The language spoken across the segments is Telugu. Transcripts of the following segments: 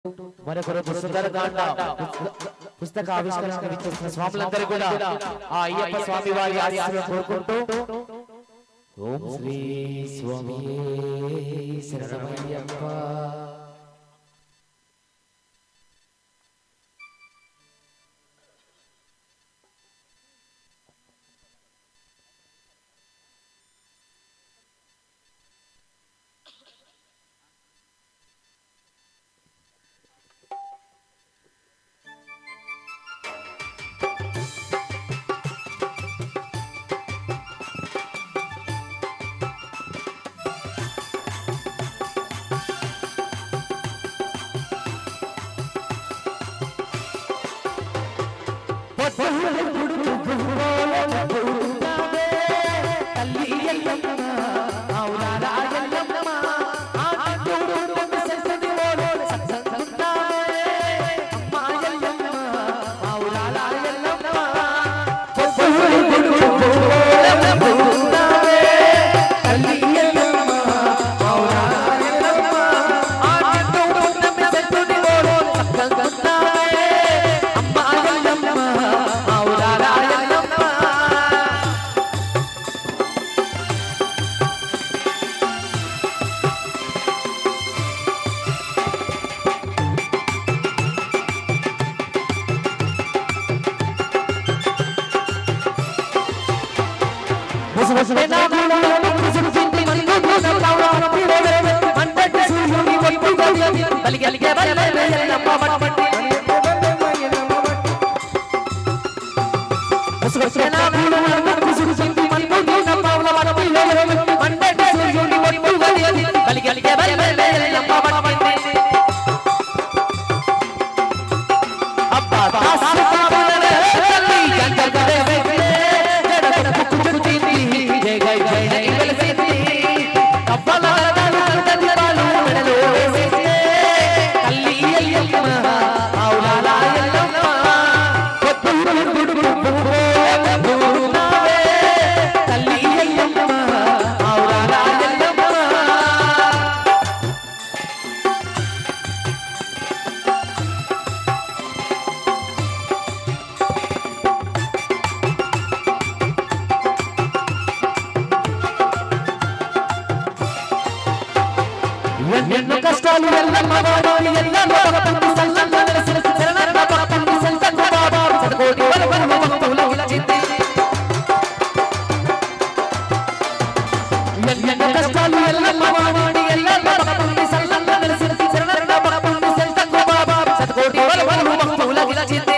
మరొకరు సుందరకాండ పుస్త- పుస్తక ఆవిష్కరణకు విచ్చేసిన స్వాములందరూ కూడా ఆ అయ్యప్ప స్వామి వారి ఆశీస్సులను కోరుకుంటూ ఓం శ్రీ స్వామి శరణమయ్యప్ప ఎన్నెన్నో కష్టాలు ఎల్లమ్మ వాడాలి ఎల్లమ్మ భక్తులు సల్లంగా వెలసిన శరణన్న భక్తులు సంతంగా బాబా శతకోటి వరవరు భక్తుల విలచింది ఎన్నెన్నో కష్టాలు ఎల్లమ్మ వాడాలి ఎల్లమ్మ భక్తులు సల్లంగా వెలసిన శరణన్న భక్తులు సంతంగా బాబా శతకోటి వరవరు భక్తుల విలచింది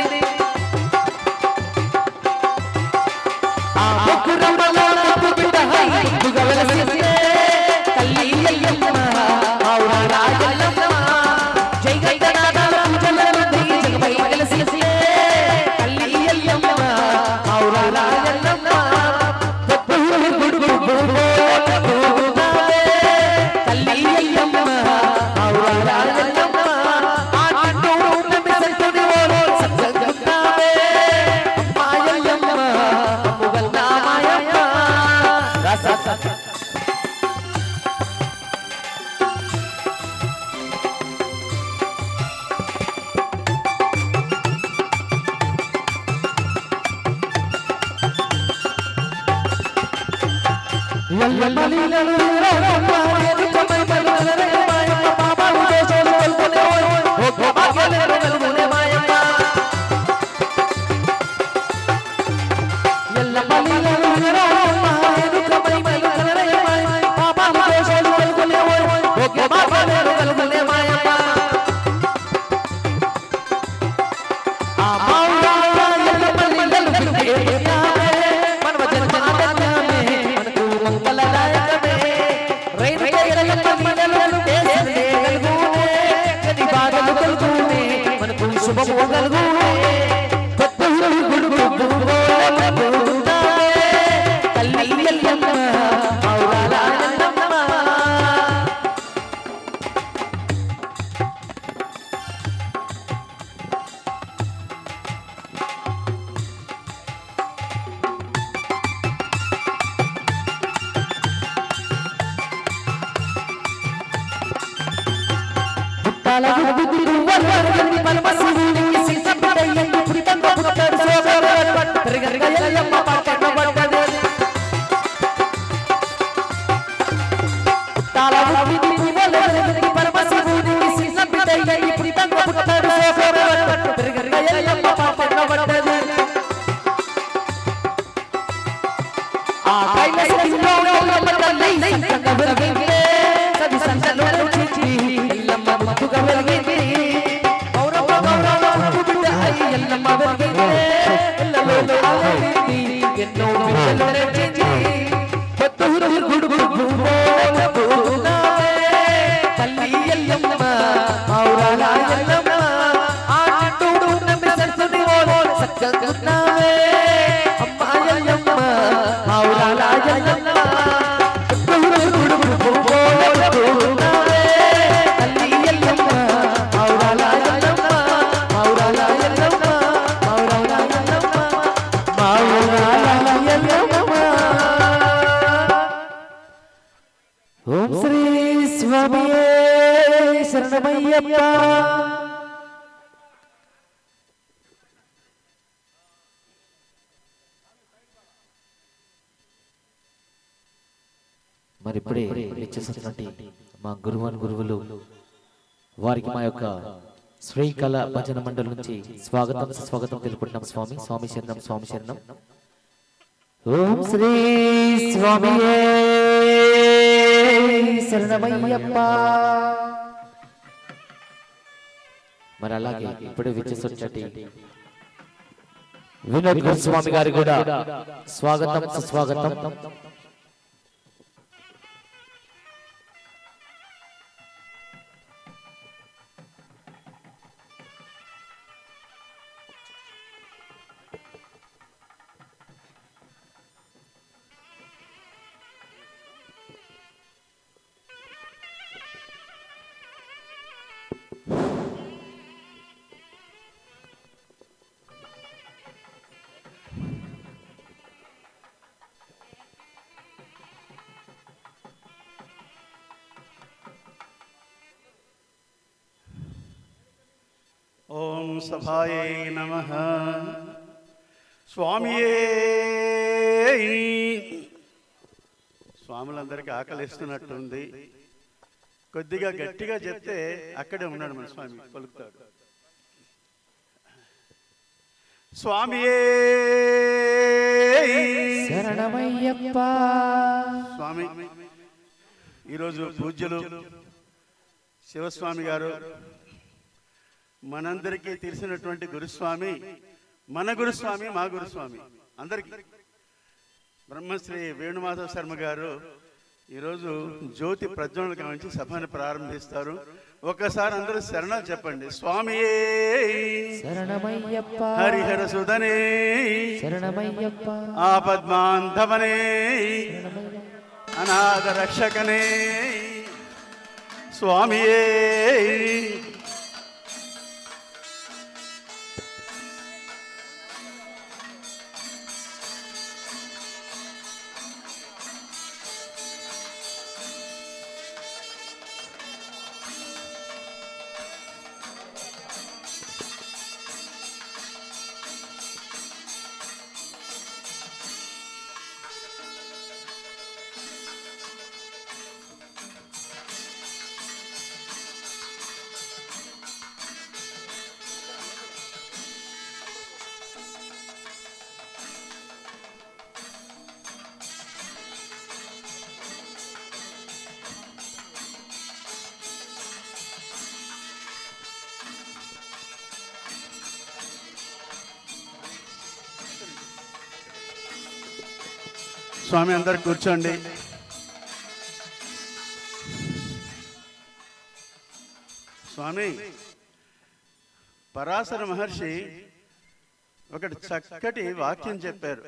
ఆ ముక్కురమ్మల ముక్కు బిడ్డ హై ముద్దుగా వెలసిస్తే తల్లి అయ్యమ్మ ఔరా ఎల్లమ్మ జై జై గణనాథ పూజల నుండి జగమై వెలసిస్తే తల్లి అయ్యమ్మ ఔరా ఎల్లమ్మ పొప్పులు గుడుగు గుడుగునాదే తల్లి అయ్యమ్మ ఔరా ఎల్లమ్మ ఆ నిండు నమ్మి సంతుని ఓలో సత్సంగున్నావే మాయయ్యమ్మ ముగల్నా మాయమ్మ రస శుభము కలుగునే కొత్తూరు గుడుగు గుడుగోలే తల్లి ఎల్లమ్మ ఔరాల ఎల్లమ్మ పుట్టాల గుడ్డు గువ్వల వెలిగింది పరమశివునికి సిద్ధపడయ్యింది పుట్టమ్మ పుట్టాడు శోభరవట్ట తిరగరగ ఎల్లమ్మ పట్టణ పడ్డది పుట్టాల పుట్టింది పువ్వుల వెలిగింది పరమశివునికి సిద్ధపడయ్యింది పుట్టమ్మ పుట్టాడు శోభరవట్ట తిరగరగ ఎల్లమ్మ పట్టణ పడ్డది ఆ కైలాసంలో ఎల్లమ్మ తల్లి సంతంగా వెలిగింది సది సంతలో చిచి ఎల్లమ్మ ముద్దుగా వెలిగింది గౌరవ గౌరవ ముద్దు బిడ్డ అయి ఎల్లమ్మ వెలిగింది ఎల్లవేళ వెలిగింది ఎన్నో బిడ్డలు రెచ్చింది పత్తూరు గుడు గుడు పూనావే తల్లి ఎల్లమ్మ మౌరాల ఎల్లమ్మ ఆ నిండు నమ్మి సరస్వతి ఓలో సక్కగున్నావే అమ్మ ఎల్లమ్మ మౌరాల ఎల్లమ్మ పత్తూరు గుడు గుడు పూనావే తల్లి ఎల్లమ్మ మౌరాల ఎల్లమ్మ మౌరాల ఎల్లమ్మ మౌరాల ఎల్లమ్మ మౌరాల ఎల్లమ్మ ఓం శ్రీ స్వామియే శరణమయ్యప్ప మరి ఇప్పుడే ఇచ్చేసినటువంటి మా గురువన్ గురువులు వారికి మా యొక్క శ్రీకళ భజన మండలి నుంచి స్వాగతం స్వాగతం తెలుపుతున్నాం స్వామి స్వామి శరణం స్వామి శరణం ఓం శ్రీ స్వామియే శరణమయ్యప్ప మరి అలాగే ఇప్పుడే విచ్చేసినటువంటి వినోద్ స్వామి గారి కూడా స్వాగతం సుస్వాగతం ఓం సభాయే నమ స్వామియే స్వాములందరికీ ఆకలిస్తున్నట్టుంది కొద్దిగా గట్టిగా చెప్తే అక్కడే ఉన్నాడు మన స్వామి పలుకుతాడు స్వామియే శరణమయ్యప్ప స్వామి ఈరోజు పూజ్యులు శివస్వామి గారు మనందరికీ తెలిసినటువంటి గురుస్వామి మన గురుస్వామి మా గురుస్వామి అందరికీ బ్రహ్మశ్రీ వేణుమాధవ్ శర్మ గారు ఈరోజు జ్యోతి ప్రజ్వలన కావించి సభను ప్రారంభిస్తారు ఒకసారి అందరూ శరణాలు చెప్పండి స్వామియే శరణమయ్యప్ప హరిహర సుధనే శరణమయ్యప్ప ఆపద్మాంధవనే అనాథ రక్షకనే స్వామియే స్వామి అందరు కూర్చోండి స్వామి పరాశర మహర్షి ఒకటి చక్కటి వాక్యం చెప్పారు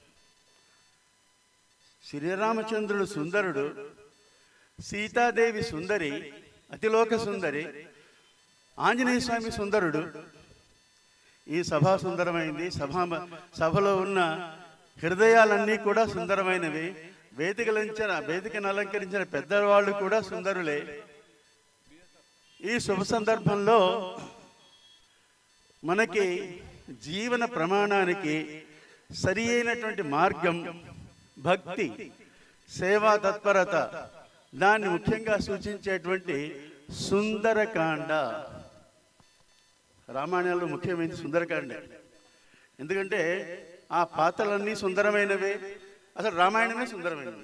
శ్రీరామచంద్రుడు సుందరుడు సీతాదేవి సుందరి అతిలోక సుందరి ఆంజనేయ స్వామి సుందరుడు ఈ సభ సుందరమైంది సభ సభలో ఉన్న హృదయాలన్నీ కూడా సుందరమైనవి వేదికలంచిన వేదికను అలంకరించిన పెద్దవాళ్ళు కూడా సుందరులే ఈ శుభ సందర్భంలో మనకి జీవన ప్రమాణానికి సరి అయినటువంటి మార్గం భక్తి సేవా తత్పరత దాన్ని ముఖ్యంగా సూచించేటువంటి సుందరకాండ రామాయణంలో ముఖ్యమైనది సుందరకాండ ఎందుకంటే ఆ పాత్రలన్నీ సుందరమైనవే అసలు రామాయణమే సుందరమైనవి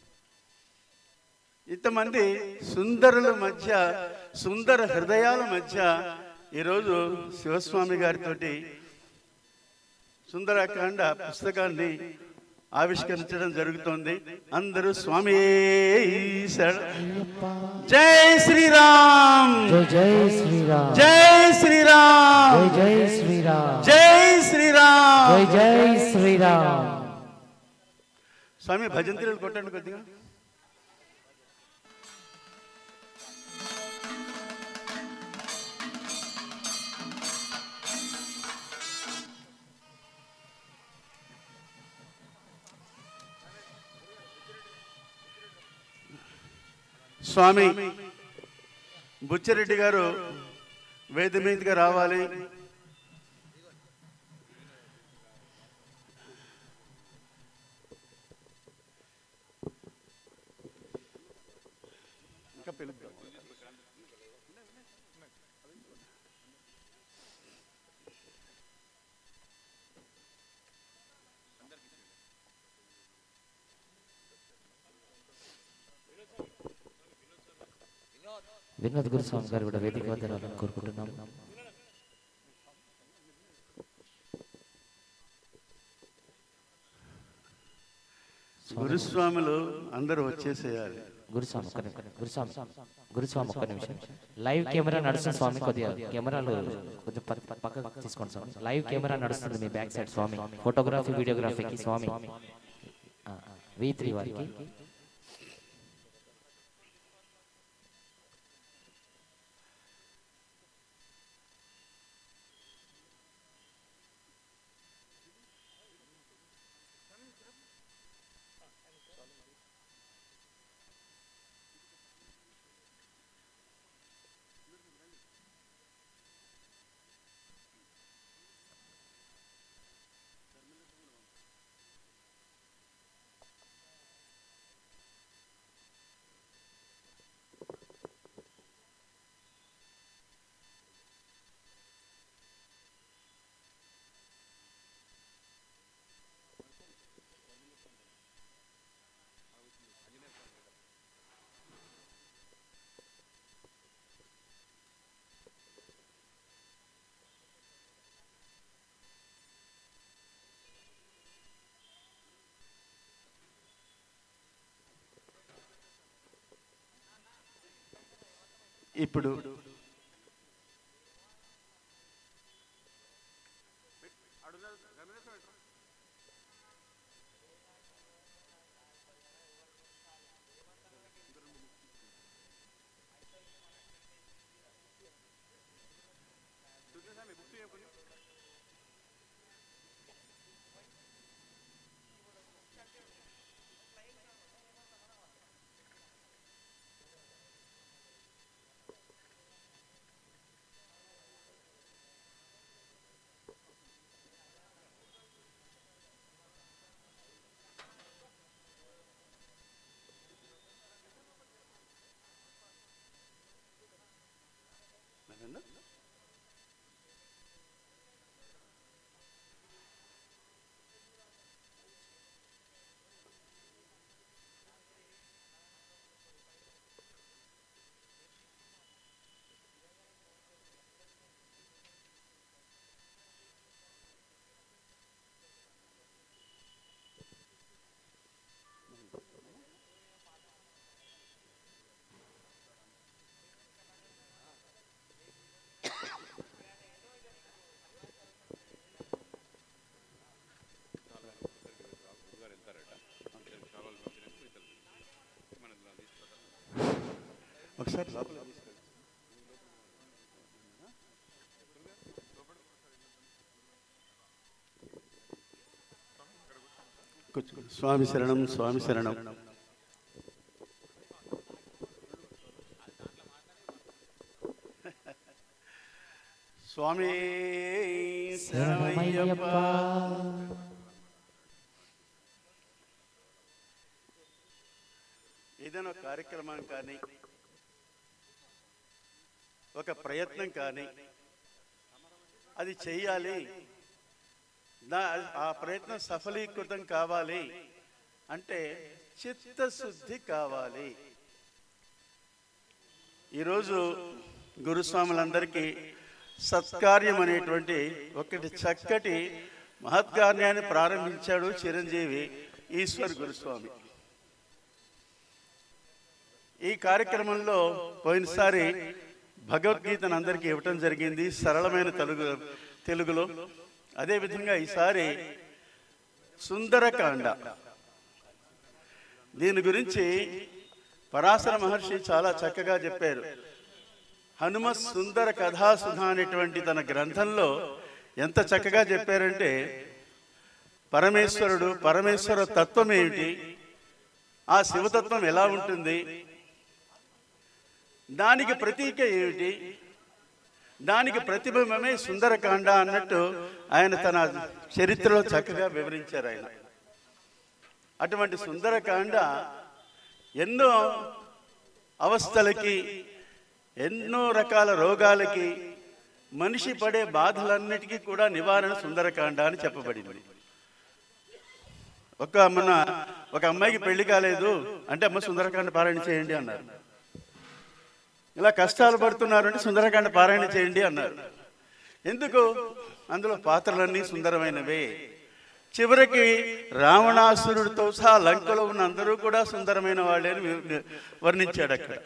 ఇంతమంది సుందరుల మధ్య సుందర హృదయాల మధ్య ఈరోజు శివస్వామి గారితోటి సుందరకాండ పుస్తకాన్ని ఆవిష్కరించడం జరుగుతోంది అందరూ స్వామి జై శ్రీరామ్ జై జై శ్రీరామ్ జై శ్రీరామ్ జై జై శ్రీరామ్ జై శ్రీరామ్ జై జై శ్రీరామ్ స్వామి భజంతిలు కొట్టండి కొద్దిగా స్వామి బుచ్చిరెడ్డి గారు వేది మీదుగా రావాలి ఇంకా పిలుద్దాం వినోద్ గురుస్వామి గారు కూడా వేదిక వద్ద రావాలని కోరుకుంటున్నాం గురుస్వాములు అందరూ వచ్చేసేయాలి గురుస్వామి ఒక్క నిమిషం గురుస్వామి గురుస్వామి ఒక్క నిమిషం లైవ్ కెమెరా నడుస్తుంది స్వామి కొద్దిగా కెమెరాలు కొంచెం పక్క- పక్క- పక్కకు తీసుకోండి స్వామి లైవ్ కెమెరా నడుస్తుంది మీ బ్యాక్ సైడ్ స్వామి ఫోటోగ్రఫీ వీడియోగ్రఫీకి స్వామి వి త్రీ వారికి ఇప్పుడు ఒకసారి లోపల తీసుకెళ్ళి. కూర్చో. స్వామి శరణం స్వామి శరణం స్వామి శరణమయ్యప్ప శరణమయ్యప్ప ఏదైనా ఒక కార్యక్రమం కానీ ఒక ప్రయత్నం కానీ అది చేయాలి దా- ఆ ప్రయత్నం సఫలీకృతం కావాలి అంటే చిత్తశుద్ధి కావాలి ఈరోజు గురుస్వాములందరికీ సత్కార్యం అనేటువంటి ఒకటి చక్కటి మహత్కార్యాన్ని ప్రారంభించాడు చిరంజీవి ఈశ్వర్ గురుస్వామి ఈ కార్యక్రమంలో పోయినసారి భగవద్గీతను అందరికీ ఇవ్వటం జరిగింది సరళమైన తెలుగు తెలుగులో అదేవిధంగా ఈసారి సుందరకాండ దీని గురించి పరాశర మహర్షి చాలా చక్కగా చెప్పారు హనుమ సుందర కథాసుధ అనేటువంటి తన గ్రంథంలో ఎంత చక్కగా చెప్పారంటే పరమేశ్వరుడు పరమేశ్వర తత్వం ఏమిటి ఆ శివతత్వం ఎలా ఉంటుంది దానికి ప్రతీక ఏమిటి దానికి ప్రతిబింబమే సుందరకాండ అన్నట్టు ఆయన తన చరిత్రలో చక్కగా వివరించారు ఆయన అటువంటి సుందరకాండ ఎన్నో అవస్థలకి ఎన్నో రకాల రోగాలకి మనిషి పడే బాధలన్నిటికీ కూడా నివారణ సుందరకాండ అని చెప్పబడింది ఒక మన ఒక అమ్మాయికి పెళ్లి కాలేదు అంటే అమ్మ సుందరకాండ పారాయణ చేయండి అన్నారు ఇలా కష్టాలు పడుతున్నారు అంటే సుందరకాండ పారాయణ చేయండి అన్నారు ఎందుకు అందులో పాత్రలన్నీ సుందరమైనవే చివరికి రావణాసురుడితో సహా లంకలో ఉన్న అందరూ కూడా సుందరమైన వాళ్ళే అని వి- వర్ణించాడు అక్కడ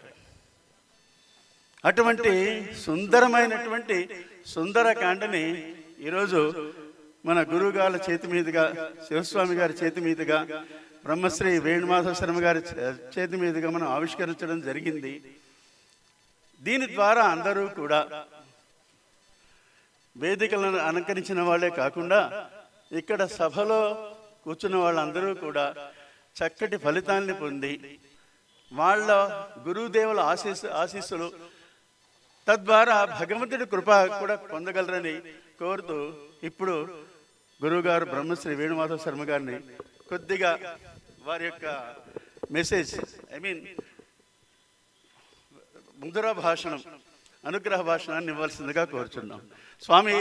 అటువంటి సుందరమైనటువంటి సుందరకాండని ఈరోజు మన గురువుగారి చేతి మీదుగా శివస్వామి గారి చేతి మీదుగా బ్రహ్మశ్రీ వేణుమాధవ శర్మ గారి చే- చేతి మీదుగా మనం ఆవిష్కరించడం జరిగింది దీని ద్వారా అందరూ కూడా వేదికలను అలంకరించిన వాళ్ళే కాకుండా ఇక్కడ సభలో కూర్చున్న వాళ్ళందరూ కూడా చక్కటి ఫలితాన్ని పొంది వాళ్ళ గురుదేవుల ఆశీస్సు ఆశీస్సులు తద్వారా భగవంతుడి కృప కూడా పొందగలరని కోరుతూ ఇప్పుడు గురువుగారు బ్రహ్మశ్రీ వేణుమాధవ శర్మ గారిని కొద్దిగా వారి యొక్క మెసేజ్ ఐ మీన్ ముద్ర భాషణం అనుగ్రహ భాషణాన్ని ఇవ్వాల్సిందిగా కోరుచున్నాం స్వామి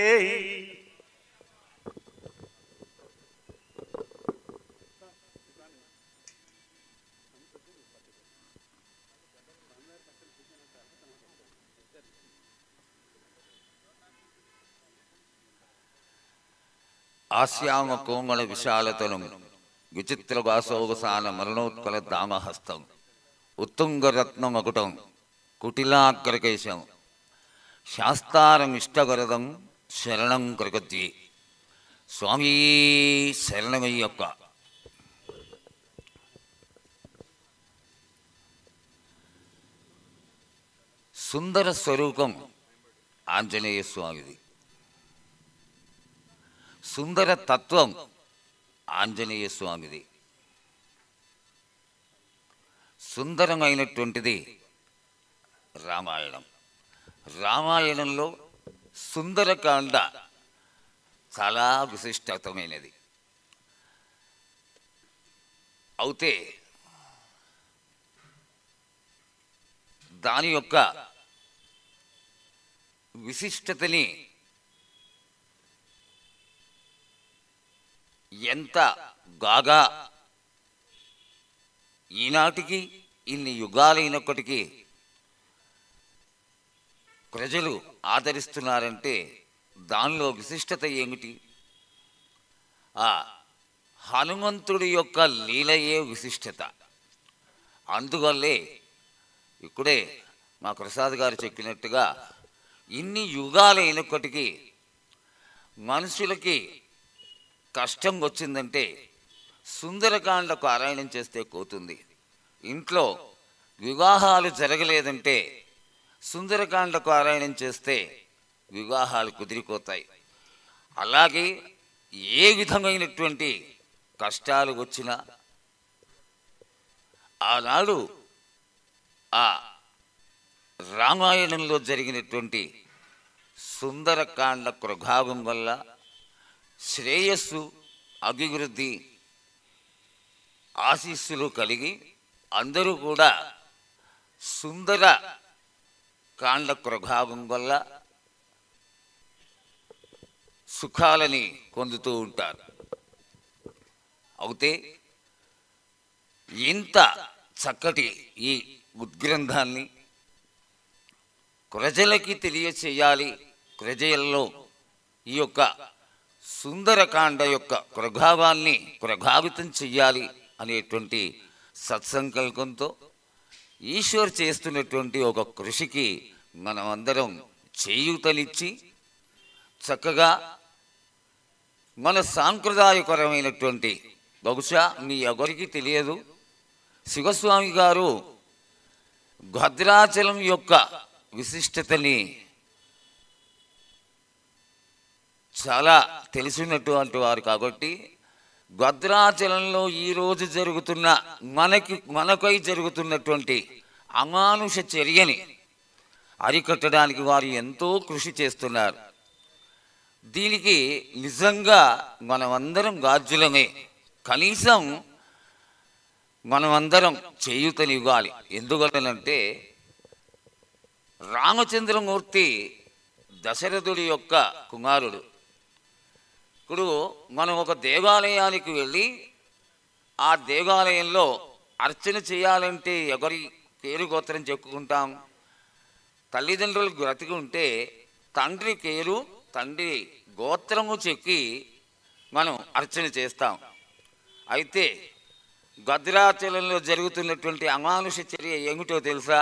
ఆశ్యామ కోమల విశాలతలం విచిత్ర వాసోగసాన మరణోత్కల దామహస్తం ఉత్తుంగరత్నమకుటం కుటిలాగ్రకేశం శాస్తారమిష్టగరదం శరణం కృగద్వి స్వామీ శరణమయ్యప్ప సుందర స్వరూపం ఆంజనేయ స్వామిది సుందర తత్వం ఆంజనేయ స్వామిది సుందరమైనటువంటిది రామాయణం రామాయణంలో సుందరకాండ చాలా విశిష్టతమైనది అయితే దాని యొక్క విశిష్టతని ఎంత గాగా ఈనాటికి ఇన్ని యుగాలైనప్పటికీ ప్రజలు ఆదరిస్తున్నారంటే దానిలో విశిష్టత ఏమిటి ఆ హనుమంతుడి యొక్క లీలయే విశిష్టత అందువల్లే ఇప్పుడే మా ప్రసాద్ గారు చెప్పినట్టుగా ఇన్ని యుగాలైనప్పటికీ మనుషులకి కష్టం వచ్చిందంటే సుందరకాండ పారాయణం చేస్తే పోతుంది ఇంట్లో వివాహాలు జరగలేదంటే సుందరకాండ పారాయణం చేస్తే వివాహాలు కుదిరిపోతాయి అలాగే ఏ విధమైనటువంటి కష్టాలు వచ్చినా ఆనాడు ఆ రామాయణంలో జరిగినటువంటి సుందరకాండ ప్రభావం వల్ల శ్రేయస్సు అభివృద్ధి ఆశీస్సులు కలిగి అందరూ కూడా సుందర కాండ ప్రభావం వల్ల సుఖాలని పొందుతూ ఉంటారు అయితే ఇంత చక్కటి ఈ ఉద్గ్రంథాన్ని ప్రజలకి తెలియచేయాలి ప్రజల్లో ఈ యొక్క సుందరకాండ యొక్క ప్రభావాన్ని ప్రభావితం చెయ్యాలి అనేటువంటి సత్సంకల్పంతో ఈశ్వర్ చేస్తున్నటువంటి ఒక కృషికి మనమందరం చేయూతనిచ్చి చక్కగా మన సాంప్రదాయకరమైనటువంటి బహుశా మీ ఎవరికి తెలియదు శివస్వామి గారు భద్రాచలం యొక్క విశిష్టతని చాలా తెలిసినటువంటి వారు కాబట్టి భద్రాచలంలో ఈరోజు జరుగుతున్న మనకి మనకై జరుగుతున్నటువంటి అమానుష చర్యని అరికట్టడానికి వారు ఎంతో కృషి చేస్తున్నారు దీనికి నిజంగా మనమందరం గాజ్యులమే కనీసం మనమందరం చేయూతనివ్వాలి ఎందువలనంటే రామచంద్రమూర్తి దశరథుడి యొక్క కుమారుడు ఇప్పుడు మనం ఒక దేవాలయానికి వెళ్ళి ఆ దేవాలయంలో అర్చన చేయాలంటే ఎవరి పేరు గోత్రం చెప్పుకుంటాం తల్లిదండ్రులు బ్రతికి ఉంటే తండ్రి పేరు తండ్రి గోత్రము చెక్కి మనం అర్చన చేస్తాం అయితే భద్రాచలంలో జరుగుతున్నటువంటి అమానుష చర్య ఏమిటో తెలుసా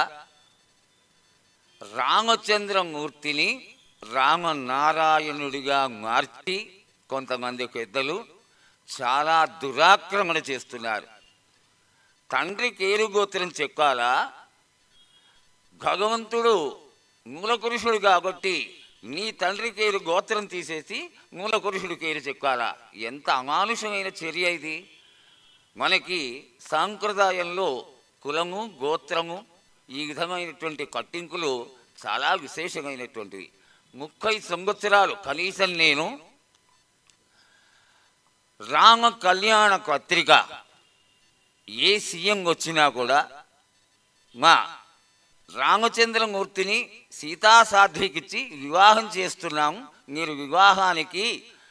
రామచంద్రమూర్తిని రామనారాయణుడిగా మార్చి కొంతమంది పెద్దలు చాలా దురాక్రమణ చేస్తున్నారు తండ్రి కేరు గోత్రం చెక్కాలా భగవంతుడు మూలపురుషుడు కాబట్టి నీ తండ్రి కేరు గోత్రం తీసేసి మూలపురుషుడు కేరు చెక్కాలా ఎంత అమానుషమైన చర్య ఇది మనకి సాంప్రదాయంలో కులము గోత్రము ఈ విధమైనటువంటి కట్టింపులు చాలా విశేషమైనటువంటివి ముప్పై సంవత్సరాలు కనీసం నేను రామ కళ్యాణ పత్రిక ఏ సీఎం వచ్చినా కూడా మా రామచంద్రమూర్తిని సీతాసాధ్వికిచ్చి వివాహం చేస్తున్నాం మీరు వివాహానికి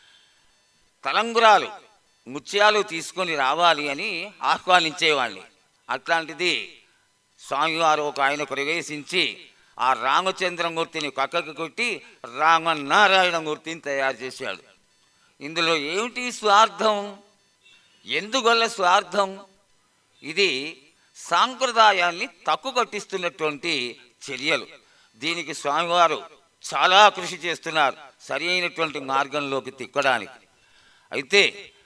తలంగురాలు ముత్యాలు తీసుకొని రావాలి అని ఆహ్వానించేవాళ్ళని అట్లాంటిది స్వామివారు ఒక ఆయన ప్రవేశించి ఆ రామచంద్రమూర్తిని పక్కకు కొట్టి రామనారాయణమూర్తిని తయారు చేశాడు ఇందులో ఏమిటి స్వార్థం ఎందువల్ల స్వార్థం ఇది సాంప్రదాయాన్ని తక్కువ కట్టిస్తున్నటువంటి చర్యలు దీనికి స్వామివారు చాలా కృషి చేస్తున్నారు సరి అయినటువంటి మార్గంలోకి తిక్కడానికి అయితే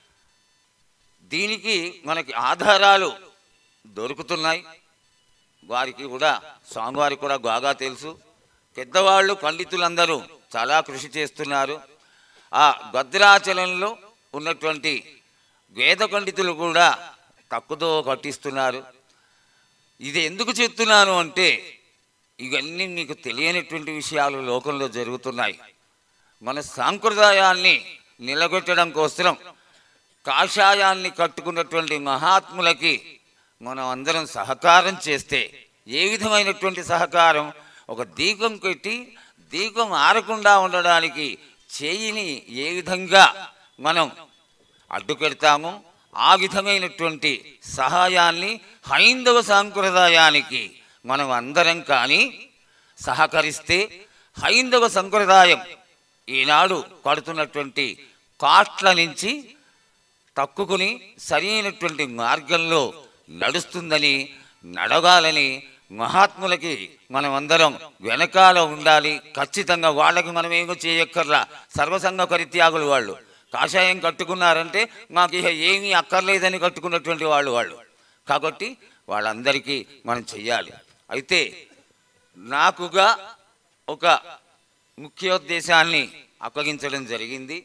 దీనికి మనకి ఆధారాలు దొరుకుతున్నాయి వారికి కూడా స్వామివారికి కూడా బాగా తెలుసు పెద్దవాళ్ళు పండితులందరూ చాలా కృషి చేస్తున్నారు ఆ భద్రాచలంలో ఉన్నటువంటి వేద పండితులు కూడా తక్కువతో కట్టిస్తున్నారు ఇది ఎందుకు చెప్తున్నాను అంటే ఇవన్నీ మీకు తెలియనటువంటి విషయాలు లోకంలో జరుగుతున్నాయి మన సాంప్రదాయాన్ని నిలబెట్టడం కోసం కాషాయాన్ని కట్టుకున్నటువంటి మహాత్ములకి మనం అందరం సహకారం చేస్తే ఏ విధమైనటువంటి సహకారం ఒక దీపం పెట్టి దీపం ఆరకుండా ఉండడానికి చేయిని ఏ విధంగా మనం అడ్డుకెడతామో ఆ విధమైనటువంటి సహాయాన్ని హైందవ సాంప్రదాయానికి మనం అందరం కానీ సహకరిస్తే హైందవ సంప్రదాయం ఈనాడు పడుతున్నటువంటి కాట్ల నుంచి తక్కుకుని సరైనటువంటి మార్గంలో నడుస్తుందని నడగాలని మహాత్ములకి మనం అందరం వెనకాల ఉండాలి ఖచ్చితంగా వాళ్ళకి మనం ఏమో చేయక్కర్లా సర్వసంగ పరిత్యాగులు వాళ్ళు కాషాయం కట్టుకున్నారంటే మాకు ఇక ఏమీ అక్కర్లేదని కట్టుకున్నటువంటి వాళ్ళు వాళ్ళు కాబట్టి వాళ్ళందరికీ మనం చెయ్యాలి అయితే నాకుగా ఒక ముఖ్యోద్దేశాన్ని అప్పగించడం జరిగింది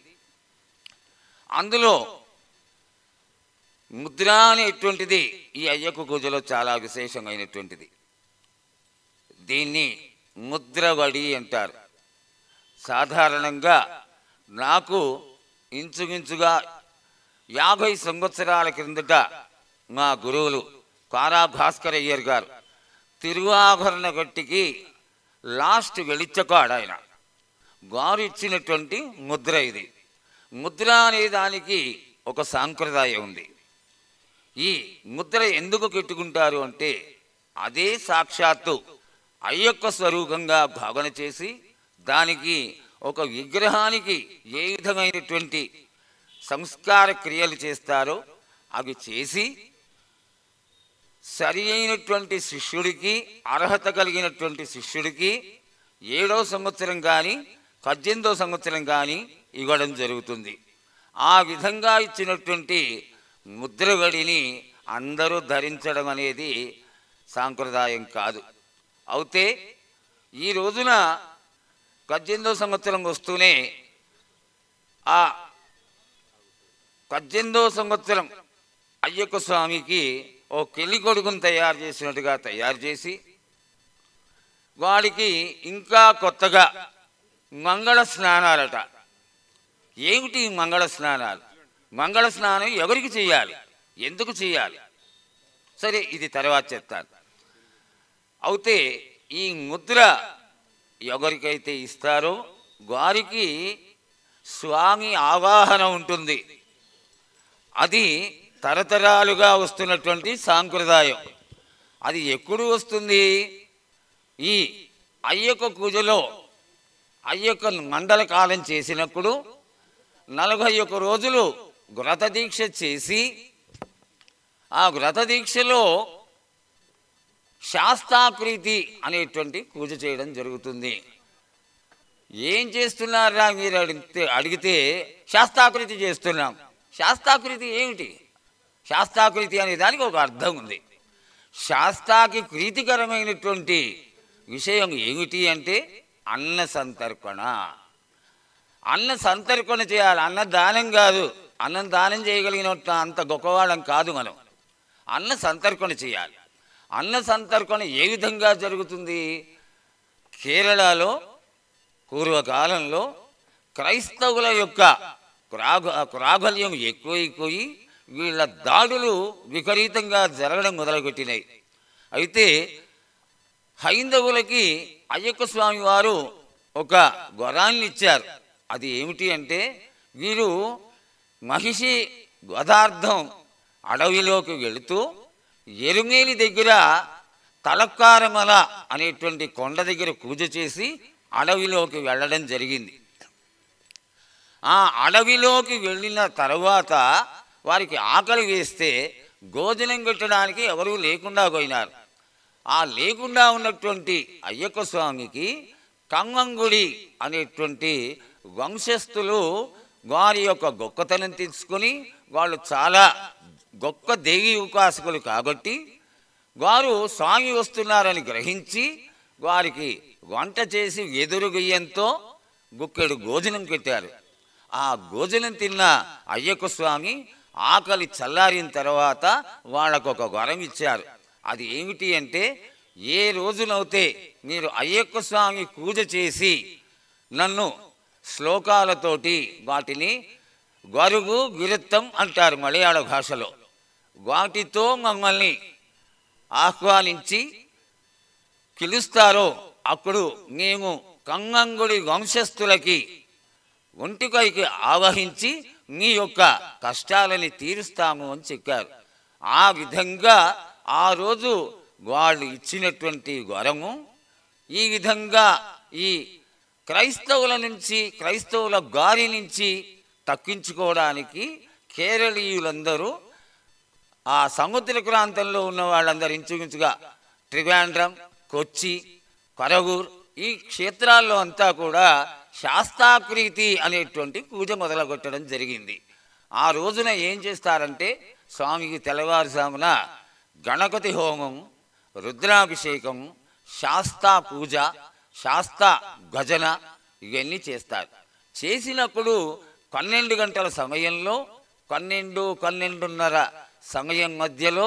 అందులో ముద్ర అనేటువంటిది ఈ అయ్యకు పూజలో చాలా విశేషమైనటువంటిది దీన్ని ముద్రవడి అంటారు సాధారణంగా నాకు ఇంచుమించుగా యాభై సంవత్సరాల క్రిందట మా గురువులు కారా భాస్కర్ అయ్యర్ గారు తిరువాభరణ గట్టికి లాస్ట్ వెలిచ్చకాడు ఆయన గారు ఇచ్చినటువంటి ముద్ర ఇది ముద్ర అనే దానికి ఒక సాంప్రదాయం ఉంది ఈ ముద్ర ఎందుకు పెట్టుకుంటారు అంటే అదే సాక్షాత్తు అయ్యొక్క స్వరూపంగా భావన చేసి దానికి ఒక విగ్రహానికి ఏ విధమైనటువంటి సంస్కార క్రియలు చేస్తారో అవి చేసి సరి అయినటువంటి శిష్యుడికి అర్హత కలిగినటువంటి శిష్యుడికి ఏడో సంవత్సరం కానీ పద్దెనిమిదో సంవత్సరం కానీ ఇవ్వడం జరుగుతుంది ఆ విధంగా ఇచ్చినటువంటి ముద్రగడిని అందరూ ధరించడం అనేది సాంప్రదాయం కాదు అయితే ఈ రోజున పద్దెనిమిదో సంవత్సరం వస్తూనే ఆ పద్దెనిమిదో సంవత్సరం అయ్యప్ప స్వామికి ఓ కెలి కొడుకును తయారు చేసినట్టుగా తయారు చేసి వాడికి ఇంకా కొత్తగా మంగళ స్నానాలట ఏమిటి ఈ మంగళ స్నానాలు మంగళ స్నానం ఎవరికి చేయాలి ఎందుకు చేయాలి సరే ఇది తర్వాత చెప్తాను అయితే ఈ ముద్ర ఎవరికైతే ఇస్తారో వారికి స్వామి ఆవాహన ఉంటుంది అది తరతరాలుగా వస్తున్నటువంటి సాంప్రదాయం అది ఎప్పుడు వస్తుంది ఈ అయ్యక పూజలో అయ్యక మండల కాలం చేసినప్పుడు నలభై ఒక్క రోజులు వ్రత దీక్ష చేసి ఆ వ్రత దీక్షలో శాస్తాకృతి అనేటువంటి పూజ చేయడం జరుగుతుంది ఏం చేస్తున్నారా మీరు అడిగితే అడిగితే శాస్తాకృతి చేస్తున్నాం శాస్తాకృతి ఏమిటి శాస్తాకృతి అనే దానికి ఒక అర్థం ఉంది శాస్తాకి ప్రీతికరమైనటువంటి విషయం ఏమిటి అంటే అన్న సంతర్పణ అన్న సంతర్పణ చేయాలి అన్న దానం కాదు అన్నం దానం చేయగలిగిన అంత గొప్పవాళ్ళం కాదు మనం అన్న సంతర్పణ చేయాలి అన్న సంతర్పణ ఏ విధంగా జరుగుతుంది కేరళలో పూర్వకాలంలో క్రైస్తవుల యొక్క ప్రాగ ప్రాబల్యం ఎక్కువైపోయి వీళ్ళ దాడులు విపరీతంగా జరగడం మొదలుపెట్టినాయి అయితే హైందవులకి అయ్యప్ప స్వామి వారు ఒక వరాన్ని ఇచ్చారు అది ఏమిటి అంటే వీరు మహిషి వధార్థం అడవిలోకి వెళుతూ ఎరుమేలి దగ్గర తలక్కారమల అనేటువంటి కొండ దగ్గర పూజ చేసి అడవిలోకి వెళ్ళడం జరిగింది ఆ అడవిలోకి వెళ్ళిన తర్వాత వారికి ఆకలి వేస్తే భోజనం పెట్టడానికి ఎవరూ లేకుండా పోయినారు ఆ లేకుండా ఉన్నటువంటి అయ్యప్ప స్వామికి కంగంగుడి అనేటువంటి వంశస్థులు వారి యొక్క గొప్పతనం తెలుసుకొని వాళ్ళు చాలా గొప్ప దేవి ఉపాసకులు కాబట్టి వారు స్వామి వస్తున్నారని గ్రహించి వారికి వంట చేసి ఎదురు గొయ్యంతో గుక్కెడు భోజనం పెట్టారు ఆ భోజనం తిన్న అయ్యప్ప స్వామి ఆకలి చల్లారిన తర్వాత వాళ్ళకు ఒక వరం ఇచ్చారు అది ఏమిటి అంటే ఏ రోజునైతే మీరు అయ్యప్ప స్వామి పూజ చేసి నన్ను శ్లోకాలతోటి వాటిని గరుగు గిరిత్తం అంటారు మలయాళ భాషలో వాటితో మమ్మల్ని ఆహ్వానించి పిలుస్తారో అప్పుడు మేము కంగంగుడి వంశస్థులకి ఒంటికైకి ఆవహించి మీ యొక్క కష్టాలని తీరుస్తాము అని చెప్పారు ఆ విధంగా ఆ రోజు వాళ్ళు ఇచ్చినటువంటి వరము ఈ విధంగా ఈ క్రైస్తవుల నుంచి క్రైస్తవుల గారి నుంచి తక్కించుకోవడానికి కేరళీయులందరూ ఆ సముద్ర ప్రాంతంలో ఉన్న వాళ్ళందరూ ఇంచుమించుగా త్రివేంద్రం కొచ్చి కరగూర్ ఈ క్షేత్రాల్లో అంతా కూడా శాస్తాకృతి అనేటువంటి పూజ మొదలుగొట్టడం జరిగింది ఆ రోజున ఏం చేస్తారంటే స్వామికి తెల్లవారుజామున గణపతి హోమం రుద్రాభిషేకం శాస్తా పూజ శాస్తా భజన ఇవన్నీ చేస్తారు చేసినప్పుడు పన్నెండు గంటల సమయంలో పన్నెండు పన్నెండున్నర సమయం మధ్యలో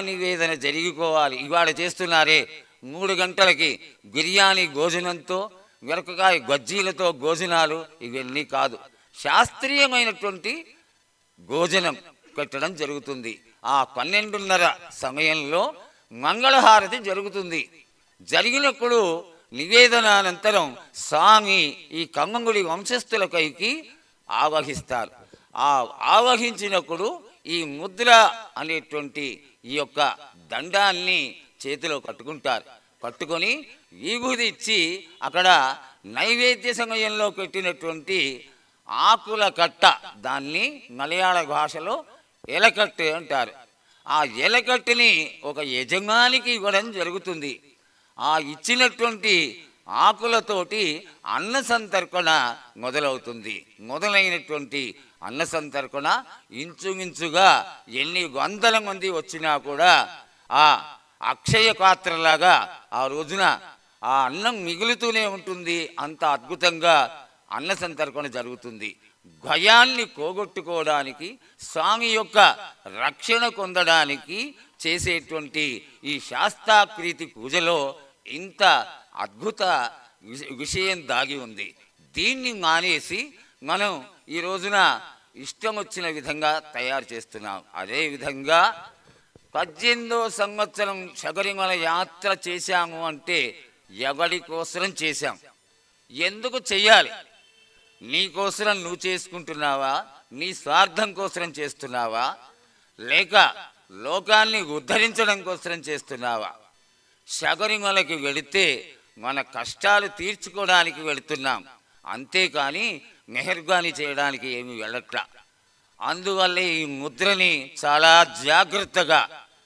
మహానివేదన జరిగిపోవాలి ఇవాళ చేస్తున్నారే మూడు గంటలకి బిర్యానీ భోజనంతో మిరపకాయ గజ్జీలతో భోజనాలు ఇవన్నీ కాదు శాస్త్రీయమైనటువంటి భోజనం పెట్టడం జరుగుతుంది ఆ పన్నెండున్నర సమయంలో మంగళహారతి జరుగుతుంది జరిగినప్పుడు నివేదనానంతరం స్వామి ఈ కమ్మంగుడి వంశస్థులకైకి ఆవహిస్తారు ఆ ఆవహించినప్పుడు ఈ ముద్ర అనేటువంటి ఈ యొక్క దండాన్ని చేతిలో కట్టుకుంటారు కట్టుకొని విభూది ఇచ్చి అక్కడ నైవేద్య సమయంలో పెట్టినటువంటి ఆకుల కట్ట దాన్ని మలయాళ భాషలో ఎలకట్టు అంటారు ఆ ఎలకట్టుని ఒక యజమానికి ఇవ్వడం జరుగుతుంది ఆ ఇచ్చినటువంటి ఆకులతోటి అన్న సంతర్పణ మొదలవుతుంది మొదలైనటువంటి అన్న సంతర్పణ ఇంచుమించుగా ఎన్ని వందల మంది వచ్చినా కూడా ఆ అక్షయ పాత్రలాగా ఆ రోజున ఆ అన్నం మిగులుతూనే ఉంటుంది అంత అద్భుతంగా అన్న సంతర్పణ జరుగుతుంది భయాన్ని పోగొట్టుకోవడానికి స్వామి యొక్క రక్షణ పొందడానికి చేసేటువంటి ఈ శాస్త్రాకృతి పూజలో ఇంత అద్భుత విష- విషయం దాగి ఉంది దీన్ని మానేసి మనం ఈ రోజున ఇష్టం వచ్చిన విధంగా తయారు చేస్తున్నాం అదే విధంగా పద్దెనిమిదో సంవత్సరం శబరిమల యాత్ర చేశాము అంటే ఎవడి కోసరం చేశాం ఎందుకు చెయ్యాలి నీ కోసరం నువ్వు చేసుకుంటున్నావా నీ స్వార్థం కోసరం చేస్తున్నావా లేక లోకాన్ని ఉద్ధరించడం కోసరం చేస్తున్నావా శబరిమలకి వెళితే మన కష్టాలు తీర్చుకోవడానికి వెళుతున్నాం అంతేకాని మెహర్బానీ చేయడానికి ఏమి వెళ్ళట్లా అందువల్ల ఈ ముద్రని చాలా జాగ్రత్తగా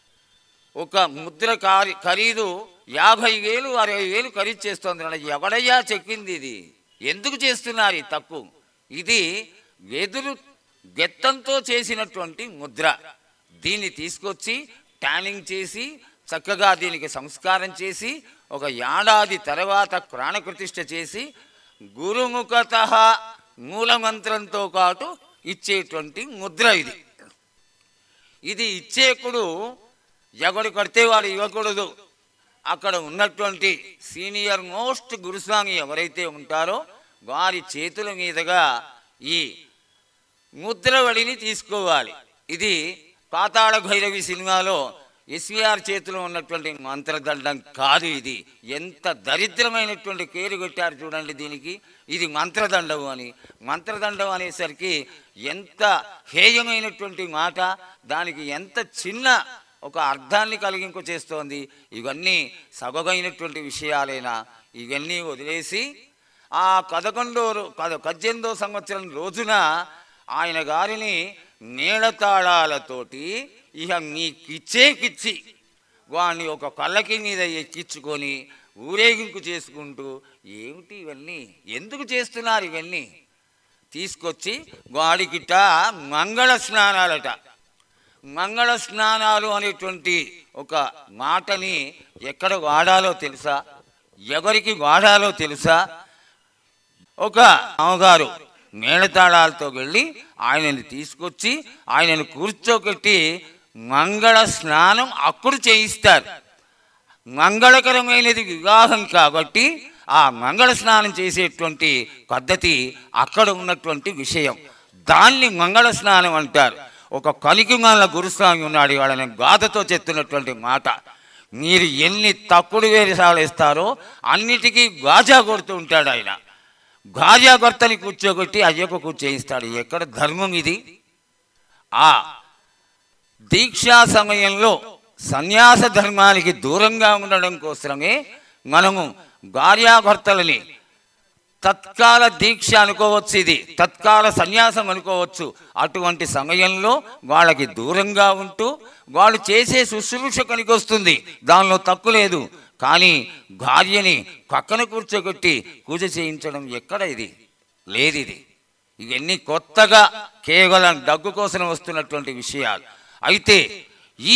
ఒక ముద్ర కారి ఖరీదు యాభై వేలు అరవై వేలు ఖరీదు చేస్తోంది అన్న ఎవడయ్యా చెక్కింది ఇది ఎందుకు చేస్తున్నారు ఈ తప్పు ఇది వెదురు గెత్తంతో చేసినటువంటి ముద్ర దీన్ని తీసుకొచ్చి ట్యానింగ్ చేసి చక్కగా దీనికి సంస్కారం చేసి ఒక ఏడాది తర్వాత ప్రాణప్రతిష్ఠ చేసి గురుముఖత మూలమంత్రంతో పాటు ఇచ్చేటువంటి ముద్ర ఇది ఇది ఇచ్చేకుడు ఎవడు కడితే వాడు ఇవ్వకూడదు అక్కడ ఉన్నటువంటి సీనియర్ మోస్ట్ గురుస్వామి ఎవరైతే ఉంటారో వారి చేతుల మీదుగా ఈ ముద్రవడిని తీసుకోవాలి ఇది పాతాళ భైరవి సినిమాలో ఎస్విఆర్ చేతిలో ఉన్నటువంటి మంత్రదండం కాదు ఇది ఎంత దరిద్రమైనటువంటి పేరు కొట్టారు చూడండి దీనికి ఇది మంత్రదండం అని మంత్రదండం అనేసరికి ఎంత హేయమైనటువంటి మాట దానికి ఎంత చిన్న ఒక అర్థాన్ని కలిగింపు చేస్తోంది ఇవన్నీ సబగైనటువంటి విషయాలైనా ఇవన్నీ వదిలేసి ఆ పదకొండో రో- పద పద్దెనిమిదో సంవత్సరం రోజున ఆయన గారిని నీడతాళాలతోటి ఇక నీకిచ్చే కిచ్చి వాడిని ఒక కళ్ళకి మీద ఎక్కించుకొని ఊరేగింపు చేసుకుంటూ ఏమిటి ఇవన్నీ ఎందుకు చేస్తున్నారు ఇవన్నీ తీసుకొచ్చి వాడికిట మంగళ స్నానాలట మంగళ స్నానాలు అనేటువంటి ఒక మాటని ఎక్కడ వాడాలో తెలుసా ఎవరికి వాడాలో తెలుసా ఒక అమ్మగారు మేళతాళాలతో వెళ్ళి ఆయనని తీసుకొచ్చి ఆయనను కూర్చోబెట్టి మంగళ స్నానం అప్పుడు చేయిస్తారు మంగళకరమైనది వివాహం కాబట్టి ఆ మంగళ స్నానం చేసేటువంటి పద్ధతి అక్కడ ఉన్నటువంటి విషయం దాన్ని మంగళ స్నానం అంటారు ఒక కలికిమాల గురుస్వామి ఉన్నాడు వాళ్ళని గాథతో చెప్తున్నటువంటి మాట మీరు ఎన్ని తప్పుడు వేసాలు ఇస్తారో అన్నిటికీ గాజా కొడుతూ ఉంటాడు ఆయన గాజా కొర్తని కూర్చోబెట్టి అయ్యకు కూర్చేయిస్తాడు ఎక్కడ ధర్మం ఇది ఆ దీక్షా సమయంలో సన్యాస ధర్మానికి దూరంగా ఉండడం కోసమే మనము భార్యాభర్తలని తత్కాల దీక్ష అనుకోవచ్చు ఇది తత్కాల సన్యాసం అనుకోవచ్చు అటువంటి సమయంలో వాళ్ళకి దూరంగా ఉంటూ వాళ్ళు చేసే శుశ్రూష వస్తుంది దానిలో తప్పు లేదు కానీ భార్యని పక్కన కూర్చోబెట్టి పూజ చేయించడం ఎక్కడ ఇది లేదు ఇది ఇవన్నీ కొత్తగా కేవలం డగ్గు కోసం వస్తున్నటువంటి విషయాలు అయితే ఈ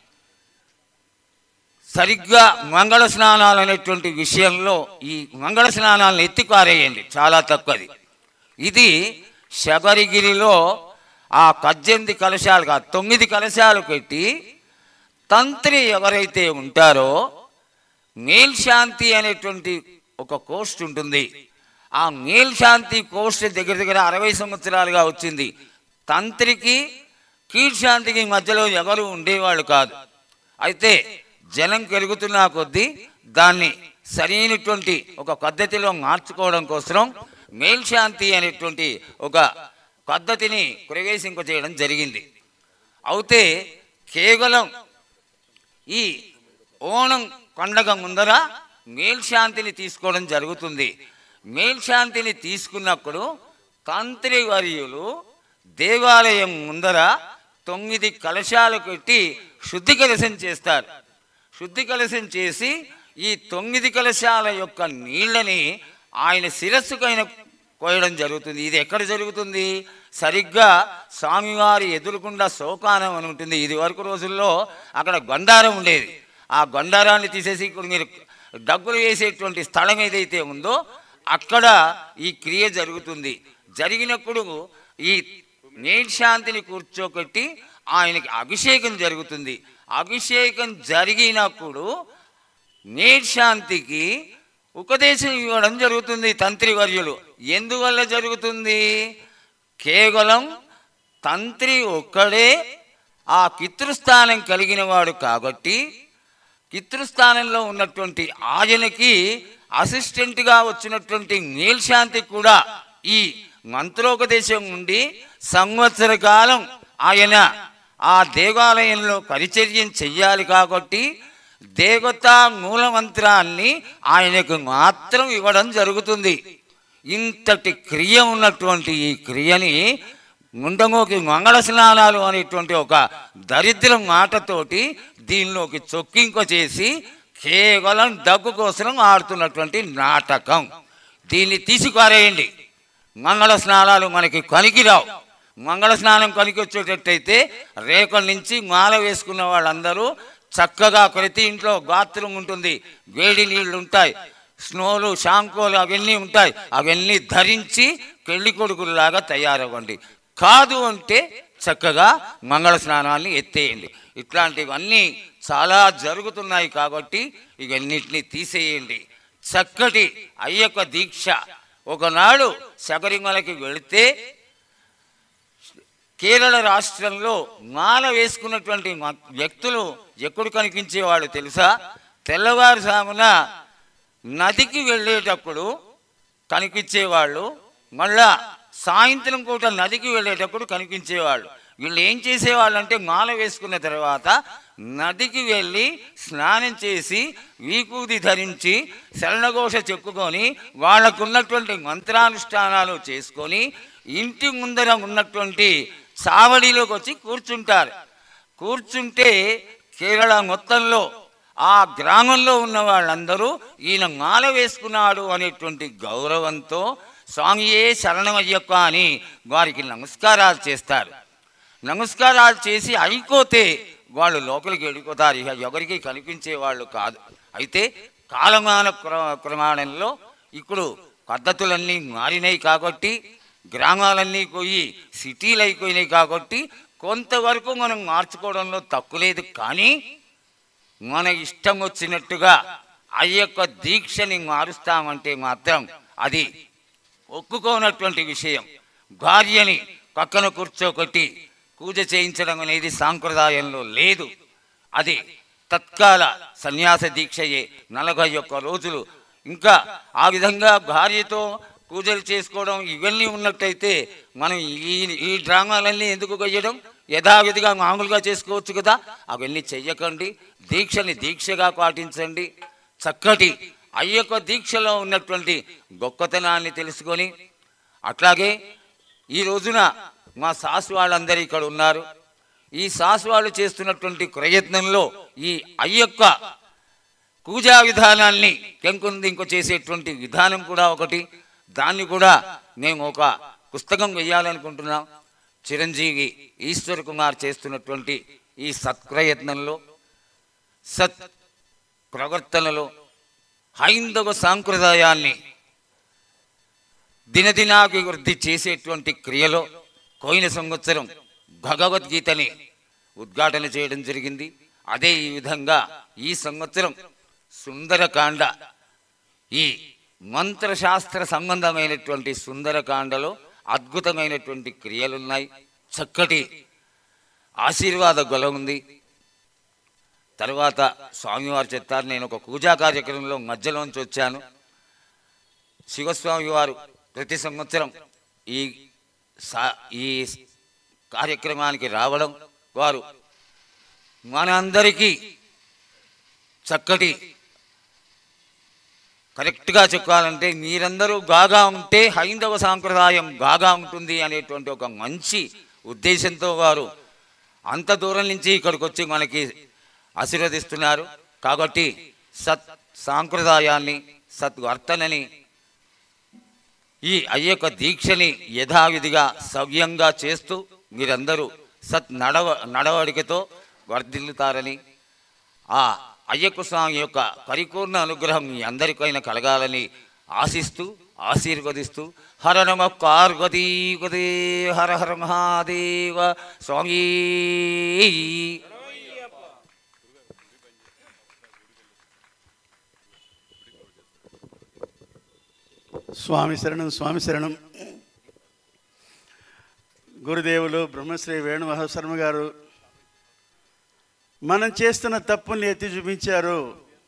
సరిగ్గా మంగళ స్నానాలు అనేటువంటి విషయంలో ఈ మంగళ స్నానాలను ఎత్తిపారేయండి చాలా తక్కువది ఇది శబరిగిరిలో ఆ పద్దెనిమిది కలశాలు కాదు తొమ్మిది కలశాలు పెట్టి తంత్రి ఎవరైతే ఉంటారో మేల్శాంతి అనేటువంటి ఒక కోస్ట్ ఉంటుంది ఆ మేల్శాంతి కోస్ట్ దగ్గర దగ్గర అరవై సంవత్సరాలుగా వచ్చింది తంత్రికి కీழ்శాంతికి మధ్యలో ఎవరు ఉండేవాళ్ళు కాదు అయితే జనం పెరుగుతున్న కొద్దీ దాన్ని సరైనటువంటి ఒక పద్ధతిలో మార్చుకోవడం కోసం మేల్శాంతి అనేటువంటి ఒక పద్ధతిని ప్రవేశింపజేయడం జరిగింది అయితే కేవలం ఈ ఓణం పండగ ముందర మేల్శాంతిని తీసుకోవడం జరుగుతుంది మేల్శాంతిని తీసుకున్నప్పుడు తంత్రి వర్యులు దేవాలయం ముందర తొమ్మిది కలశాలు పెట్టి శుద్ధి కలశం చేస్తారు శుద్ధి కలశం చేసి ఈ తొమ్మిది కలశాల యొక్క నీళ్ళని ఆయన శిరస్సుకైన కోయడం జరుగుతుంది ఇది ఎక్కడ జరుగుతుంది సరిగ్గా స్వామివారి ఎదురుకుండా శోకానం అని ఉంటుంది ఇది వరకు రోజుల్లో అక్కడ గండారం ఉండేది ఆ గండారాన్ని తీసేసి ఇప్పుడు మీరు డబ్బులు వేసేటువంటి స్థలం ఏదైతే ఉందో అక్కడ ఈ క్రియ జరుగుతుంది జరిగినప్పుడు ఈ నేర్శాంతిని కూర్చోబెట్టి ఆయనకి అభిషేకం జరుగుతుంది అభిషేకం జరిగినప్పుడు నేర్శాంతికి ఉపదేశం ఇవ్వడం జరుగుతుంది తంత్రి వర్యులు ఎందువల్ల జరుగుతుంది కేవలం తంత్రి ఒక్కడే ఆ పితృస్థానం కలిగిన వాడు కాబట్టి పితృస్థానంలో ఉన్నటువంటి ఆయనకి అసిస్టెంట్గా వచ్చినటువంటి మేల్శాంతి కూడా ఈ మంత్రోపదేశం నుండి సంవత్సర కాలం ఆయన ఆ దేవాలయంలో పరిచర్యం చెయ్యాలి కాబట్టి దేవతా మూల మంత్రాన్ని ఆయనకు మాత్రం ఇవ్వడం జరుగుతుంది ఇంతటి క్రియ ఉన్నటువంటి ఈ క్రియని ముండమోకి మంగళ స్నానాలు అనేటువంటి ఒక దరిద్ర మాటతోటి దీనిలోకి చొక్కింక చేసి కేవలం డబ్బు కోసం ఆడుతున్నటువంటి నాటకం దీన్ని తీసిపారేయండి మంగళ స్నానాలు మనకి కనికిరావు మంగళ స్నానం కనికి వచ్చేటట్టయితే రేపటి నుంచి మాల వేసుకున్న వాళ్ళందరూ చక్కగా ప్రతి ఇంట్లో బాత్రూమ్ ఉంటుంది వేడి నీళ్లు ఉంటాయి స్నోలు షాంకోలు అవన్నీ ఉంటాయి అవన్నీ ధరించి పెళ్లి కొడుకుల్లాగా తయారవ్వండి కాదు అంటే చక్కగా మంగళ స్నానాన్ని ఎత్తేయండి ఇట్లాంటివన్నీ చాలా జరుగుతున్నాయి కాబట్టి ఇవన్నిటిని తీసేయండి చక్కటి అయ్యప్ప దీక్ష ఒకనాడు శబరిమలకి వెళితే కేరళ రాష్ట్రంలో మాల వేసుకున్నటువంటి మ- వ్యక్తులు ఎప్పుడు కనిపించేవాళ్ళు తెలుసా తెల్లవారుజామున నదికి వెళ్ళేటప్పుడు కనిపించేవాళ్ళు మళ్ళా సాయంత్రం పూట నదికి వెళ్ళేటప్పుడు కనిపించేవాళ్ళు వీళ్ళు ఏం చేసేవాళ్ళు అంటే మాల వేసుకున్న తర్వాత నదికి వెళ్ళి స్నానం చేసి వీకూది ధరించి శరణఘోష చెప్పుకొని వాళ్ళకున్నటువంటి మంత్రానుష్ఠానాలు చేసుకొని ఇంటి ముందర ఉన్నటువంటి చావడిలోకి వచ్చి కూర్చుంటారు కూర్చుంటే కేరళ మొత్తంలో ఆ గ్రామంలో ఉన్న వాళ్ళందరూ ఈయన మాల వేసుకున్నాడు అనేటువంటి గౌరవంతో స్వామియే శరణమయ్యప్ప అని వారికి నమస్కారాలు చేస్తారు నమస్కారాలు చేసి అయిపోతే వాళ్ళు లోపలికి వెళ్ళిపోతారు ఇక ఎవరికి కనిపించే వాళ్ళు కాదు అయితే కాలమాన క్ర- ప్రమాణంలో ఇప్పుడు పద్ధతులన్నీ మారినాయి కాబట్టి గ్రామాలన్నీ పోయి సిటీలు అయిపోయినాయి కాబట్టి కొంతవరకు మనం మార్చుకోవడంలో తక్కులేదు కానీ మన ఇష్టం వచ్చినట్టుగా ఆ యొక్క దీక్షని మారుస్తామంటే మాత్రం అది ఒప్పుకోనటువంటి విషయం భార్యని పక్కన కూర్చోకొట్టి పూజ చేయించడం అనేది సాంప్రదాయంలో లేదు అది తత్కాల సన్యాస దీక్షయే నలభై ఒక్క రోజులు ఇంకా ఆ విధంగా భార్యతో పూజలు చేసుకోవడం ఇవన్నీ ఉన్నట్టయితే మనం ఈ ఈ డ్రామాలన్నీ ఎందుకు కొయ్యడం యథావిధిగా మామూలుగా చేసుకోవచ్చు కదా అవన్నీ చెయ్యకండి దీక్షని దీక్షగా పాటించండి చక్కటి అయ్యొక్క దీక్షలో ఉన్నటువంటి గొప్పతనాన్ని తెలుసుకొని అట్లాగే ఈ రోజున మా సాసు వాళ్ళందరూ ఇక్కడ ఉన్నారు ఈ సాసు వాళ్ళు చేస్తున్నటువంటి ప్రయత్నంలో ఈ అయ్యొక్క పూజా విధానాన్ని ఇంకో చేసేటువంటి విధానం కూడా ఒకటి దాన్ని కూడా మేము ఒక పుస్తకం వేయాలనుకుంటున్నాం చిరంజీవి ఈశ్వర్ కుమార్ చేస్తున్నటువంటి ఈ సత్ప్రయత్నంలో సత్ ప్రవర్తనలో హైందవ సాంప్రదాయాన్ని దినదినాభివృద్ధి చేసేటువంటి క్రియలో పోయిన సంవత్సరం భగవద్గీతని ఉద్ఘాటన చేయడం జరిగింది అదే ఈ విధంగా ఈ సంవత్సరం సుందరకాండ ఈ మంత్రశాస్త్ర సంబంధమైనటువంటి సుందరకాండలో అద్భుతమైనటువంటి క్రియలున్నాయి చక్కటి ఆశీర్వాద గొల ఉంది తర్వాత స్వామివారు చెప్తారు నేను ఒక పూజా కార్యక్రమంలో మధ్యలోంచి వచ్చాను శివస్వామి వారు ప్రతి సంవత్సరం ఈ సా ఈ కార్యక్రమానికి రావడం వారు మనందరికీ చక్కటి కరెక్ట్గా చెప్పాలంటే మీరందరూ బాగా ఉంటే హైందవ సాంప్రదాయం బాగా ఉంటుంది అనేటువంటి ఒక మంచి ఉద్దేశంతో వారు అంత దూరం నుంచి ఇక్కడికి వచ్చి మనకి ఆశీర్వదిస్తున్నారు కాబట్టి సత్ సాంప్రదాయాన్ని సద్వర్తనని ఈ అయ్యొక్క దీక్షని యథావిధిగా సవ్యంగా చేస్తూ మీరందరూ సత్ నడవ నడవడికతో వర్ధిల్లుతారని ఆ అయ్యప్ప స్వామి యొక్క పరిపూర్ణ అనుగ్రహం మీ అందరికైనా కలగాలని ఆశిస్తూ ఆశీర్వదిస్తూ హర నమ పార్వతీపదే హర హర మహాదేవ స్వామి స్వామి శరణం స్వామి శరణం గురుదేవులు బ్రహ్మశ్రీ వేణుమహ శర్మ గారు మనం చేస్తున్న తప్పుని ఎత్తి చూపించారు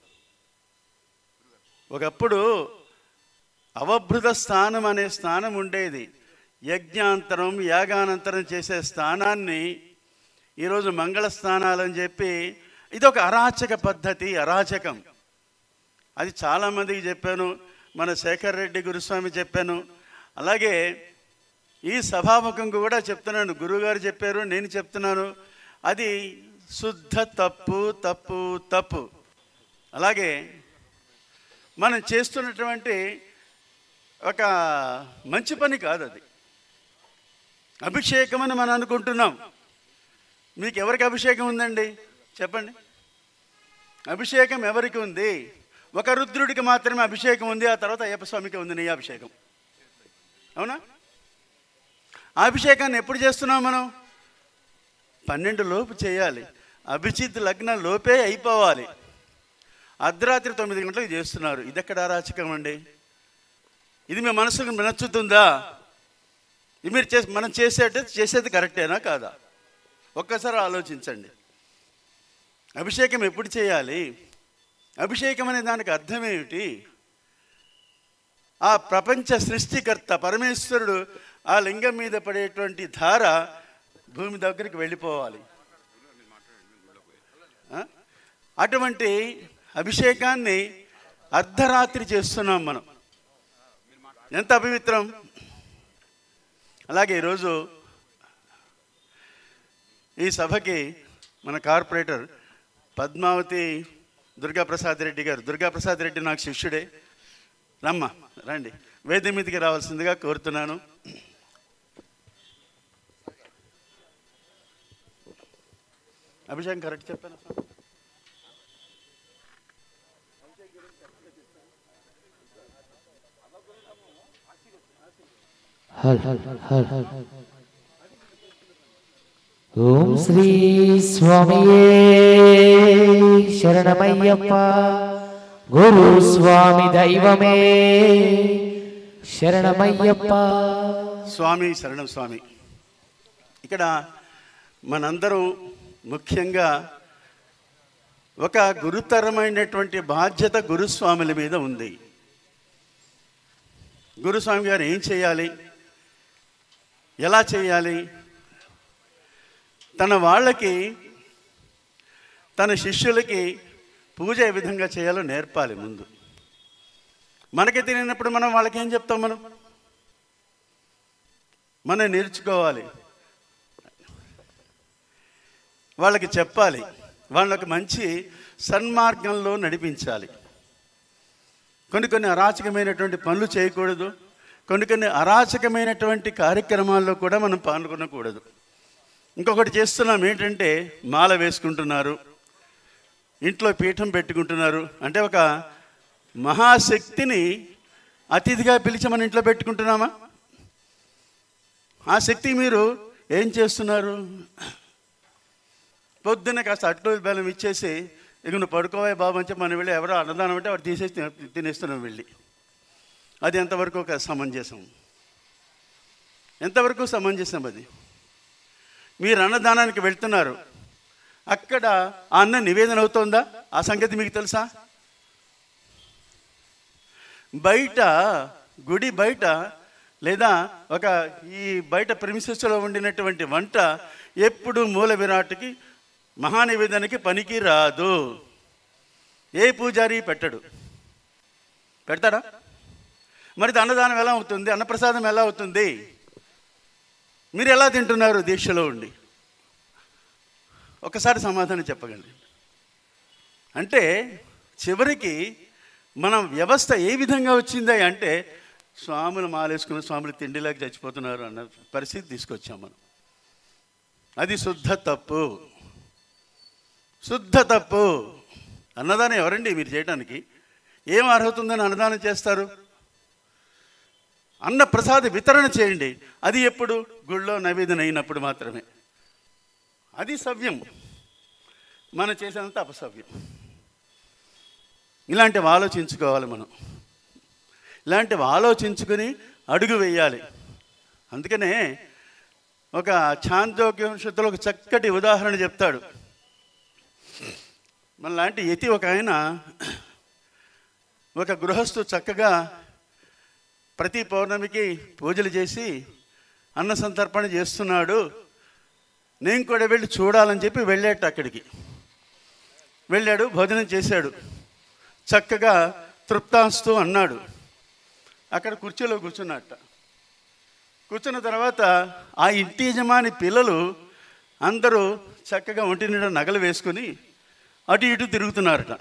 ఒకప్పుడు అవభృత స్థానం అనే స్థానం ఉండేది యజ్ఞాంతరం యాగానంతరం చేసే స్థానాన్ని ఈరోజు మంగళ స్థానాలని చెప్పి ఇది ఒక అరాచక పద్ధతి అరాచకం అది చాలామందికి చెప్పాను మన శేఖర్ రెడ్డి గురుస్వామి చెప్పాను అలాగే ఈ సభాముఖం కూడా చెప్తున్నాను గురువుగారు చెప్పారు నేను చెప్తున్నాను అది శుద్ధ తప్పు తప్పు తప్పు అలాగే మనం చేస్తున్నటువంటి ఒక మంచి పని కాదు అది అభిషేకం అని మనం అనుకుంటున్నాం మీకు ఎవరికి అభిషేకం ఉందండి చెప్పండి అభిషేకం ఎవరికి ఉంది ఒక రుద్రుడికి మాత్రమే అభిషేకం ఉంది ఆ తర్వాత అయ్యప్ప స్వామికి ఉంది నీ అభిషేకం అవునా ఆ అభిషేకాన్ని ఎప్పుడు చేస్తున్నాం మనం పన్నెండు లోపు చేయాలి అభిజిత్ లగ్న లోపే అయిపోవాలి అర్ధరాత్రి తొమ్మిది గంటలకు చేస్తున్నారు ఇది ఎక్కడ అరాచకం అండి ఇది మీ మనసుకు నచ్చుతుందా ఇది మీరు చేసి మనం చేసేట చేసేది కరెక్టేనా కాదా ఒక్కసారి ఆలోచించండి అభిషేకం ఎప్పుడు చేయాలి అభిషేకం అనే దానికి అర్థం ఏమిటి ఆ ప్రపంచ సృష్టికర్త పరమేశ్వరుడు ఆ లింగం మీద పడేటువంటి ధార భూమి దగ్గరికి వెళ్ళిపోవాలి ఆ? అటువంటి అభిషేకాన్ని అర్ధరాత్రి చేస్తున్నాం మనం ఎంత అపవిత్రం అలాగే ఈరోజు ఈ సభకి మన కార్పొరేటర్ పద్మావతి దుర్గాప్రసాద్ రెడ్డి గారు దుర్గాప్రసాద్ రెడ్డి నాకు శిష్యుడే రమ్మ రండి వేది మీదకి రావాల్సిందిగా కోరుతున్నాను అభిషేకం కరెక్ట్ చెప్పాను హల్ హల్ హల్ హల్ ఓం శ్రీ స్వామియే శరణమయ్యప్ప గురు స్వామి దైవమే శరణమయ్యప్ప స్వామి శరణం స్వామి ఇక్కడ మనందరం ముఖ్యంగా ఒక గురుతరమైనటువంటి బాధ్యత గురుస్వాముల మీద ఉంది గురుస్వామి గారు ఏం చేయాలి ఎలా చేయాలి తన వాళ్ళకి తన శిష్యులకి పూజ ఏ విధంగా చేయాలో నేర్పాలి ముందు మనకి తెలియనప్పుడు మనం వాళ్ళకి ఏం చెప్తాం మనం మనం నేర్చుకోవాలి వాళ్ళకి చెప్పాలి వాళ్ళకి మంచి సన్మార్గంలో నడిపించాలి కొన్ని కొన్ని అరాచకమైనటువంటి పనులు చేయకూడదు కొన్ని కొన్ని అరాచకమైనటువంటి కార్యక్రమాల్లో కూడా మనం పాల్గొనకూడదు ఇంకొకటి చేస్తున్నాం ఏంటంటే మాల వేసుకుంటున్నారు ఇంట్లో పీఠం పెట్టుకుంటున్నారు అంటే ఒక మహాశక్తిని అతిథిగా పిలిచి మన ఇంట్లో పెట్టుకుంటున్నామా ఆ శక్తి మీరు ఏం చేస్తున్నారు పొద్దున్న కాస్త అట్లు బెల్లం ఇచ్చేసి ఇక నువ్వు పడుకోవే బాబు అని చెప్పి మనం వెళ్ళి ఎవరో అన్నదానం అంటే వాడు తీసేసి తినే- తినేస్తున్నాం వెళ్ళి అది ఎంతవరకు ఒక సమంజసం ఎంతవరకు సమంజసం అది మీరు అన్నదానానికి వెళ్తున్నారు అక్కడ ఆ అన్న నివేదన అవుతోందా ఆ సంగతి మీకు తెలుసా బయట గుడి బయట లేదా ఒక ఈ బయట ప్రిమిసెస్లో వండినటువంటి వంట ఎప్పుడు మూల విరాట్కి మహానివేదనకి పనికి రాదు ఏ పూజారి పెట్టడు పెడతాడా మరి ఇది అన్నదానం ఎలా అవుతుంది అన్నప్రసాదం ఎలా అవుతుంది మీరు ఎలా తింటున్నారు దీక్షలో ఉండి ఒకసారి సమాధానం చెప్పగలండి అంటే చివరికి మన వ్యవస్థ ఏ విధంగా వచ్చింది అంటే స్వాములు మాలేసుకున్న స్వాములు తిండిలాగా చచ్చిపోతున్నారు అన్న పరిస్థితి తీసుకొచ్చాం మనం అది శుద్ధ తప్పు శుద్ధ తప్పు అన్నదానం ఎవరండి మీరు చేయడానికి ఏం అర్హత ఉందని అన్నదానం చేస్తారు అన్న ప్రసాద వితరణ చేయండి అది ఎప్పుడు గుళ్ళో నైవేద్యం అయినప్పుడు మాత్రమే అది సవ్యం మనం చేసేంత అపసవ్యం ఇలాంటివి ఆలోచించుకోవాలి మనం ఇలాంటివి ఆలోచించుకుని అడుగు వేయాలి అందుకనే ఒక ఛాందోగ్యంశత్తులో ఒక చక్కటి ఉదాహరణ చెప్తాడు మన లాంటి యతి ఒక ఆయన ఒక గృహస్థు చక్కగా ప్రతి పౌర్ణమికి పూజలు చేసి అన్న సంతర్పణ చేస్తున్నాడు నేను కూడా వెళ్ళి చూడాలని చెప్పి వెళ్ళాట అక్కడికి వెళ్ళాడు భోజనం చేశాడు చక్కగా తృప్తాస్తు అన్నాడు అక్కడ కుర్చీలో కూర్చున్నట్ట కూర్చున్న తర్వాత ఆ ఇంటి యజమాని పిల్లలు అందరూ చక్కగా ఒంటి నిండా నగలు వేసుకొని అటు ఇటు తిరుగుతున్నారట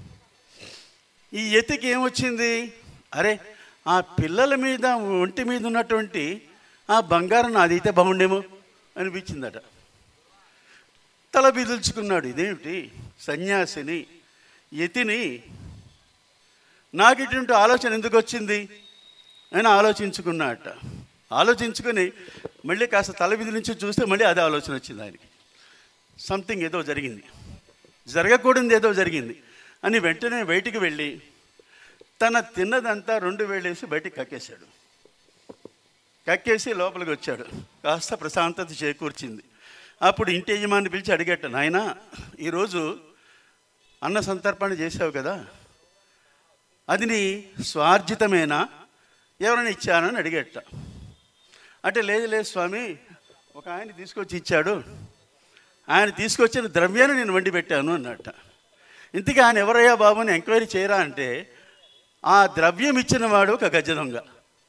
ఈ ఎతికి ఏమొచ్చింది అరే ఆ పిల్లల మీద ఒంటి మీద ఉన్నటువంటి ఆ బంగారం నాదైతే బాగుండేమో అనిపించిందట తల బిదుల్చుకున్నాడు ఇదేమిటి సన్యాసిని యతిని నాకు ఇటువంటి ఆలోచన ఎందుకు వచ్చింది అని ఆలోచించుకున్నట్ట ఆలోచించుకొని మళ్ళీ కాస్త తల బిదిలించి చూస్తే మళ్ళీ అదే ఆలోచన వచ్చింది ఆయనకి సంథింగ్ ఏదో జరిగింది జరగకూడదు ఏదో జరిగింది అని వెంటనే బయటికి వెళ్ళి తన తిన్నదంతా రెండు వేలేసి బయటికి కక్కేశాడు కక్కేసి లోపలికి వచ్చాడు కాస్త ప్రశాంతత చేకూర్చింది అప్పుడు ఇంటి యజమాని పిలిచి అడిగట నాయన ఈరోజు అన్న సంతర్పణ చేసావు కదా అది నీ స్వార్జితమేనా ఎవరైనా ఇచ్చానని అడిగట అంటే లేదు లేదు స్వామి ఒక ఆయన తీసుకొచ్చి ఇచ్చాడు ఆయన తీసుకొచ్చిన ద్రవ్యాన్ని నేను వండి పెట్టాను అన్నట్ట ఇంతకీ ఆయన ఎవరయ్యా బాబు అని ఎంక్వైరీ చేయరా అంటే ఆ ద్రవ్యం ఇచ్చిన వాడు ఒక గజ దొంగ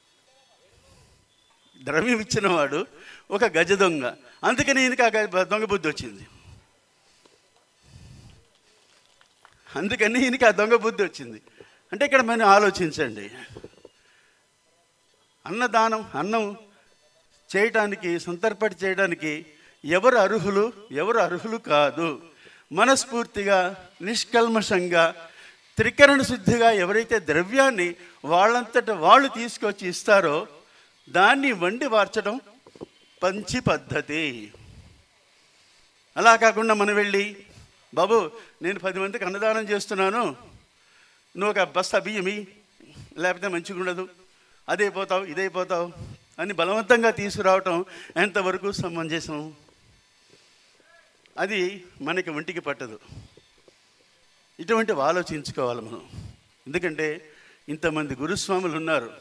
ద్రవ్యం ఇచ్చిన వాడు ఒక గజ దొంగ అందుకని ఈయనకి ఆ గ- దొంగ బుద్ధి వచ్చింది అందుకని ఈయనకి ఆ దొంగ బుద్ధి వచ్చింది అంటే ఇక్కడ మనం ఆలోచించండి అన్నదానం అన్నం చేయటానికి సంతర్పటి చేయడానికి ఎవరు అర్హులు ఎవరు అర్హులు కాదు మనస్ఫూర్తిగా నిష్కల్మషంగా త్రికరణ శుద్ధిగా ఎవరైతే ద్రవ్యాన్ని వాళ్ళంతట వాళ్ళు తీసుకొచ్చి ఇస్తారో దాన్ని వండి వార్చడం పంచి పద్ధతి అలా కాకుండా మనం వెళ్ళి బాబు నేను పది మందికి అన్నదానం చేస్తున్నాను నువ్వు ఒక బస్తా బియ్యమి లేకపోతే మంచిగా ఉండదు అదైపోతావు ఇదైపోతావు అని బలవంతంగా తీసుకురావటం ఎంతవరకు సమంజసం అది మనకి ఒంటికి పట్టదు ఇటువంటివి ఆలోచించుకోవాలి మనం ఎందుకంటే ఇంతమంది గురుస్వాములు ఉన్నారు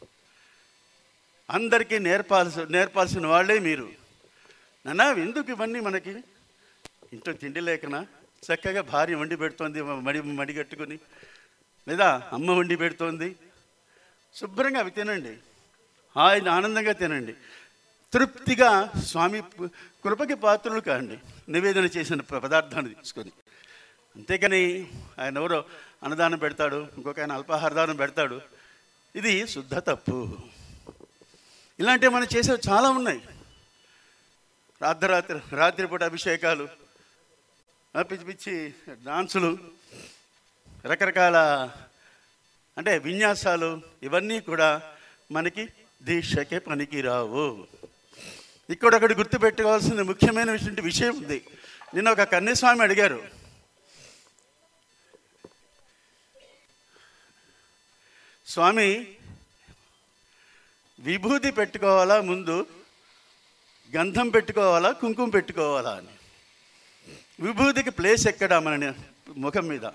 అందరికీ నేర్పాల్సి నేర్పాల్సిన వాళ్ళే మీరు నాన్న ఎందుకు ఇవన్నీ మనకి ఇంట్లో తిండి లేకనా చక్కగా భార్య వండి పెడుతోంది మడి మడి కట్టుకొని లేదా అమ్మ వండి పెడుతోంది శుభ్రంగా అవి తినండి ఆయన ఆనందంగా తినండి తృప్తిగా స్వామి పు- కృపకి పాత్రలు కాండి నివేదన చేసిన ప- పదార్థాన్ని తీసుకొని అంతేకాని ఆయన ఎవరో అన్నదానం పెడతాడు ఇంకొక ఆయన అల్పాహారదానం పెడతాడు ఇది శుద్ధ తప్పు ఇలాంటివి మనం చేసేవి చాలా ఉన్నాయి రాత్రి రాత్రిపూట అభిషేకాలు ఆ పిచ్చి పిచ్చి డాన్సులు రకరకాల అంటే విన్యాసాలు ఇవన్నీ కూడా మనకి దీక్షకే పనికి రావు ఇక్కడ ఒకటి గుర్తుపెట్టుకోవాల్సిన ముఖ్యమైన విషయం విషయం ఉంది నిన్న ఒక కన్యస్వామి అడిగారు స్వామి విభూతి పెట్టుకోవాలా ముందు గంధం పెట్టుకోవాలా కుంకుమ పెట్టుకోవాలా అని విభూతికి ప్లేస్ ఎక్కడ మన ముఖం మీద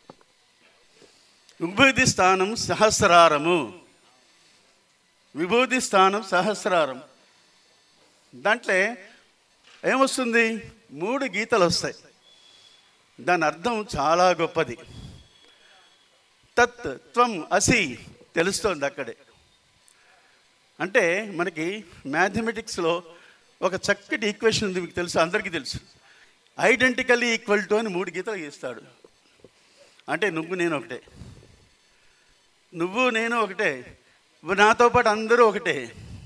విభూతి స్థానం సహస్రారము విభూతి స్థానం సహస్రారం దాంట్లో ఏమొస్తుంది మూడు గీతలు వస్తాయి దాని అర్థం చాలా గొప్పది తత్ త్వం అసి తెలుస్తోంది అక్కడే అంటే మనకి మ్యాథమెటిక్స్లో ఒక చక్కటి ఈక్వేషన్ ఉంది మీకు తెలుసు అందరికీ తెలుసు ఐడెంటికల్లీ ఈక్వల్ టు అని మూడు గీతలు గీస్తాడు అంటే నువ్వు నేను ఒకటే నువ్వు నేను ఒకటే నువ్వు నాతో పాటు అందరూ ఒకటే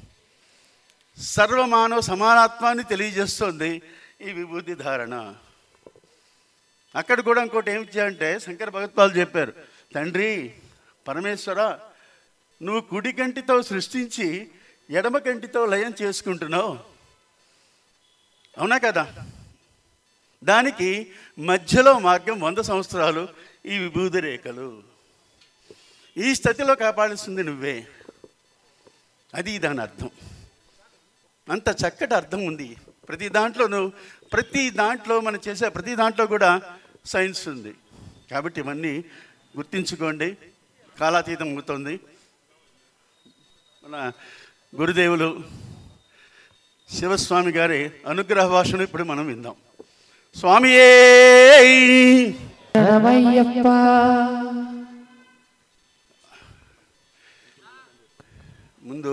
సర్వమానవ సమానత్వాన్ని తెలియజేస్తుంది ఈ విభూతి ధారణ అక్కడ కూడా ఇంకోటి ఏమి చేయాలంటే శంకర భగత్పాలు చెప్పారు తండ్రి పరమేశ్వర నువ్వు కుడి కంటితో సృష్టించి ఎడమ కంటితో లయం చేసుకుంటున్నావు అవునా కదా దానికి మధ్యలో మార్గం వంద సంవత్సరాలు ఈ విభూతి రేఖలు ఈ స్థితిలో కాపాడుస్తుంది నువ్వే అది దాని అర్థం అంత చక్కటి అర్థం ఉంది ప్రతి దాంట్లోనూ ప్రతి దాంట్లో మనం చేసే ప్రతి దాంట్లో కూడా సైన్స్ ఉంది కాబట్టి ఇవన్నీ గుర్తించుకోండి కాలాతీతం అవుతుంది మన గురుదేవులు శివస్వామి గారి అనుగ్రహ భాషను ఇప్పుడు మనం విందాం స్వామియే ముందు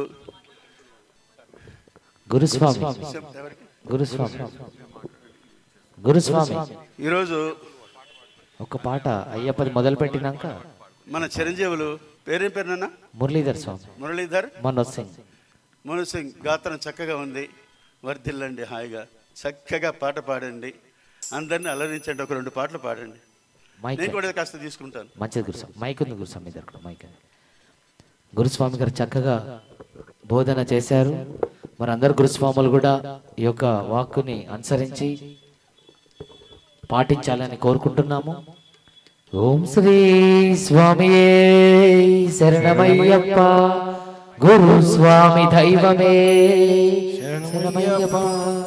గురుస్వామి చెప్తే ఎవరికి? గురుస్వామి గురుస్వామి ఈరోజు ఒక పాట అయ్యప్పది మొదలు పెట్టినాక మన చిరంజీవులు పేరేం పేరునన్నా మురళీధర్ స్వామి మురళీధర్ మనోజ్ సింగ్ మనోజ్ సింగ్ గాత్రం చక్కగా ఉంది వర్ధిల్లండి హాయిగా చక్కగా పాట పాడండి అందరిని అలరించండి ఒక రెండు పాటలు పాడండి మైక్ నేను కూడా కాస్త తీసుకుంటాను మంచిది గురుస్వామి మైక్ ఉంది గురుస్వామి దగ్గర కూడా మైక్ ఉంది. గురుస్వామి గారు చక్కగా బోధన చేశారు మరి అందరు గురుస్వాములు కూడా ఈ యొక్క వాక్కుని అనుసరించి పాటించాలని కోరుకుంటున్నాము ఓం శ్రీ స్వామి శరణమయ్యప్ప గురు స్వామి దైవమే శరణమయ్యప్ప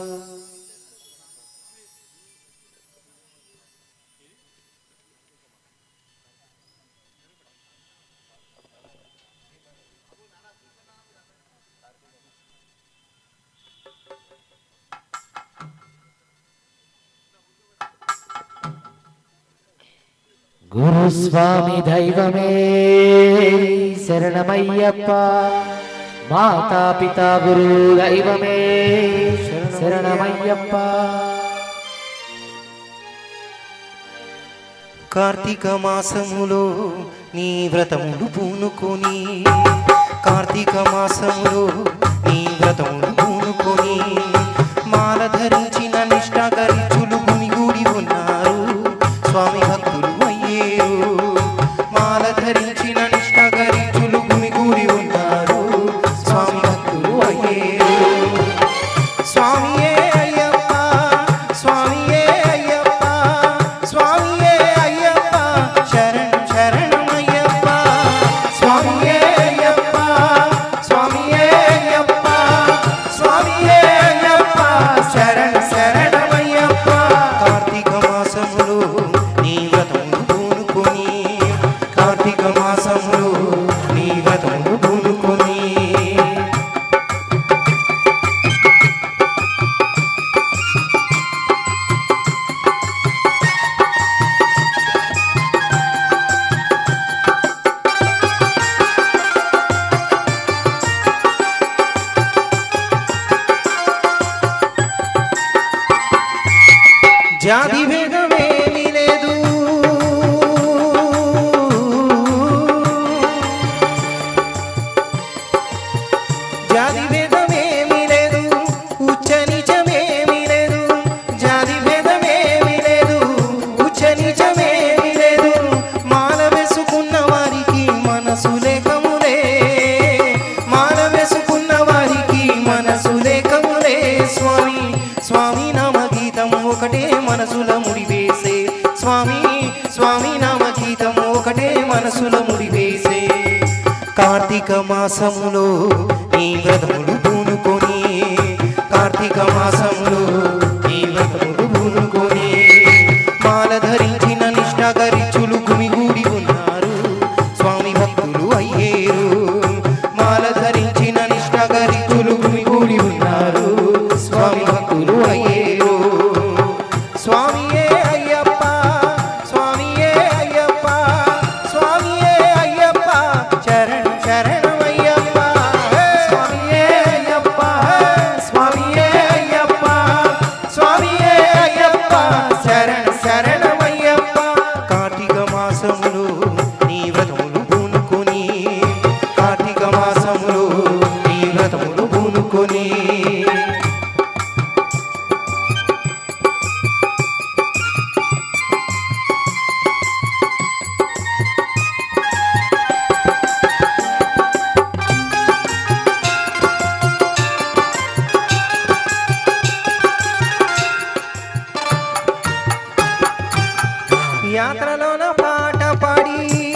గురుస్వామి దైవమే శరణమయ్యప్ప మాతా పితా గురు దైవమే శరణమయ్యప్ప కార్తీక మాసములో నీ వ్రతములు పూనుకొని కార్తీక మాసములో నీ వ్రతములు పూనుకొని మాల ధరించిన నిష్ఠాగరిచులు గుమిగూడి ఉన్నారు స్వామి భక్తులు అయ్యేరు మాల ధరించిన నిష్ఠాగరిచులు గుమిగూడి ఉన్నారు స్వామి భక్తులు అయ్యేరు స్వామియే అయ్యప్ప స్వామియే అయ్యప్ప స్వామియే అయ్యప్ప శరణం శరణం అయ్యప్ప స్వామియే అయ్యప్ప స్వామియే అయ్యప్ప స్వామియే అయ్యప్ప శరణ శరణమయ్యప్ప కార్తీక మాసములు నీ వ్రతములు పూనుకొని కార్తీక మాసములు నీ వ్రతములు పూనుకొని జాతి భేదమేమీ లేదు జాతి భేదమేమీ లేదు ఉచ్చ నిజమేమీ లేదు జాతి భేదమేమీ లేదు ఉచ్చ నిజమేమీ లేదు మాల వేసుకున్న వారికి మనసు లేకములే మాల వేసుకున్న వారికి మనసు లేకములే స్వామి స్వామి నామ గీతం ఒకటే మనసుల ముడివేసే స్వామి స్వామి నామ గీతం ఒకటే మనసుల ముడివేసే కార్తీక మాసములో నీ వ్రతములు పూనుకొని కార్తీక మాసములో నీ వ్రతములు పూనుకొని మాల ధరించిన నిష్ఠాగరిచులు గుమిగూడి ఉన్నారు స్వామి భక్తులు అయ్యేరు మాల ధరించిన నిష్ఠాగరిచులు గుమిగూడి ఉన్నారు స్వామి భక్తులు అయ్యేరు స్వామియే అయ్యప్ప స్వామియే అయ్యప్ప స్వామియే అయ్యప్ప చరణ శరణమయ్యప్ప స్వామియే అయ్యప్ప స్వామియే అయ్యప్ప స్వామియే అయ్యప్ప శరణ శరణమయ్యప్ప కార్తీక మాసములు నీ వ్రతములు పూనుకొని కార్తీక మాసములు నీ వ్రతములు పూనుకొని యాత్రలోన పాట పాడి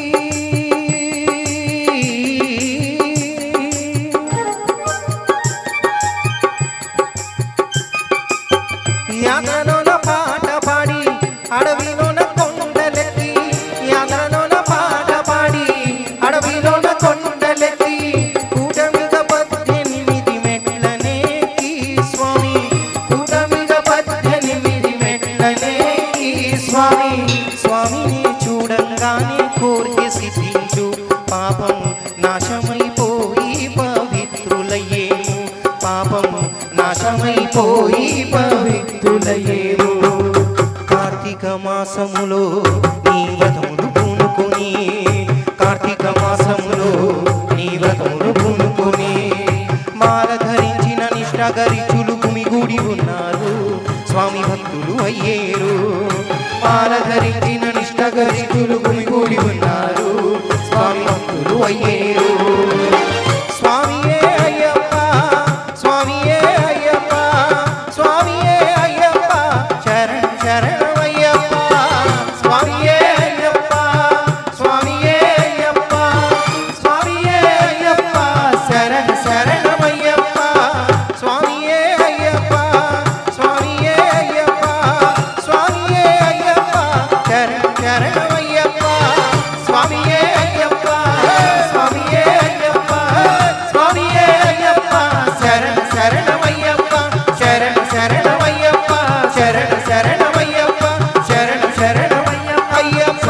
యాత్రలోన పాట పాడి అడవిలోన కొండలెక్కి యాత్రలోన పాట పాడి అడవిలోన కొండలెక్కి కూటమిగ పద్దెనిమిది మెట్లనేకి స్వామి కూటమిగ పద్దెనిమిది మెట్లనేకి స్వామి స్వామిని చూడంగానే కోరిక సిద్ధించు పాపం నాశమైపోయి పవిత్రులయ్యేము పాపం నాశమైపోయి పవిత్రులయ్యేము కార్తీక మాసములో నీ వ్రతములు పూనుకొని కార్తీక మాసములో నీ వ్రతములు పూనుకొని మాల ధరించిన నిష్ఠాగరిచులు గుమిగూడి ఉన్నారు స్వామి భక్తులు అయ్యేరు మాల ధరించిన నిష్ఠాగరిచులు గుమిగూడి ఉన్నారు స్వామి భక్తులు అయ్యేరు స్వామియే అయ్యప్ప స్వామియే అయ్యప్ప స్వామియే అయ్యప్ప శరణ శరణమయ్యప్ప స్వామియే అయ్యప్ప స్వామియే అయ్యప్ప స్వామియే అయ్యప్ప శరణ శరణమయ్యప్ప స్వామియే అయ్యప్ప స్వామియే అయ్యప్ప స్వామియే అయ్యప్ప శరణ శరణమయ్యప్ప స్వామియే అయ్యప్ప స్వామియే అయ్యప్ప స్వామియే అయ్యప్ప శరణ శరణమయ్యప్ప శరణ శరణమయ్యప్ప శరణ శరణమయ్యప్ప శరణ శరణమయ్యప్ప అయ్యప్ప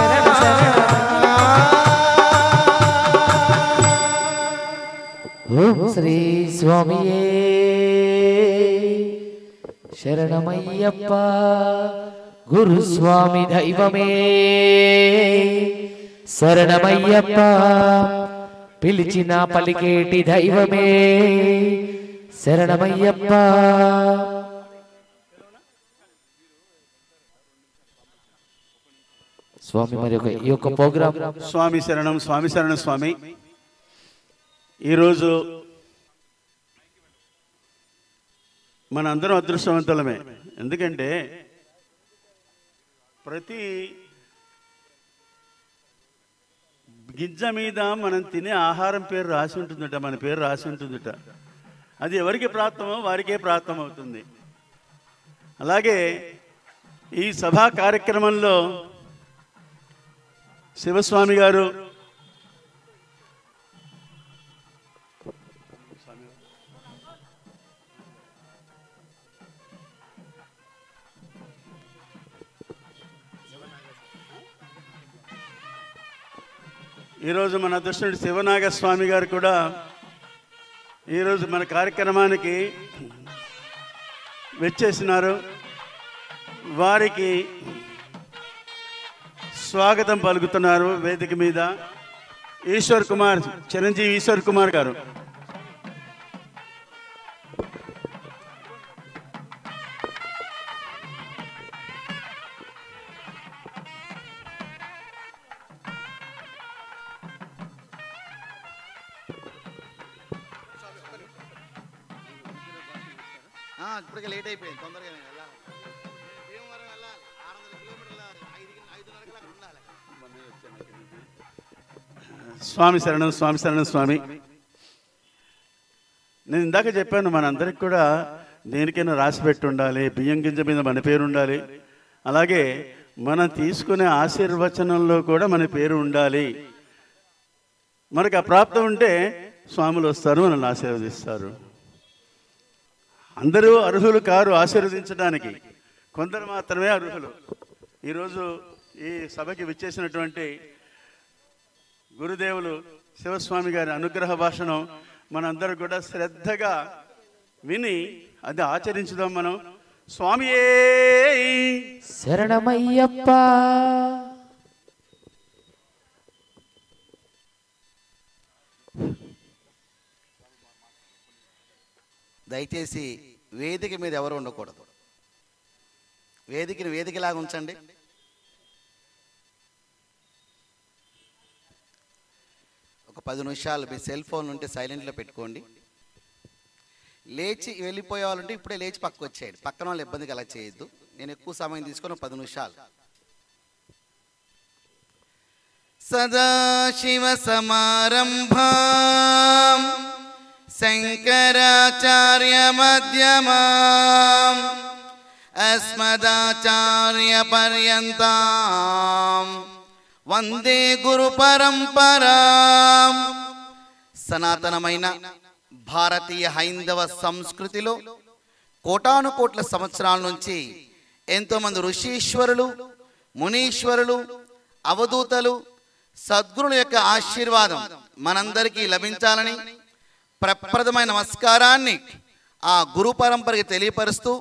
ఓం శ్రీ స్వామియే శరణమయ్యప్ప గురుస్వామి దైవమే శరణమయ్యప్ప పిలిచిన పలికేటి దైవమే శరణమయ్యప్ప స్వామి మరి ఒక ఈ యొక్క ప్రోగ్రామ్ స్వామి శరణం స్వామి శరణం స్వామి ఈరోజు మన అందరం అదృష్టవంతులమే ఎందుకంటే ప్రతి గింజ మీద మనం తినే ఆహారం పేరు రాసి ఉంటుందట మన పేరు రాసి ఉంటుందట అది ఎవరికి ప్రాప్తమో వారికే ప్రాప్తం అవుతుంది అలాగే ఈ సభా కార్యక్రమంలో శివస్వామి గారు ఈరోజు మన అదృష్టుడు శివనాగస్వామి గారు కూడా ఈరోజు మన కార్యక్రమానికి వచ్చేసినారు వారికి స్వాగతం పలుకుతున్నారు వేదిక మీద ఈశ్వర్ కుమార్ చిరంజీవి ఈశ్వర్ కుమార్ గారు ఇప్పటికే లేట్ అయిపోయింది తొందరగా వెళ్ళాలి భీమవరం వెళ్ళాలి ఆరు వందల కిలోమీటర్ల ఐదు ఐదున్నరకి అక్కడ ఉండాలి స్వామి శరణం స్వామి శరణం స్వామి నేను ఇందాక చెప్పాను మనందరికి కూడా దేనికైనా రాసి పెట్టి ఉండాలి బియ్యం గింజ మీద మన పేరు ఉండాలి అలాగే మనం తీసుకునే ఆశీర్వచనంలో కూడా మన పేరు ఉండాలి మనకు ఆ ప్రాప్తం ఉంటే స్వాములు వస్తారు మనల్ని ఆశీర్వదిస్తారు అందరూ అర్హులు కారు ఆశీర్వదించడానికి కొందరు మాత్రమే అర్హులు ఈరోజు ఈ సభకి విచ్చేసినటువంటి గురుదేవులు శివస్వామి గారి అనుగ్రహ భాషను మనందరూ కూడా శ్రద్ధగా విని అది ఆచరించుదాం మనం స్వామియే శరణమయ్యప్ప దయచేసి వేదిక మీద ఎవరు ఉండకూడదు వేదికని వేదికలాగా ఉంచండి ఒక పది నిమిషాలు మీ సెల్ ఫోన్ ఉంటే సైలెంట్లో పెట్టుకోండి లేచి వెళ్ళిపోయే వాళ్ళు ఉంటే ఇప్పుడే లేచి పక్కకు వచ్చేయండి పక్కన వాళ్ళు ఇబ్బంది కల చేయొద్దు నేను ఎక్కువ సమయం తీసుకొని ఒక పది నిమిషాలు సదాశివ సమారంభాం శంకరాచార్య మధ్యమాం అస్మదాచార్య పర్యంతం వందే గురు పరంపరాం సనాతనమైన భారతీయ హైందవ సంస్కృతిలో కోటాను కోట్ల సంవత్సరాల నుంచి ఎంతోమంది ఋషీశ్వరులు మునీశ్వరులు అవధూతలు సద్గురుల యొక్క ఆశీర్వాదం మనందరికీ లభించాలని ప్రప్రదమైన నమస్కారాన్ని ఆ గురు పరంపరకి తెలియపరుస్తూ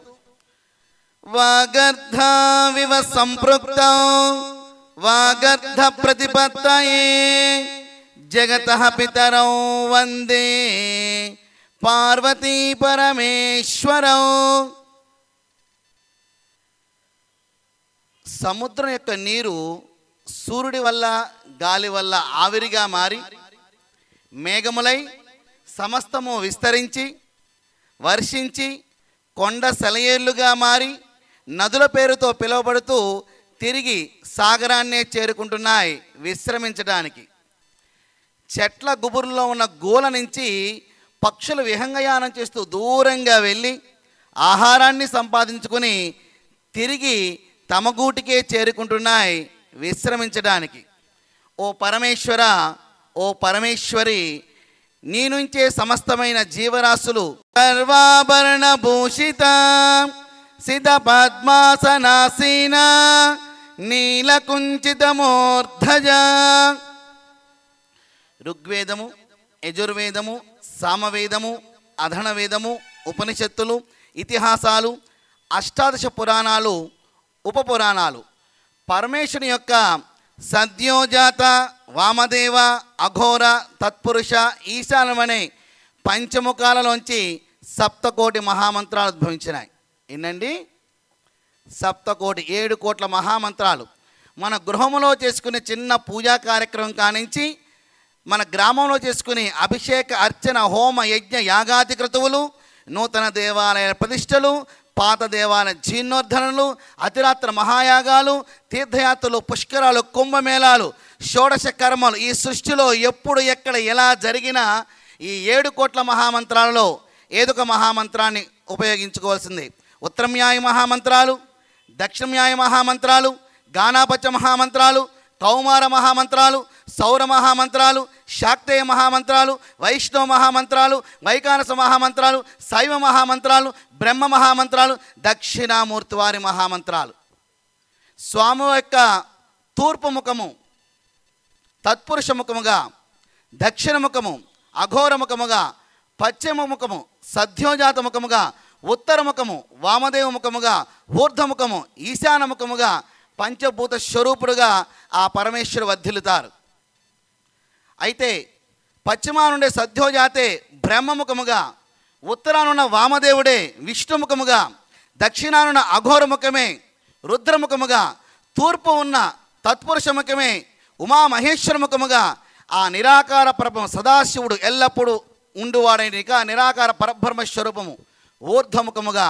వాగర్ధావివ సంపృక్త వాగర్ధ ప్రతిపత్తయే జగత పితరౌ వందే పార్వతీ పరమేశ్వరౌ సముద్రం యొక్క నీరు సూర్యుడి వల్ల గాలి వల్ల ఆవిరిగా మారి మేఘములై సమస్తము విస్తరించి వర్షించి కొండ సెలయేళ్లుగా మారి నదుల పేరుతో పిలువబడుతూ తిరిగి సాగరాన్నే చేరుకుంటున్నాయి విశ్రమించడానికి చెట్ల గుబురులో ఉన్న గోల నుంచి పక్షులు విహంగయానం చేస్తూ దూరంగా వెళ్ళి ఆహారాన్ని సంపాదించుకుని తిరిగి తమ గూటికే చేరుకుంటున్నాయి విశ్రమించడానికి ఓ పరమేశ్వర ఓ పరమేశ్వరి నీ నుంచే సమస్తమైన జీవరాశులు సర్వాభరణ భూషిత సిత పద్మాసనాసీన నీలకుంచితమూర్ధజ ఋగ్వేదము యజుర్వేదము సామవేదము అధర్వవేదము ఉపనిషత్తులు ఇతిహాసాలు అష్టాదశ పురాణాలు ఉపపురాణాలు పరమేశ్వరుని యొక్క సద్యోజాత వామదేవ అఘోర తత్పురుష ఈశానమనే పంచముఖాలలోంచి సప్తకోటి మహామంత్రాలు ఉద్భవించినాయి ఏంటండి సప్తకోటి ఏడు కోట్ల మహామంత్రాలు మన గృహంలో చేసుకునే చిన్న పూజా కార్యక్రమం కానించి మన గ్రామంలో చేసుకునే అభిషేక అర్చన హోమ యజ్ఞ యాగాది క్రతువులు నూతన దేవాలయ ప్రతిష్టలు పాత దేవాలయ జీర్ణోద్ధరణలు అతిరాత్ర మహాయాగాలు తీర్థయాత్రలు పుష్కరాలు కుంభమేళాలు షోడశ కర్మలు ఈ సృష్టిలో ఎప్పుడు ఎక్కడ ఎలా జరిగినా ఈ ఏడు కోట్ల మహామంత్రాలలో ఏదొక మహామంత్రాన్ని ఉపయోగించుకోవాల్సిందే ఉత్తరమ్యాయ మహామంత్రాలు దక్షిణమ్యాయ మహామంత్రాలు గానాపచ మహామంత్రాలు కౌమార మహామంత్రాలు సౌర మహామంత్రాలు శాక్తేయ మహామంత్రాలు వైష్ణవ మహామంత్రాలు వైకానస మహామంత్రాలు శైవ మహామంత్రాలు బ్రహ్మ మహామంత్రాలు దక్షిణామూర్తి వారి మహామంత్రాలు స్వామి యొక్క తూర్పు ముఖము తత్పురుష ముఖముగా దక్షిణ ముఖము అఘోర ముఖముగా పశ్చిమ ముఖము సద్యోజాత ముఖముగా ఉత్తర ముఖము వామదేవ ముఖముగా ఊర్ధముఖము ఈశాన ముఖముగా పంచభూత స్వరూపుడుగా ఆ పరమేశ్వరు వర్ధిల్లుతారు అయితే పశ్చిమానుండే సద్యోజాతే బ్రహ్మముఖముగా ఉత్తరానున్న వామదేవుడే విష్ణుముఖముగా దక్షిణానున్న అఘోరముఖమే రుద్రముఖముగా తూర్పు ఉన్న తత్పురుషముఖమే ఉమామహేశ్వరముఖముగా ఆ నిరాకార పరబ్రహ్మ సదాశివుడు ఎల్లప్పుడూ ఉండువాడైన నిరాకార పరబ్రహ్మ స్వరూపము ఊర్ధముఖముగా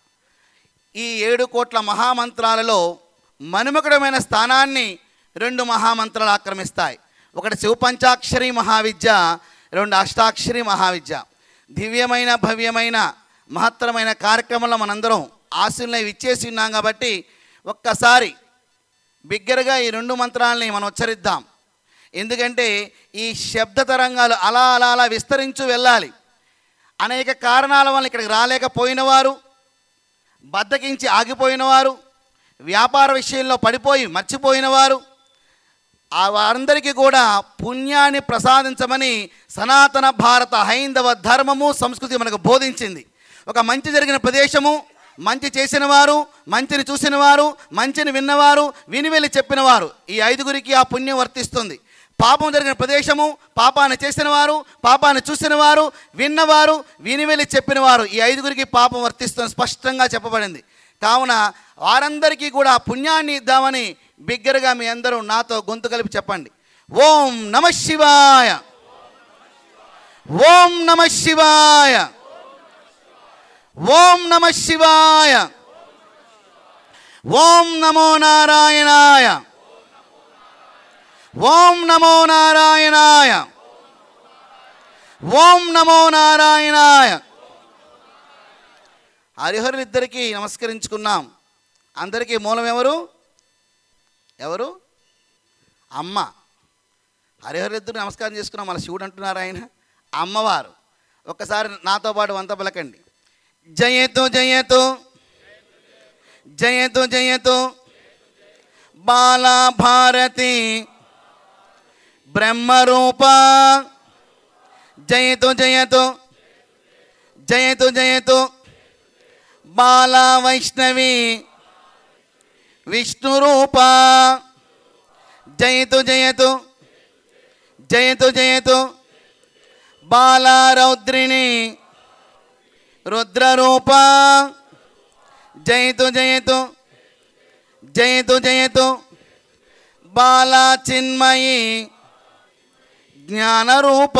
ఈ ఏడు కోట్ల మహామంత్రాలలో మనుమకుడమైన స్థానాన్ని రెండు మహామంత్రాలు ఆక్రమిస్తాయి ఒకటి శివపంచాక్షరి మహావిద్య రెండు అష్టాక్షరి మహావిద్య దివ్యమైన భవ్యమైన మహత్తరమైన కార్యక్రమంలో మనందరం ఆశీర్లై ఇచ్చేసి ఉన్నాం కాబట్టి ఒక్కసారి బిగ్గరగా ఈ రెండు మంత్రాలని మనం ఉచ్చరిద్దాం ఎందుకంటే ఈ శబ్ద తరంగాలు అలా అలా అలా విస్తరించు వెళ్ళాలి అనేక కారణాల వల్ల ఇక్కడికి రాలేకపోయిన వారు బద్దకించి ఆగిపోయిన వారు వ్యాపార విషయంలో పడిపోయి మర్చిపోయిన వారు ఆ వారందరికీ కూడా పుణ్యాన్ని ప్రసాదించమని సనాతన భారత హైందవ ధర్మము సంస్కృతి మనకు బోధించింది ఒక మంచి జరిగిన ప్రదేశము మంచి చేసిన వారు మంచిని చూసిన వారు మంచిని విన్నవారు విని వెళ్ళి చెప్పిన వారు ఈ ఐదుగురికి ఆ పుణ్యం వర్తిస్తుంది పాపం జరిగిన ప్రదేశము పాపాన్ని చేసిన వారు పాపాన్ని చూసిన వారు విన్నవారు విని వెళ్ళి చెప్పిన వారు ఈ ఐదుగురికి పాపం వర్తిస్తుంది స్పష్టంగా చెప్పబడింది కావున వారందరికీ కూడా ఆ పుణ్యాన్ని ఇద్దామని బిగ్గరగా మీ అందరూ నాతో గొంతు కలిపి చెప్పండి ఓం నమ శివాయ ఓం నమ శివాయ ఓం నమ శివాయ ఓం నమో నారాయణాయ ఓం నమో నారాయణాయ ఓం నమో నారాయణాయ హరిహరులిద్దరికీ నమస్కరించుకున్నాం అందరికీ మూలం ఎవరు ఎవరు అమ్మ హరిహరులిద్దరు నమస్కారం చేసుకున్నాం మన శివుడు అంటున్నారు ఆయన అమ్మవారు ఒక్కసారి నాతో పాటు వంత పలకండి జయతు జయతు జయతు జయతు బాలా భారతి బ్రహ్మరూప జయతు జయతు జయతు జయతు బాలా వైష్ణవి విష్ణురూప జయతు జయతు జయతు జయతు బాలా రౌద్రిణి రుద్రరూప జయతు జయతు జయతు జయతు బాలా చిన్మయి జ్ఞానరూప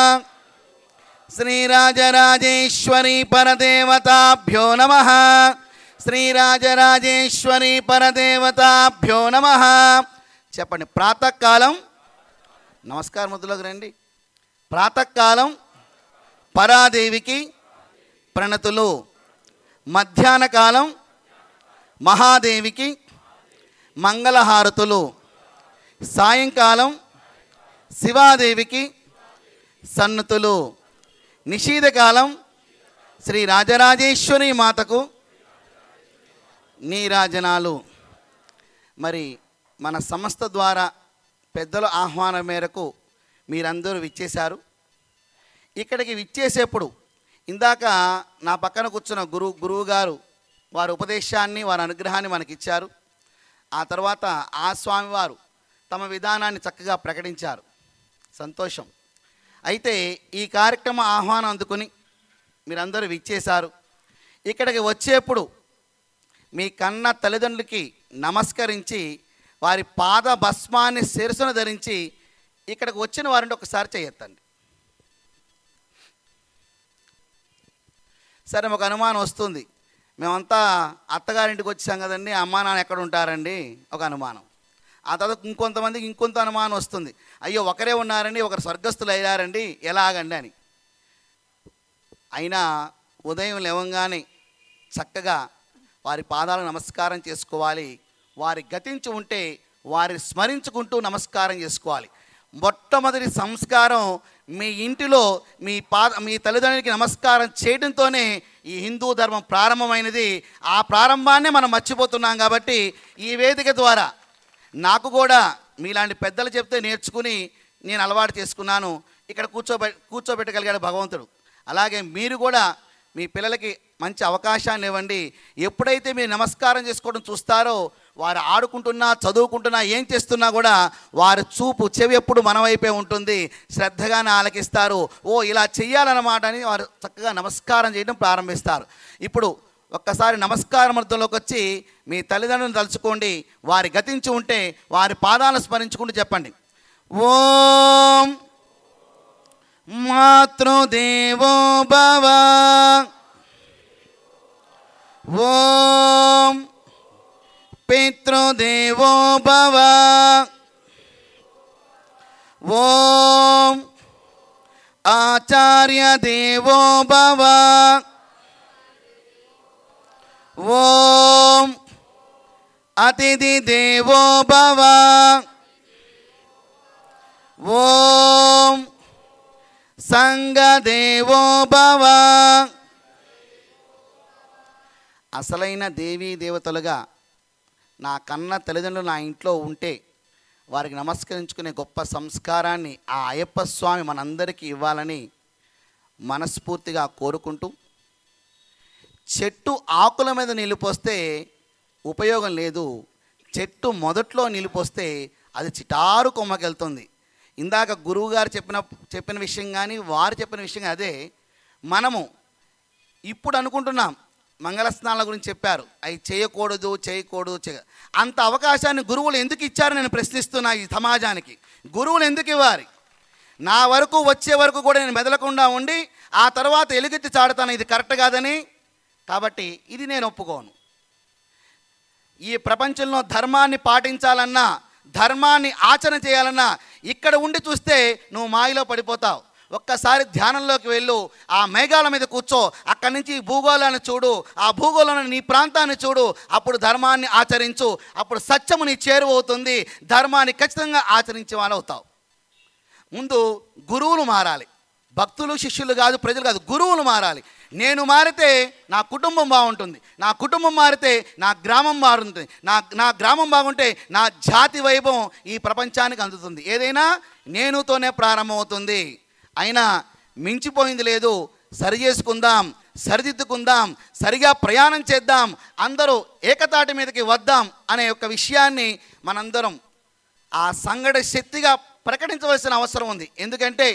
శ్రీరాజరాజేశ్వరి పరదేవతాభ్యో నమ శ్రీరాజరాజేశ్వరి పరదేవతాభ్యో నమ చెప్పండి ప్రాతకాలం నమస్కారం ముద్దులోకి రండి ప్రాతకాలం పరాదేవికి ప్రణతులు మధ్యాహ్న కాలం మహాదేవికి మంగళహారతులు సాయంకాలం శివాదేవికి సన్నతులు నిషీధకాలం శ్రీ రాజరాజేశ్వరి మాతకు నీరాజనాలు మరి మన సంస్థ ద్వారా పెద్దల ఆహ్వానం మేరకు మీరందరూ విచ్చేశారు ఇక్కడికి విచ్చేసేప్పుడు ఇందాక నా పక్కన కూర్చున్న గురువు గురువు గారు వారి ఉపదేశాన్ని వారి అనుగ్రహాన్ని మనకిచ్చారు ఆ తర్వాత ఆ స్వామివారు తమ విధానాన్ని చక్కగా ప్రకటించారు సంతోషం అయితే ఈ కార్యక్రమ ఆహ్వానం అందుకుని మీరందరూ విచ్చేశారు ఇక్కడికి వచ్చేప్పుడు మీ కన్న తల్లిదండ్రులకి నమస్కరించి వారి పాద భస్మాన్ని శిరసును ధరించి ఇక్కడికి వచ్చిన వారిని ఒకసారి చేయొద్దండి సరే ఒక అనుమానం వస్తుంది మేమంతా అత్తగారింటికి వచ్చాం కదండి అమ్మా నాన్న ఎక్కడ ఉంటారండి ఒక అనుమానం ఆ తర్వాత ఇంకొంతమందికి ఇంకొంత అనుమానం వస్తుంది అయ్యో ఒకరే ఉన్నారండి ఒకరు స్వర్గస్థులు అయ్యారండి ఎలాగండి అని అయినా ఉదయం లేవంగానే చక్కగా వారి పాదాలకు నమస్కారం చేసుకోవాలి వారి గతించి ఉంటే వారి స్మరించుకుంటూ నమస్కారం చేసుకోవాలి మొట్టమొదటి సంస్కారం మీ ఇంటిలో మీ పాద మీ తల్లిదండ్రులకి నమస్కారం చేయడంతోనే ఈ హిందూ ధర్మం ప్రారంభమైనది ఆ ప్రారంభాన్నే మనం మర్చిపోతున్నాం కాబట్టి ఈ వేదిక ద్వారా నాకు కూడా మీలాంటి పెద్దలు చెప్తే నేర్చుకుని నేను అలవాటు చేసుకున్నాను ఇక్కడ కూర్చోబె కూర్చోబెట్టగలిగాడు భగవంతుడు అలాగే మీరు కూడా మీ పిల్లలకి మంచి అవకాశాన్ని ఇవ్వండి ఎప్పుడైతే మీరు నమస్కారం చేసుకోవడం చూస్తారో వారు ఆడుకుంటున్నా చదువుకుంటున్నా ఏం చేస్తున్నా కూడా వారి చూపు చెవి ఎప్పుడు మన వైపే ఉంటుంది శ్రద్ధగానే ఆలకిస్తారు ఓ ఇలా చెయ్యాలన్నమాట అని వారు చక్కగా నమస్కారం చేయడం ప్రారంభిస్తారు ఇప్పుడు ఒక్కసారి నమస్కారం అర్థంలోకి వచ్చి మీ తల్లిదండ్రులను తలుచుకోండి వారి గతించి ఉంటే వారి పాదాలను స్మరించుకుంటూ చెప్పండి ఓం మాతృదేవో భవ ఓం పితృదేవో భవ ఓం ఆచార్య దేవో భవ ఓం అతిథి దేవో భవ ఓం సంగదేవో భవ అసలైన దేవీ దేవతలుగా నా కన్న తల్లిదండ్రులు నా ఇంట్లో ఉంటే వారికి నమస్కరించుకునే గొప్ప సంస్కారాన్ని ఆ అయ్యప్ప స్వామి మనందరికీ ఇవ్వాలని మనస్ఫూర్తిగా కోరుకుంటూ చెట్టు ఆకుల మీద నిలిపోస్తే ఉపయోగం లేదు చెట్టు మొదట్లో నిలిపోస్తే అది చిటారు కొమ్మకెళ్తుంది ఇందాక గురువు గారు చెప్పిన చెప్పిన విషయం కానీ వారు చెప్పిన విషయం కానీ అదే మనము ఇప్పుడు అనుకుంటున్నాం మంగళ స్నానాల గురించి చెప్పారు అవి చేయకూడదు చేయకూడదు చేయ అంత అవకాశాన్ని గురువులు ఎందుకు ఇచ్చారు నేను ప్రశ్నిస్తున్నా ఈ సమాజానికి గురువులు ఎందుకు ఇవ్వాలి నా వరకు వచ్చే వరకు కూడా నేను మెదలకుండా ఉండి ఆ తర్వాత ఎలుగెత్తి చాడుతాను ఇది కరెక్ట్ కాదని కాబట్టి ఇది నేను ఒప్పుకోను ఈ ప్రపంచంలో ధర్మాన్ని పాటించాలన్నా ధర్మాన్ని ఆచరణ చేయాలన్నా ఇక్కడ ఉండి చూస్తే నువ్వు మాయలో పడిపోతావు ఒక్కసారి ధ్యానంలోకి వెళ్ళు ఆ మేఘాల మీద కూర్చో అక్కడి నుంచి ఈ భూగోళాన్ని చూడు ఆ భూగోళాన్ని నీ ప్రాంతాన్ని చూడు అప్పుడు ధర్మాన్ని ఆచరించు అప్పుడు సత్యము నీ చేరువవుతుంది ధర్మాన్ని ఖచ్చితంగా ఆచరించే వాళ్ళు అవుతావు ముందు గురువులు మారాలి భక్తులు శిష్యులు కాదు ప్రజలు కాదు గురువులు మారాలి నేను మారితే నా కుటుంబం బాగుంటుంది నా కుటుంబం మారితే నా గ్రామం మారుతుంది నా నా గ్రామం బాగుంటే నా జాతి వైభవం ఈ ప్రపంచానికి అందుతుంది ఏదైనా నేనుతోనే ప్రారంభమవుతుంది అయినా మించిపోయింది లేదు సరి చేసుకుందాం సరిదిద్దుకుందాం సరిగా ప్రయాణం చేద్దాం అందరూ ఏకతాటి మీదకి వద్దాం అనే ఒక విషయాన్ని మనందరం ఆ సంఘట శక్తిగా ప్రకటించవలసిన అవసరం ఉంది ఎందుకంటే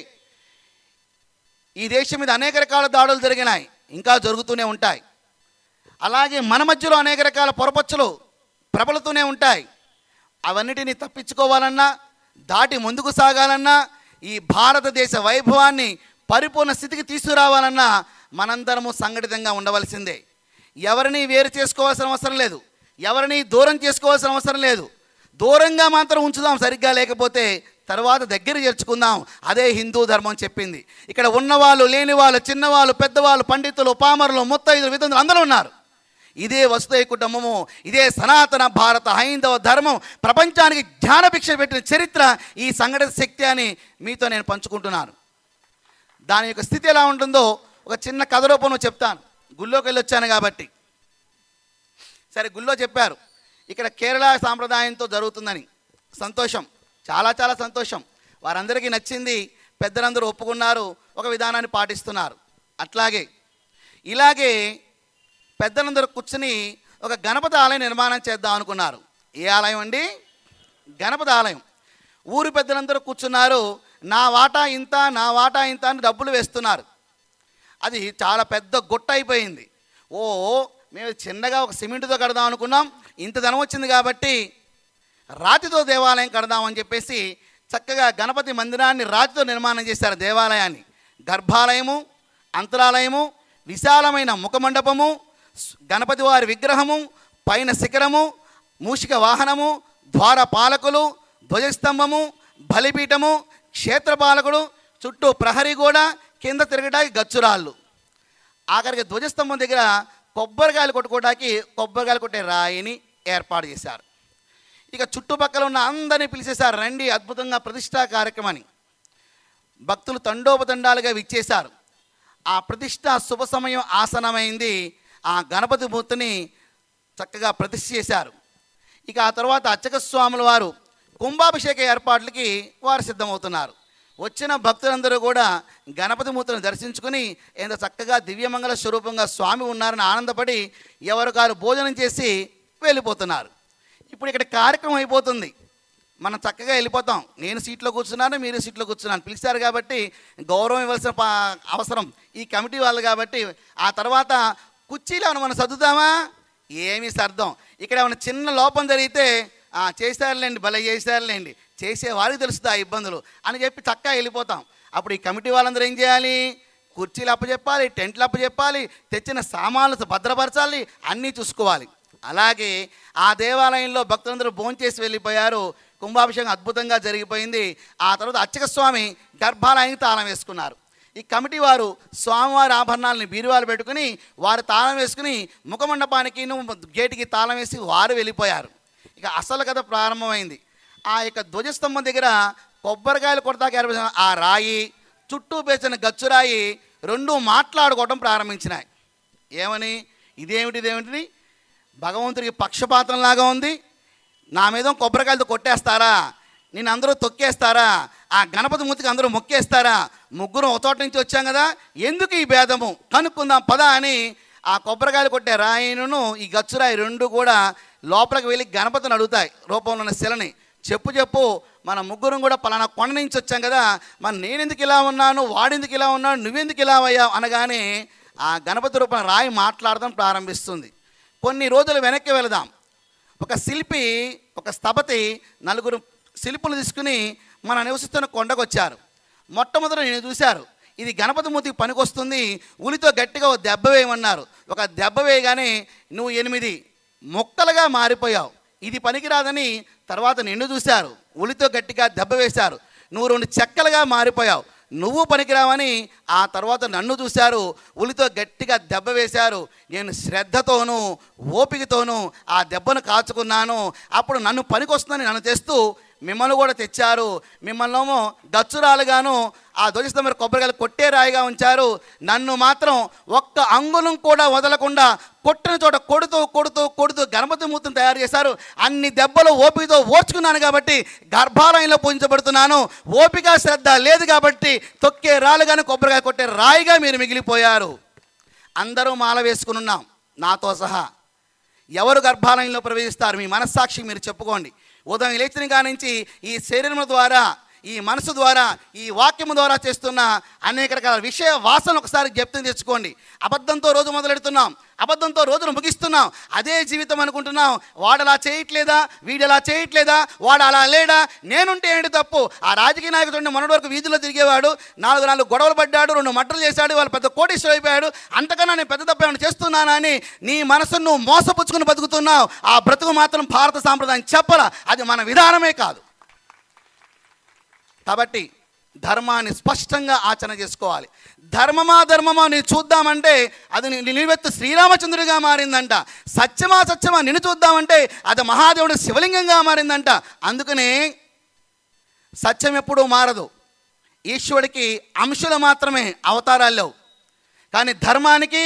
ఈ దేశం మీద అనేక రకాల దాడులు జరిగినాయి ఇంకా జరుగుతూనే ఉంటాయి అలాగే మన మధ్యలో అనేక రకాల పొరపచ్చులు ప్రబలుతూనే ఉంటాయి అవన్నిటిని తప్పించుకోవాలన్నా దాటి ముందుకు సాగాలన్నా ఈ భారతదేశ వైభవాన్ని పరిపూర్ణ స్థితికి తీసుకురావాలన్నా మనందరము సంఘటితంగా ఉండవలసిందే ఎవరిని వేరు చేసుకోవాల్సిన అవసరం లేదు ఎవరిని దూరం చేసుకోవాల్సిన అవసరం లేదు దూరంగా మాత్రం ఉంచుదాం సరిగ్గా లేకపోతే తర్వాత దగ్గర చేర్చుకుందాం అదే హిందూ ధర్మం చెప్పింది ఇక్కడ ఉన్నవాళ్ళు లేని వాళ్ళు చిన్నవాళ్ళు పెద్దవాళ్ళు పండితులు పామరులు ముత్తైదులు విధులు అందరూ ఉన్నారు ఇదే వసుదయ కుటుంబము ఇదే సనాతన భారత హైందవ ధర్మం ప్రపంచానికి జ్ఞానభిక్ష పెట్టిన చరిత్ర ఈ సంఘటన శక్తి అని మీతో నేను పంచుకుంటున్నాను దాని యొక్క స్థితి ఎలా ఉంటుందో ఒక చిన్న కథ రూపంలో చెప్తాను గుళ్ళోకి వెళ్ళి వచ్చాను కాబట్టి సరే గుళ్ళో చెప్పారు ఇక్కడ కేరళ సాంప్రదాయంతో జరుగుతుందని సంతోషం చాలా చాలా సంతోషం వారందరికీ నచ్చింది పెద్దలందరూ ఒప్పుకున్నారు ఒక విధానాన్ని పాటిస్తున్నారు అట్లాగే ఇలాగే పెద్దలందరూ కూర్చుని ఒక గణపతి ఆలయం నిర్మాణం చేద్దాం అనుకున్నారు ఏ ఆలయం అండి గణపతి ఆలయం ఊరి పెద్దలందరూ కూర్చున్నారు నా వాటా ఇంత నా వాటా ఇంత అని డబ్బులు వేస్తున్నారు అది చాలా పెద్ద గుట్ట అయిపోయింది ఓ మేము చిన్నగా ఒక సిమెంట్తో కడదాం అనుకున్నాం ఇంత ధనం వచ్చింది కాబట్టి రాతితో దేవాలయం కడదామని చెప్పేసి చక్కగా గణపతి మందిరాన్ని రాతితో నిర్మాణం చేశారు దేవాలయాన్ని గర్భాలయము అంతరాలయము విశాలమైన ముఖమండపము స్- గణపతి వారి విగ్రహము పైన శిఖరము మూషిక వాహనము ద్వార పాలకులు ధ్వజస్తంభము బలిపీఠము క్షేత్రపాలకుడు చుట్టూ ప్రహరీ గోడ కింద తిరగడానికి గచ్చురాళ్ళు ఆఖరికి ధ్వజస్తంభం దగ్గర కొబ్బరికాయలు కొట్టుకోవడానికి కొబ్బరికాయలు కొట్టే రాయిని ఏర్పాటు చేశారు ఇక చుట్టుపక్కల ఉన్న అందరినీ పిలిచేశారు రండి అద్భుతంగా ప్రతిష్టా కార్యక్రమాన్ని భక్తులు తండోపతండాలుగా విచ్చేశారు ఆ ప్రతిష్ట శుభ సమయం ఆసనమైంది ఆ గణపతి మూర్తిని చక్కగా ప్రతిష్ఠ చేశారు ఇక ఆ తర్వాత అర్చక స్వాముల వారు కుంభాభిషేక ఏర్పాట్లకి వారు సిద్ధమవుతున్నారు వచ్చిన భక్తులందరూ కూడా గణపతి మూర్తిని దర్శించుకుని ఎంత చక్కగా దివ్యమంగళ స్వరూపంగా స్వామి ఉన్నారని ఆనందపడి ఎవరు కారు భోజనం చేసి వెళ్ళిపోతున్నారు ఇప్పుడు ఇక్కడ కార్యక్రమం అయిపోతుంది మనం చక్కగా వెళ్ళిపోతాం నేను సీట్లో కూర్చున్నాను మీరు సీట్లో కూర్చున్నాను పిలిచారు కాబట్టి గౌరవం ఇవ్వాల్సిన పా- అవసరం ఈ కమిటీ వాళ్ళు కాబట్టి ఆ తర్వాత కుర్చీలో ఏమైనా మనం సర్దుతామా ఏమీ సర్దాం ఇక్కడ ఏమైనా చిన్న లోపం జరిగితే "ఆ, చేశారులేండి భలే చేశారులేండి చేసే వారికి తెలుస్తుంది ఆ ఇబ్బందులు అని చెప్పి చక్కగా వెళ్ళిపోతాం అప్పుడు ఈ కమిటీ వాళ్ళందరూ ఏం చేయాలి కుర్చీలు అప్పచెప్పాలి టెంట్లు అప్పచెప్పాలి తెచ్చిన సామాన్లు భద్రపరచాలి అన్నీ చూసుకోవాలి అలాగే ఆ దేవాలయంలో భక్తులందరూ భోంచేసి వెళ్ళిపోయారు కుంభాభిషేకం అద్భుతంగా జరిగిపోయింది ఆ తర్వాత అర్చక స్వామి గర్భాలయానికి తాళం వేసుకున్నారు ఈ కమిటీ వారు స్వామివారి ఆభరణాలని బీరువాలు పెట్టుకుని వారు తాళం వేసుకుని ముఖమండపానికి గేటుకి తాళం వేసి వారు వెళ్ళిపోయారు ఇక అసలు కథ ప్రారంభమైంది ఆ యొక్క ధ్వజస్తంభం దగ్గర కొబ్బరికాయలు కొడతాకి ఏర్పడిన ఆ రాయి చుట్టూ పేసిన గచ్చురాయి రెండు మాట్లాడుకోవడం ప్రారంభించినాయి ఏమని ఇదేమిటి ఇదేమిటి భగవంతుడికి పక్షపాతం లాగా ఉంది నా మీద కొబ్బరికాయలతో కొట్టేస్తారా నేను అందరూ తొక్కేస్తారా ఆ గణపతి మూతికి అందరూ మొక్కేస్తారా ముగ్గురు ఒక చోట నుంచి వచ్చాం కదా ఎందుకు ఈ భేదము కనుక్కుందాం పద అని ఆ కొబ్బరికాయలు కొట్టే రాయిను ఈ గచ్చురాయి రెండు కూడా లోపలికి వెళ్ళి గణపతిని అడుగుతాయి రూపంలో ఉన్న శిలని చెప్పు చెప్పు మన ముగ్గురం కూడా పలానా కొండ నుంచి వచ్చాం కదా మరి నేనెందుకు ఇలా ఉన్నాను వాడెందుకు ఇలా ఉన్నాను నువ్వెందుకు ఇలా అయ్యావు అనగానే ఆ గణపతి రూపం రాయి మాట్లాడడం ప్రారంభిస్తుంది కొన్ని రోజులు వెనక్కి వెళదాం ఒక శిల్పి ఒక స్థపతి నలుగురు శిల్పులు తీసుకుని మన నివసిస్తున్న కొండకు వచ్చారు మొట్టమొదట నేను చూశారు ఇది గణపతి మూతికి పనికొస్తుంది ఉలితో గట్టిగా ఒక దెబ్బ వేయమన్నారు ఒక దెబ్బ వేయగానే నువ్వు ఎనిమిది మొక్కలుగా మారిపోయావు ఇది పనికిరాదని తర్వాత నిన్ను చూశారు ఉలితో గట్టిగా దెబ్బ వేశారు నువ్వు రెండు చెక్కలుగా మారిపోయావు నువ్వు పనికిరావని ఆ తర్వాత నన్ను చూశారు ఉలితో గట్టిగా దెబ్బ వేశారు నేను శ్రద్ధతోనూ ఓపికతోనూ ఆ దెబ్బను కాచుకున్నాను అప్పుడు నన్ను పనికొస్తుందని నన్ను తెస్తూ మిమ్మల్ని కూడా తెచ్చారు మిమ్మల్నేమో గచ్చురాలుగాను ఆ ధ్వజస్తంభ కొబ్బరికాయలు కొట్టే రాయిగా ఉంచారు నన్ను మాత్రం ఒక్క అంగుళం కూడా వదలకుండా కొట్టిన చోట కొడుతూ కొడుతూ కొడుతూ గణపతి మూర్తిని తయారు చేశారు అన్ని దెబ్బలు ఓపికతో ఓర్చుకున్నాను కాబట్టి గర్భాలయంలో పూజించబడుతున్నాను ఓపిక శ్రద్ధ లేదు కాబట్టి తొక్కే రాలుగానే కొబ్బరికాయ కొట్టే రాయిగా మీరు మిగిలిపోయారు అందరూ మాల వేసుకుని ఉన్నాం నాతో సహా ఎవరు గర్భాలయంలో ప్రవేశిస్తారు మీ మనస్సాక్షి మీరు చెప్పుకోండి ఉదయం లేచిన కానించి ఈ శరీరం ద్వారా ఈ మనసు ద్వారా ఈ వాక్యము ద్వారా చేస్తున్న అనేక రకాల విషయ వాసన ఒకసారి జ్ఞప్తం తెచ్చుకోండి అబద్ధంతో రోజు మొదలెడుతున్నాం అబద్ధంతో రోజును ముగిస్తున్నాం అదే జీవితం అనుకుంటున్నాం వాడు అలా చేయట్లేదా వీడు అలా చేయట్లేదా వాడు అలా లేడా నేనుంటే ఏంటి తప్పు ఆ రాజకీయ నాయకుడు మొన్నటి వరకు వీధిలో తిరిగేవాడు నాలుగు నాలుగు గొడవలు పడ్డాడు రెండు మట్టలు చేశాడు వాళ్ళు పెద్ద కోటీశ్వరు అయిపోయాడు అంతకన్నా నేను పెద్ద తప్ప ఏమైనా చేస్తున్నానా అని నీ మనసును నువ్వు మోసపుచ్చుకుని బతుకుతున్నావు ఆ బ్రతుకు మాత్రం భారత సాంప్రదాయం చెప్పరా అది మన విధానమే కాదు కాబట్టి ధర్మాన్ని స్పష్టంగా ఆచరణ చేసుకోవాలి ధర్మమా ధర్మమా నేను చూద్దామంటే అది నీ- నీ నిలువెత్తు శ్రీరామచంద్రుడిగా మారిందంట సత్యమా సత్యమా నిన్ను చూద్దామంటే అది మహాదేవుడు శివలింగంగా మారిందంట అందుకనే సత్యం ఎప్పుడూ మారదు ఈశ్వరుడికి అంశులు మాత్రమే అవతారాలు లేవు కానీ ధర్మానికి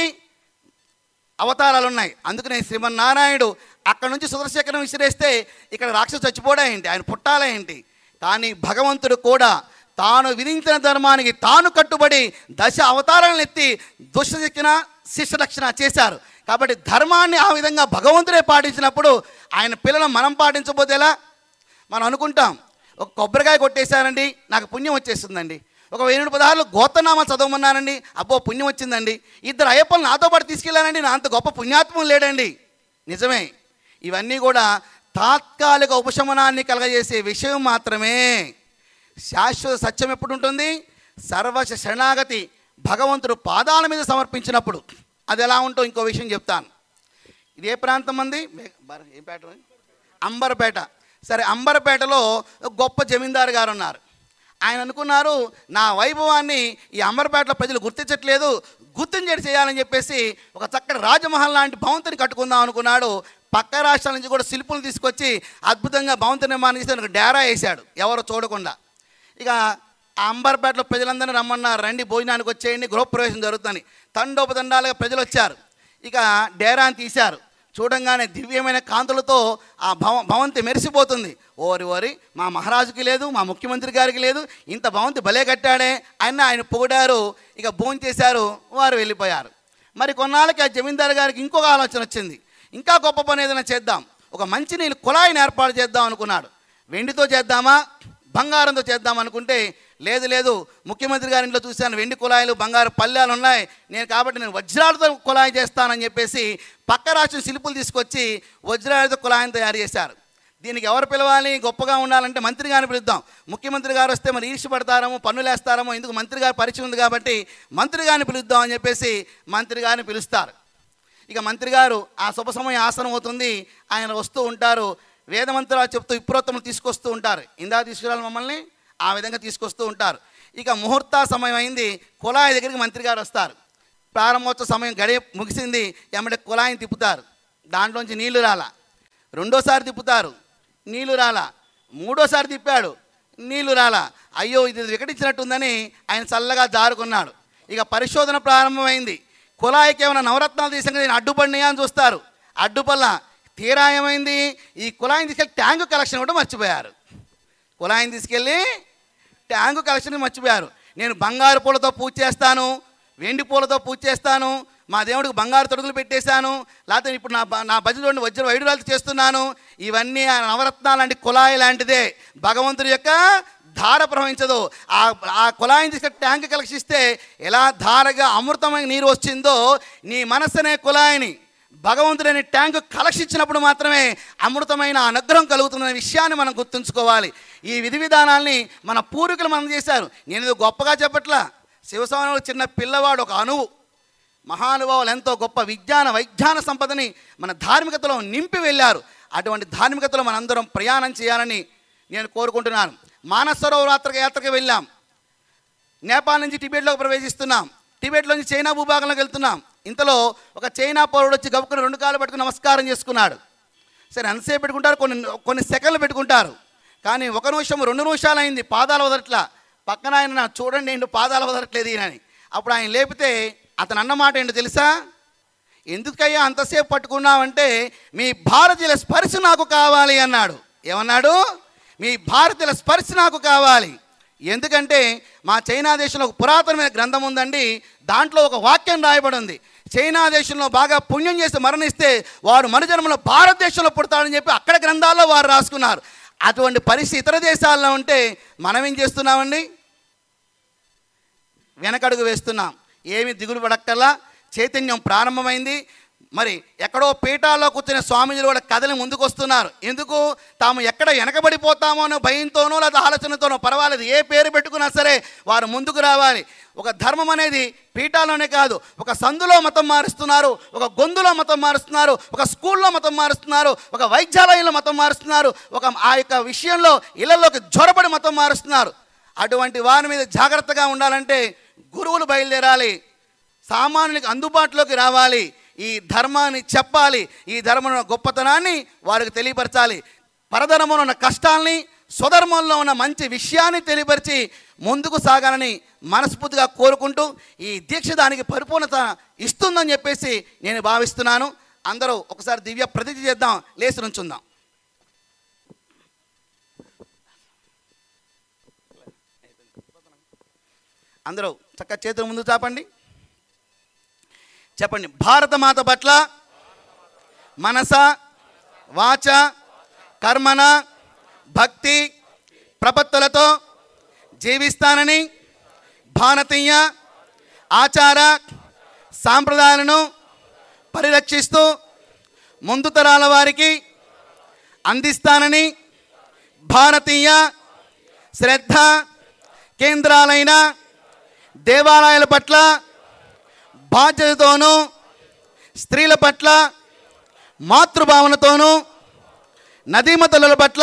అవతారాలు ఉన్నాయి అందుకనే శ్రీమన్నారాయణుడు అక్కడ నుంచి సుదర్శకరం విసిరేస్తే ఇక్కడ రాక్షసు చచ్చిపోవడం ఏంటి ఆయన పుట్టాలే ఏంటి కానీ భగవంతుడు కూడా తాను విధించిన ధర్మానికి తాను కట్టుబడి దశ అవతారాలను ఎత్తి దుష్టశిక్షణ శిష్యరక్షణ చేశారు కాబట్టి ధర్మాన్ని ఆ విధంగా భగవంతుడే పాటించినప్పుడు ఆయన పిల్లలను మనం పాటించబోతే ఎలా మనం అనుకుంటాం ఒక కొబ్బరికాయ కొట్టేశానండి నాకు పుణ్యం వచ్చేస్తుందండి ఒక వెయ్యి పదహారులు గోతనామా చదవమన్నానండి అబ్బో పుణ్యం వచ్చిందండి ఇద్దరు అయ్యప్పలు నాతో పాటు తీసుకెళ్ళానండి నా అంత గొప్ప పుణ్యాత్మం లేడండి నిజమే ఇవన్నీ కూడా తాత్కాలిక ఉపశమనాన్ని కలగజేసే విషయం మాత్రమే శాశ్వత సత్యం ఎప్పుడు ఉంటుంది సర్వశ శరణాగతి భగవంతుడు పాదాల మీద సమర్పించినప్పుడు అది ఎలా ఉంటో ఇంకో విషయం చెప్తాను ఇది ఏ ప్రాంతం అంది మే- బర- ఏం పేట అంబర్పేట సరే అంబర్పేటలో ఒక గొప్ప జమీందారు గారు ఉన్నారు ఆయన అనుకున్నారు నా వైభవాన్ని ఈ అంబర్పేటలో ప్రజలు గుర్తించట్లేదు గుర్తించేటి చేయాలని చెప్పేసి ఒక చక్కటి రాజమహల్ లాంటి భవంతిని కట్టుకుందాం అనుకున్నాడు పక్క రాష్ట్రాల నుంచి కూడా శిల్పులు తీసుకొచ్చి అద్భుతంగా భవంతి నిర్మాణం చేసి ఒక డేరా వేశాడు ఎవరు చూడకుండా ఇక ఆ అంబర్పేటలో ప్రజలందరినీ రమ్మన్నారు రండి భోజనానికి వచ్చేయండి గృహప్రవేశం జరుగుతుందని తండోపతండాలుగా ప్రజలు వచ్చారు ఇక డేరాని తీశారు చూడంగానే దివ్యమైన కాంతులతో ఆ భవ భవంతి మెరిసిపోతుంది ఓరి ఓరి మా మహారాజుకి లేదు మా ముఖ్యమంత్రి గారికి లేదు ఇంత భవంతి భలే కట్టాడే అని ఆయన పొగిడారు ఇక భోజనం చేశారు వారు వెళ్ళిపోయారు మరి కొన్నాళ్ళకి ఆ జమీందారు గారికి ఇంకొక ఆలోచన వచ్చింది ఇంకా గొప్ప పని ఏదైనా చేద్దాం ఒక మంచినీళ్ళు కుళాయిని ఏర్పాటు చేద్దాం అనుకున్నాడు వెండితో చేద్దామా బంగారంతో చేద్దాం అనుకుంటే లేదు లేదు ముఖ్యమంత్రి గారి ఇంట్లో చూశాను వెండి కుళాయిలు బంగారు పల్లెలు ఉన్నాయి నేను కాబట్టి నేను వజ్రాలతో కుళాయి చేస్తానని చెప్పేసి పక్క రాష్ట్రం శిల్పులు తీసుకొచ్చి వజ్రాలతో కుళాయిని తయారు చేశారు దీనికి ఎవరు పిలవాలి గొప్పగా ఉండాలంటే మంత్రి గారిని పిలుద్దాం ముఖ్యమంత్రి గారు వస్తే మరి ఈర్ష్య పడతారేమో పన్నులు వేస్తారేమో ఎందుకు మంత్రి గారు పరిచయం ఉంది కాబట్టి మంత్రి గారిని పిలుద్దాం అని చెప్పేసి మంత్రి గారిని పిలుస్తారు ఇక మంత్రి గారు ఆ శుభ సమయం ఆసనం అవుతుంది ఆయన వస్తూ ఉంటారు వేదమంత్రాలు చెప్తూ విప్రోత్తములు తీసుకొస్తూ ఉంటారు ఇందా తీసుకురాలి మమ్మల్ని ఆ విధంగా తీసుకొస్తూ ఉంటారు ఇక ముహూర్త సమయం అయింది కుళాయి దగ్గరికి మంత్రి గారు వస్తారు ప్రారంభోత్సవ సమయం గడియ ముగిసింది ఎమ్మడే కుళాయిని తిప్పుతారు దాంట్లోంచి నీళ్లు రాలా రెండోసారి తిప్పుతారు నీళ్లు రాలా మూడోసారి తిప్పాడు నీళ్లు రాలా అయ్యో ఇది వికటించినట్టుందని ఆయన చల్లగా జారుకున్నాడు ఇక పరిశోధన ప్రారంభమైంది కుళాయికి ఏమైనా నవరత్నాలు తీసాక నేను అడ్డుపడినాయా అని చూస్తారు అడ్డుపల్ల తీరా ఏమైంది ఈ కుళాయిని తీసుకెళ్ళి ట్యాంకు కలెక్షన్ కూడా మర్చిపోయారు కుళాయిని తీసుకెళ్ళి ట్యాంకు కలెక్షన్ మర్చిపోయారు నేను బంగారు పూలతో పూజ చేస్తాను వెండి పూలతో పూజ చేస్తాను మా దేవుడికి బంగారు తొడుగులు పెట్టేశాను లేకపోతే ఇప్పుడు నా బ- నా భజన చూడండి వజ్ర వైడురాలు చేస్తున్నాను ఇవన్నీ ఆ నవరత్నాలు లాంటి కుళాయి లాంటిదే భగవంతుడి యొక్క ధార ప్రవహించదు ఆ ఆ కుళాయిని తీసుకెళ్ళి ట్యాంక్ కలెక్షన్ ఇస్తే ఎలా ధారగా అమృతమైన నీరు వచ్చిందో నీ మనస్సు అనే కుళాయిని భగవంతుడని ట్యాంకు కలక్షించినప్పుడు మాత్రమే అమృతమైన అనుగ్రహం కలుగుతున్న విషయాన్ని మనం గుర్తుంచుకోవాలి ఈ విధి విధానాల్ని మన పూర్వీకులు మనం చేశారు నేను ఇది గొప్పగా చెప్పట్లా శివస్వామి చిన్న పిల్లవాడు ఒక అణువు మహానుభావులు ఎంతో గొప్ప విజ్ఞాన వైజ్ఞాన సంపదని మన ధార్మికతలో నింపి వెళ్ళారు అటువంటి ధార్మికతలో మనందరం ప్రయాణం చేయాలని నేను కోరుకుంటున్నాను మానసరోవరాత్రికి యాత్రకు వెళ్ళాం నేపాల్ నుంచి టిబెట్లోకి ప్రవేశిస్తున్నాం టిబెట్లో నుంచి చైనా భూభాగంలోకి వెళ్తున్నాం ఇంతలో ఒక చైనా పౌరుడు వచ్చి గబుకుని రెండు కాళ్ళు పట్టుకుని నమస్కారం చేసుకున్నాడు సరే ఎంతసేపు పెట్టుకుంటారు కొన్ని కొన్ని సెకండ్లు పెట్టుకుంటారు కానీ ఒక నిమిషం రెండు నిమిషాలు అయింది పాదాలు వదలట్లా పక్కన ఆయన "నా చూడండి ఏంటో పాదాలు వదలట్లేదు ఈయనని అప్పుడు ఆయన లేపితే అతను అన్న మాట ఏంటో తెలుసా ఎందుకయ్యా అంతసేపు పట్టుకున్నావంటే మీ భారతీయుల స్పర్శ నాకు కావాలి అన్నాడు ఏమన్నాడు మీ భారతీయుల స్పర్శ నాకు కావాలి ఎందుకంటే మా చైనా దేశంలో ఒక పురాతనమైన గ్రంథం ఉందండి దాంట్లో ఒక వాక్యం రాయబడి ఉంది చైనా దేశంలో బాగా పుణ్యం చేసి మరణిస్తే వాడు మరుజన్మలో భారతదేశంలో పుడతాడని చెప్పి అక్కడ గ్రంథాల్లో వారు రాసుకున్నారు అటువంటి పరిస్థితి ఇతర దేశాల్లో ఉంటే మనం ఏం చేస్తున్నామండి వెనకడుగు వేస్తున్నాం ఏమి దిగులు పడక్కల్లా చైతన్యం ప్రారంభమైంది మరి ఎక్కడో పీఠాల్లో కూర్చునే స్వామీజీలు కూడా కథలు ముందుకు వస్తున్నారు ఎందుకు తాము ఎక్కడ వెనకబడిపోతామో అనే భయంతోనో లేదా ఆలోచనతోనో పర్వాలేదు ఏ పేరు పెట్టుకున్నా సరే వారు ముందుకు రావాలి ఒక ధర్మం అనేది పీఠాల్లోనే కాదు ఒక సందులో మతం మారుస్తున్నారు ఒక గొంతులో మతం మారుస్తున్నారు ఒక స్కూల్లో మతం మారుస్తున్నారు ఒక వైద్యాలయంలో మతం మారుస్తున్నారు ఒక ఆ యొక్క విషయంలో ఇళ్లలోకి జ్వరపడి మతం మారుస్తున్నారు అటువంటి వారి మీద జాగ్రత్తగా ఉండాలంటే గురువులు బయలుదేరాలి సామాన్యునికి అందుబాటులోకి రావాలి ఈ ధర్మాన్ని చెప్పాలి ఈ ధర్మంలో గొప్పతనాన్ని వారికి తెలియపరచాలి పరధర్మంలో ఉన్న కష్టాల్ని స్వధర్మంలో ఉన్న మంచి విషయాన్ని తెలియపరిచి ముందుకు సాగాలని మనస్ఫూర్తిగా కోరుకుంటూ ఈ దీక్ష దానికి పరిపూర్ణత ఇస్తుందని చెప్పేసి నేను భావిస్తున్నాను అందరూ ఒకసారి దివ్య ప్రతిజ్ఞ చేద్దాం లేచి నుంచుందాం అందరూ చక్కగా చేతులు ముందు చాపండి చెప్పండి భారత మాత పట్ల మనస వాచ కర్మన భక్తి ప్రపత్తులతో జీవిస్తానని భారతీయ ఆచార సాంప్రదాయాలను పరిరక్షిస్తూ ముందు తరాల వారికి అందిస్తానని భారతీయ శ్రద్ధ కేంద్రాలైన దేవాలయాల పట్ల బాధ్యతతోనూ స్త్రీల పట్ల మాతృభావనతోనూ నదీమతుల పట్ల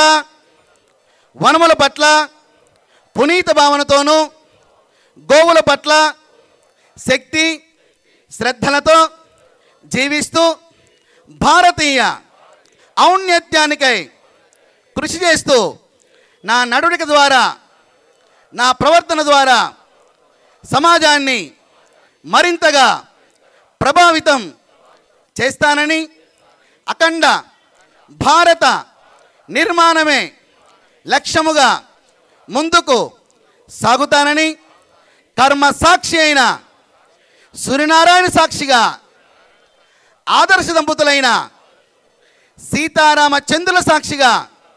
వనముల పట్ల పునీత భావనతోనూ గోవుల పట్ల శక్తి శ్రద్ధలతో జీవిస్తూ భారతీయ ఔన్నత్యానికై కృషి చేస్తూ నా నడుడిక ద్వారా నా ప్రవర్తన ద్వారా సమాజాన్ని మరింతగా ప్రభావితం చేస్తానని అఖండ భారత నిర్మాణమే లక్ష్యముగా ముందుకు సాగుతానని కర్మ సాక్షి అయిన సూర్యనారాయణ సాక్షిగా ఆదర్శ దంపతులైన సీతారామ చంద్రుల సాక్షిగా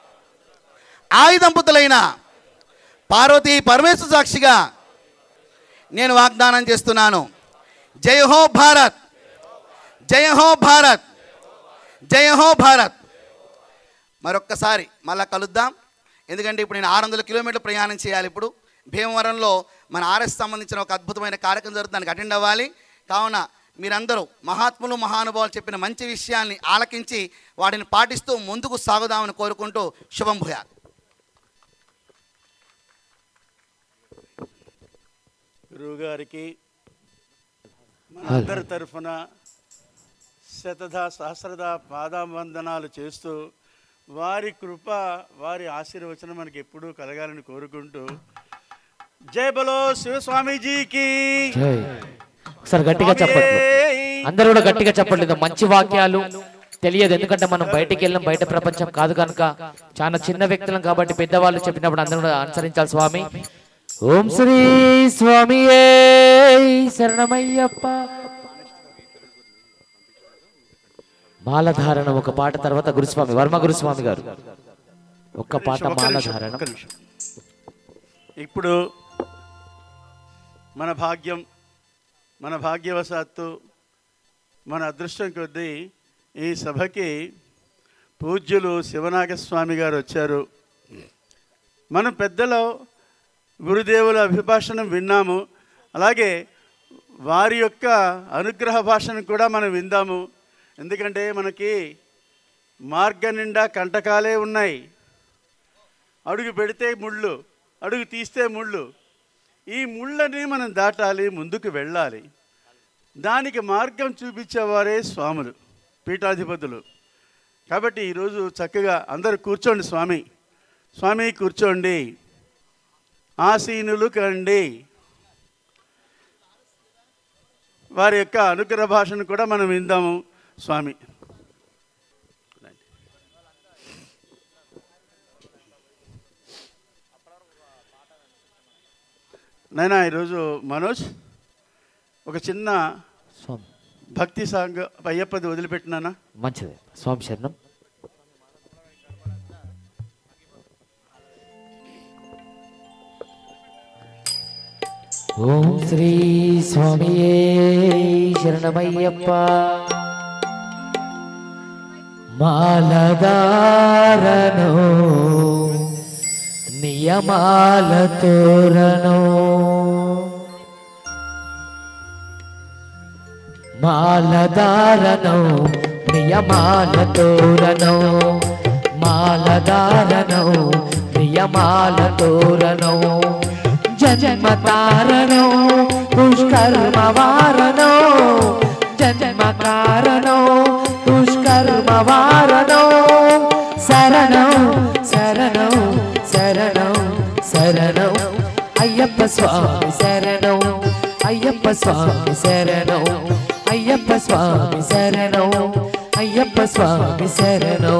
ఆయుధ దంపతులైన పార్వతీ పరమేశ్వర సాక్షిగా నేను వాగ్దానం చేస్తున్నాను జయ హో భారత్ జయ హో భారత్ జయ హో భారత్ మరొక్కసారి మళ్ళా కలుద్దాం ఎందుకంటే ఇప్పుడు నేను ఆరు వందల కిలోమీటర్లు ప్రయాణం చేయాలి ఇప్పుడు భీమవరంలో మన ఆర్ఎస్ సంబంధించిన ఒక అద్భుతమైన కార్యక్రమం జరుగుతుంది దానికి అటెండ్ అవ్వాలి కావున మీరందరూ మహాత్ములు మహానుభావులు చెప్పిన మంచి విషయాల్ని ఆలకించి వాటిని పాటిస్తూ ముందుకు సాగుదామని కోరుకుంటూ శుభం భూయాత్ గురువు గారికి మనందరి తరఫున శతధ సహస్రద పాదావందనాలు చేస్తూ వారి కృప వారి ఆశీర్వచనం మనకి ఎప్పుడూ కలగాలని కోరుకుంటూ జై బలో శివస్వామీజీకి జై ఒకసారి గట్టిగా చెప్పండి అందరూ కూడా గట్టిగా చెప్పట్లేదు మంచి వాక్యాలు తెలియదు ఎందుకంటే మనం బయటికి వెళ్ళాం బయట ప్రపంచం కాదు కనుక చాలా చిన్న వ్యక్తులం కాబట్టి పెద్దవాళ్ళు చెప్పినప్పుడు అందరూ కూడా అనుసరించాలి స్వామి ఓం శ్రీ స్వామి శరణమయ్యప్ప మాలధారణ ఒక పాట తర్వాత గురుస్వామి వర్మ గురుస్వామి గారు ఒక్క పాట ఒక్క నిమిషం, మాలధారణ ఒక్క నిమిషం. ఇప్పుడు మన భాగ్యం మన భాగ్యవశాత్తు మన అదృష్టం కొద్దీ ఈ సభకి పూజ్యులు శివనాగస్వామి గారు వచ్చారు మనం పెద్దలు గురుదేవుల అభిభాషణం విన్నాము అలాగే వారి యొక్క అనుగ్రహ భాషను కూడా మనం విందాము ఎందుకంటే మనకి మార్గ నిండా కంటకాలే ఉన్నాయి అడుగు పెడితే ముళ్ళు అడుగు తీస్తే ముళ్ళు ఈ ముళ్ళని మనం దాటాలి ముందుకు వెళ్ళాలి దానికి మార్గం చూపించేవారే స్వాములు పీఠాధిపతులు కాబట్టి ఈరోజు చక్కగా అందరూ కూర్చోండి స్వామి స్వామి కూర్చోండి ఆసీనులు కండి వారి యొక్క అనుగ్రహ భాషను కూడా మనం విందాము స్వామి నైనా ఈరోజు మనోజ్ ఒక చిన్న స్వామి భక్తి సాంగ్ అయ్యప్పది వదిలిపెట్టినానా మంచిది స్వామి శరణం ఓం శ్రీ స్వామియే శరణమయ్యప్ప మాలదారను నియమాల తోరను మాలదారను నియమాల తోరను మాలదారను నియమాల తోరను జన్మ తారను పుష్కర్మ వారను జన్మ కారణం పుష్కర్మ వారను శరణం శరణం శరణం శరణం అయ్యప్ప స్వామి శరణం అయ్యప్ప స్వామి శరణం అయ్యప్ప స్వామి శరణం అయ్యప్ప స్వామి శరణం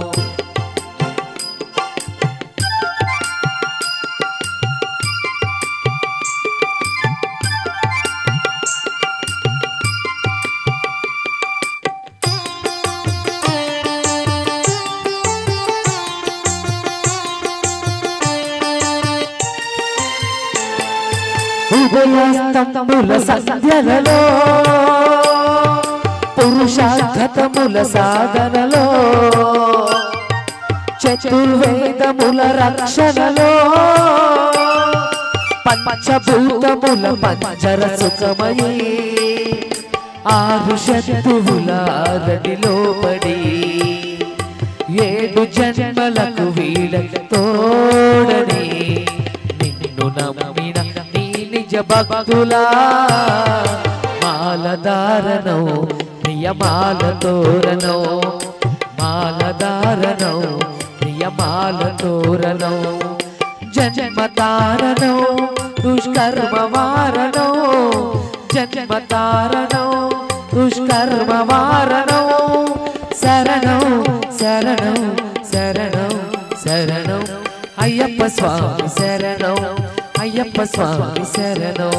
ఉభయస్తంభముల సంధ్యలలో పురుషార్థతముల సాధనలో చతుర్వేదముల రక్షణలో పంచభూతముల పంచర సుఖమయీ ఆరు శత్రువుల ఆరడిలో పడి ఏడు జన్మలకు వీళ్ళ తోడని నిన్ను నమ్మిన నీ నిజ భక్తులా మాలధారణం నియమాల తోరణం మాలధారణం నియమాల తోరణం జన్మ తారణం దుష్కర్మ వారణం జన్మ తారణం దుష్కర్మ వారణం శరణం శరణం శరణం శరణం అయ్యప్ప స్వామి శరణం అయ్యప్ప స్వామి శరణం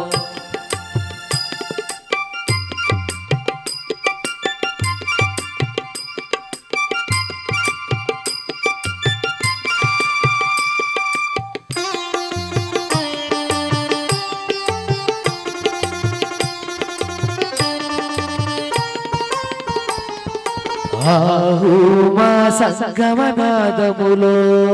ఆహుమా సంగమనాదములో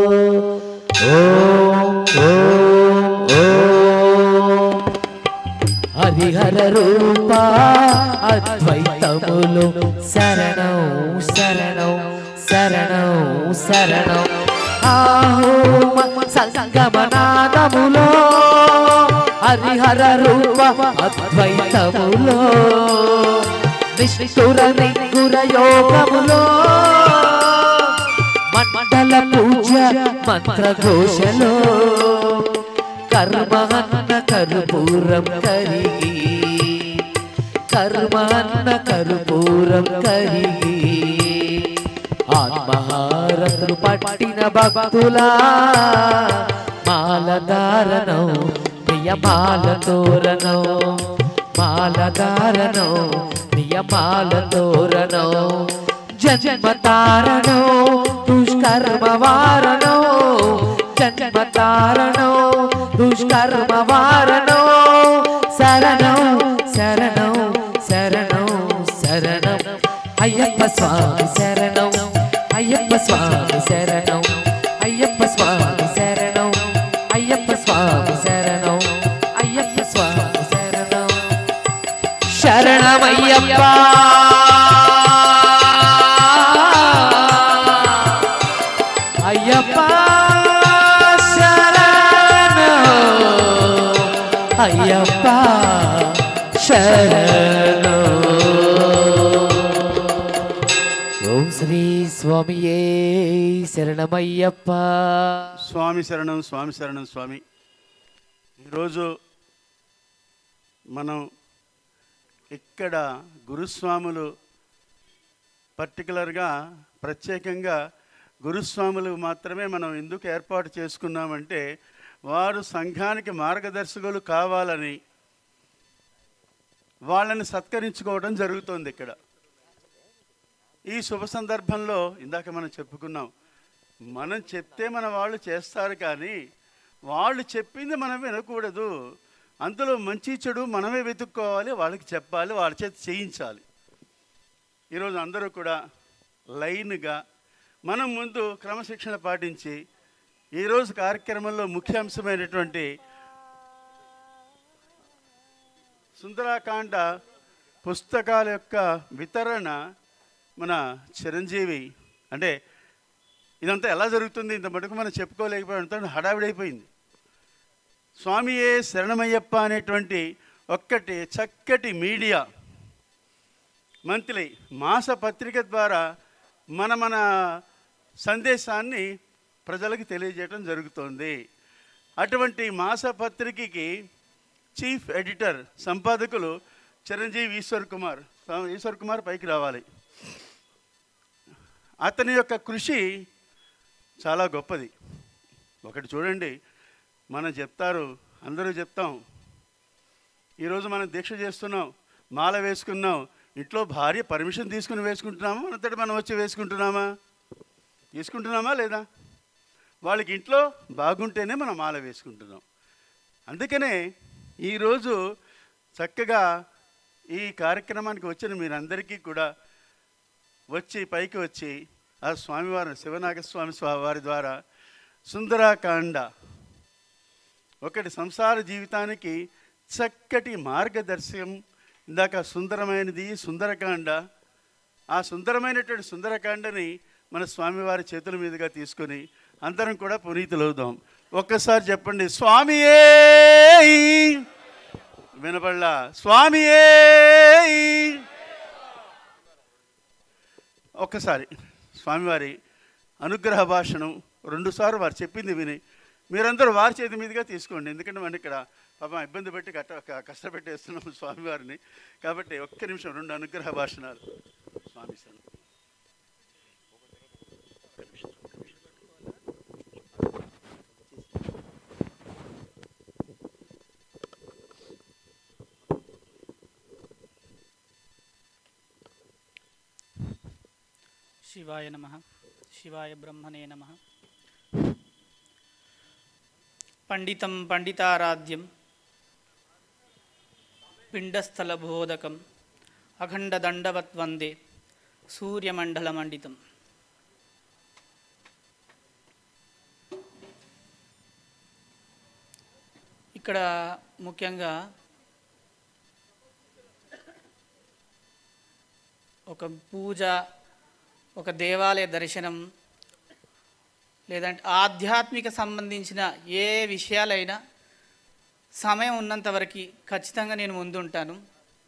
ఓం ఓం ఓం హరిహర రూప అద్వైతములు శరణం శరణం శరణం శరణం ఆహోమ సంగమనాదములో హరిహర రూప అద్వైతములో నిష్ఠుర నిగుర యోగములో మండల పూజ మంత్ర ఘోషలో కర్మన్న కర్పూరం కరిగి కర్మన్న కర్పూరం కరిగి ఆత్మహారతులు పట్టిన భక్తులా మాలధారణం నియమాల తోరణం మాలధారణం నియమాల తోరణం జన్మ తారణం దుష్కర్మ వారణం జన్మ తారణం దుష్కర్మ వారణం శరణం శరణం శరణం శరణం అయ్యప్ప స్వామి శరణం అయ్యప్ప స్వామి శరణం అయ్యప్ప స్వామి శరణం అయ్యప్ప స్వామి శరణం అయ్యప్ప స్వామి శరణం శరణమయ్యప్ప అయ్యప్ప శరణం అయ్యప్ప శరణం ఓం శ్రీ స్వామియే శరణమయ్యప్ప స్వామి శరణం స్వామి శరణం స్వామి ఈరోజు మనం ఇక్కడ గురుస్వాములు పర్టికులర్గా ప్రత్యేకంగా గురుస్వాములు మాత్రమే మనం ఎందుకు ఏర్పాటు చేసుకున్నామంటే వారు సంఘానికి మార్గదర్శకులు కావాలని వాళ్ళని సత్కరించుకోవడం జరుగుతోంది ఇక్కడ ఈ శుభ సందర్భంలో ఇందాక మనం చెప్పుకున్నాం మనం చెప్తే మన వాళ్ళు చేస్తారు కానీ వాళ్ళు చెప్పింది మనం వినకూడదు అందులో మంచి చెడు మనమే వెతుక్కోవాలి వాళ్ళకి చెప్పాలి వాళ్ళ చేత చేయించాలి ఈరోజు అందరూ కూడా లైన్గా మనం ముందు క్రమశిక్షణ పాటించి ఈరోజు కార్యక్రమంలో ముఖ్యాంశమైనటువంటి సుందరాకాండ పుస్తకాల యొక్క వితరణ మన చిరంజీవి అంటే ఇదంతా ఎలా జరుగుతుంది ఇంత మటుకు మనం చెప్పుకోలేకపోయినంత హడావిడైపోయింది స్వామియే శరణమయ్యప్ప అనేటువంటి ఒక్కటి చక్కటి మీడియా మంత్లీ మాస పత్రిక ద్వారా మన మన సందేశాన్ని ప్రజలకు తెలియజేయడం జరుగుతోంది అటువంటి మాస పత్రికకి చీఫ్ ఎడిటర్ సంపాదకులు చిరంజీవి ఈశ్వర్ కుమార్ ఈశ్వర్ కుమార్ పైకి రావాలి అతని యొక్క కృషి చాలా గొప్పది ఒకటి చూడండి మనం చెప్తారు అందరూ చెప్తాం ఈరోజు మనం దీక్ష చేస్తున్నాం మాల వేసుకున్నాం ఇంట్లో భార్య పర్మిషన్ తీసుకుని వేసుకుంటున్నామా అంతటి మనం వచ్చి వేసుకుంటున్నామా తీసుకుంటున్నామా లేదా వాళ్ళకి ఇంట్లో బాగుంటేనే మనం మాల వేసుకుంటున్నాం అందుకనే ఈరోజు చక్కగా ఈ కార్యక్రమానికి వచ్చిన మీరందరికీ కూడా వచ్చి పైకి వచ్చి ఆ స్వామివారి శివనాగస్వామి స్వామి వారి ద్వారా సుందరాకాండ ఒకటి సంసార జీవితానికి చక్కటి మార్గదర్శకం ఇందాక సుందరమైనది సుందరకాండ ఆ సుందరమైనటువంటి సుందరకాండని మన స్వామివారి చేతుల మీదుగా తీసుకొని అందరం కూడా పునీతులవుదాం ఒక్కసారి చెప్పండి స్వామియే వినపడలా స్వామియే ఒక్కసారి స్వామివారి అనుగ్రహ భాషణం రెండుసార్లు వారు చెప్పింది విని మీరందరూ వారి చేతి మీదుగా తీసుకోండి ఎందుకంటే మనం ఇక్కడ పాపం ఇబ్బంది పెట్టి కట్ట క- కష్టపెట్టేస్తున్నాం స్వామివారిని కాబట్టి ఒక్క నిమిషం రెండు అనుగ్రహ భాషణాలు స్వామి శరణం. శివాయ నమ శివాయ బ్రహ్మణే నమ పండితం పండితారాధ్యం పిండస్థలబోధకం అఖండదండవత్ వందే సూర్యమండలమండితం ఇక్కడ ముఖ్యంగా ఒక పూజ ఒక దేవాలయ దర్శనం లేదంటే ఆధ్యాత్మిక సంబంధించిన ఏ విషయాలైనా సమయం ఉన్నంత వరకు ఖచ్చితంగా నేను ముందుంటాను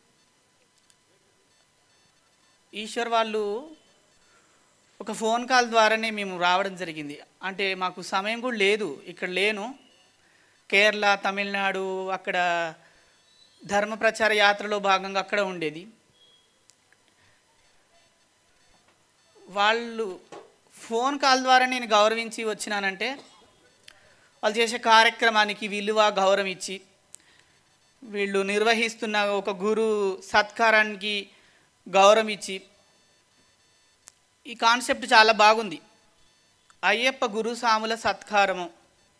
ఈశ్వర్ వాళ్ళు ఒక ఫోన్ కాల్ ద్వారానే మేము రావడం జరిగింది అంటే మాకు సమయం కూడా లేదు ఇక్కడ లేను కేరళ తమిళనాడు అక్కడ ధర్మ ప్రచార యాత్రలో భాగంగా అక్కడ ఉండేది వాళ్ళు ఫోన్ కాల్ ద్వారా నేను గౌరవించి వచ్చినానంటే వాళ్ళు చేసే కార్యక్రమానికి విలువ గౌరవం ఇచ్చి వీళ్ళు నిర్వహిస్తున్న ఒక గురు సత్కారానికి గౌరవం ఇచ్చి ఈ కాన్సెప్ట్ చాలా బాగుంది అయ్యప్ప గురు సాముల సత్కారము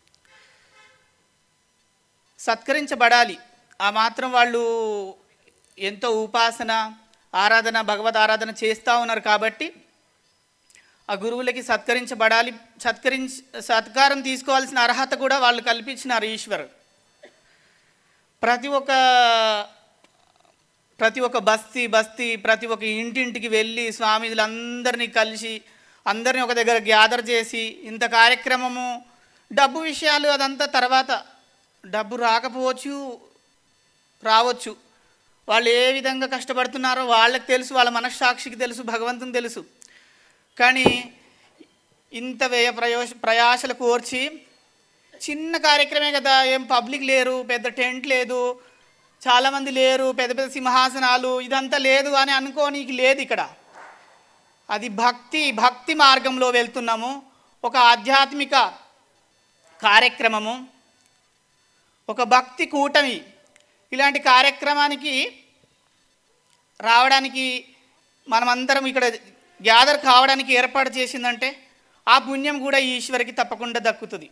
సత్కరించబడాలి ఆ మాత్రం వాళ్ళు ఎంతో ఉపాసన ఆరాధన భగవద్ ఆరాధన చేస్తూ ఉన్నారు కాబట్టి ఆ గురువులకి సత్కరించబడాలి సత్కరించ సత్కారం తీసుకోవాల్సిన అర్హత కూడా వాళ్ళు కల్పించినారు ఈశ్వర్ ప్రతి ఒక్క ప్రతి ఒక్క బస్తీ బస్తీ ప్రతి ఒక్క ఇంటింటికి వెళ్ళి స్వామీజులందరినీ కలిసి అందరిని ఒక దగ్గర గ్యాదర్ చేసి ఇంత కార్యక్రమము డబ్బు విషయాలు అదంతా తర్వాత డబ్బు రాకపోవచ్చు రావచ్చు వాళ్ళు ఏ విధంగా కష్టపడుతున్నారో వాళ్ళకి తెలుసు వాళ్ళ మనస్సాక్షికి తెలుసు భగవంతుని తెలుసు కానీ ఇంత వ్యయ ప్రయోష ప్రయాసలు కోర్చి చిన్న కార్యక్రమే కదా ఏం పబ్లిక్ లేరు పెద్ద టెంట్ లేదు చాలామంది లేరు పెద్ద పెద్ద సింహాసనాలు ఇదంతా లేదు అని అనుకోనీకి లేదు ఇక్కడ అది భక్తి భక్తి మార్గంలో వెళ్తున్నాము ఒక ఆధ్యాత్మిక కార్యక్రమము ఒక భక్తి కూటమి ఇలాంటి కార్యక్రమానికి రావడానికి మనమందరం ఇక్కడ గ్యాదర్ కావడానికి ఏర్పాటు చేసిందంటే ఆ పుణ్యం కూడా ఈ ఈశ్వరికి తప్పకుండా దక్కుతుంది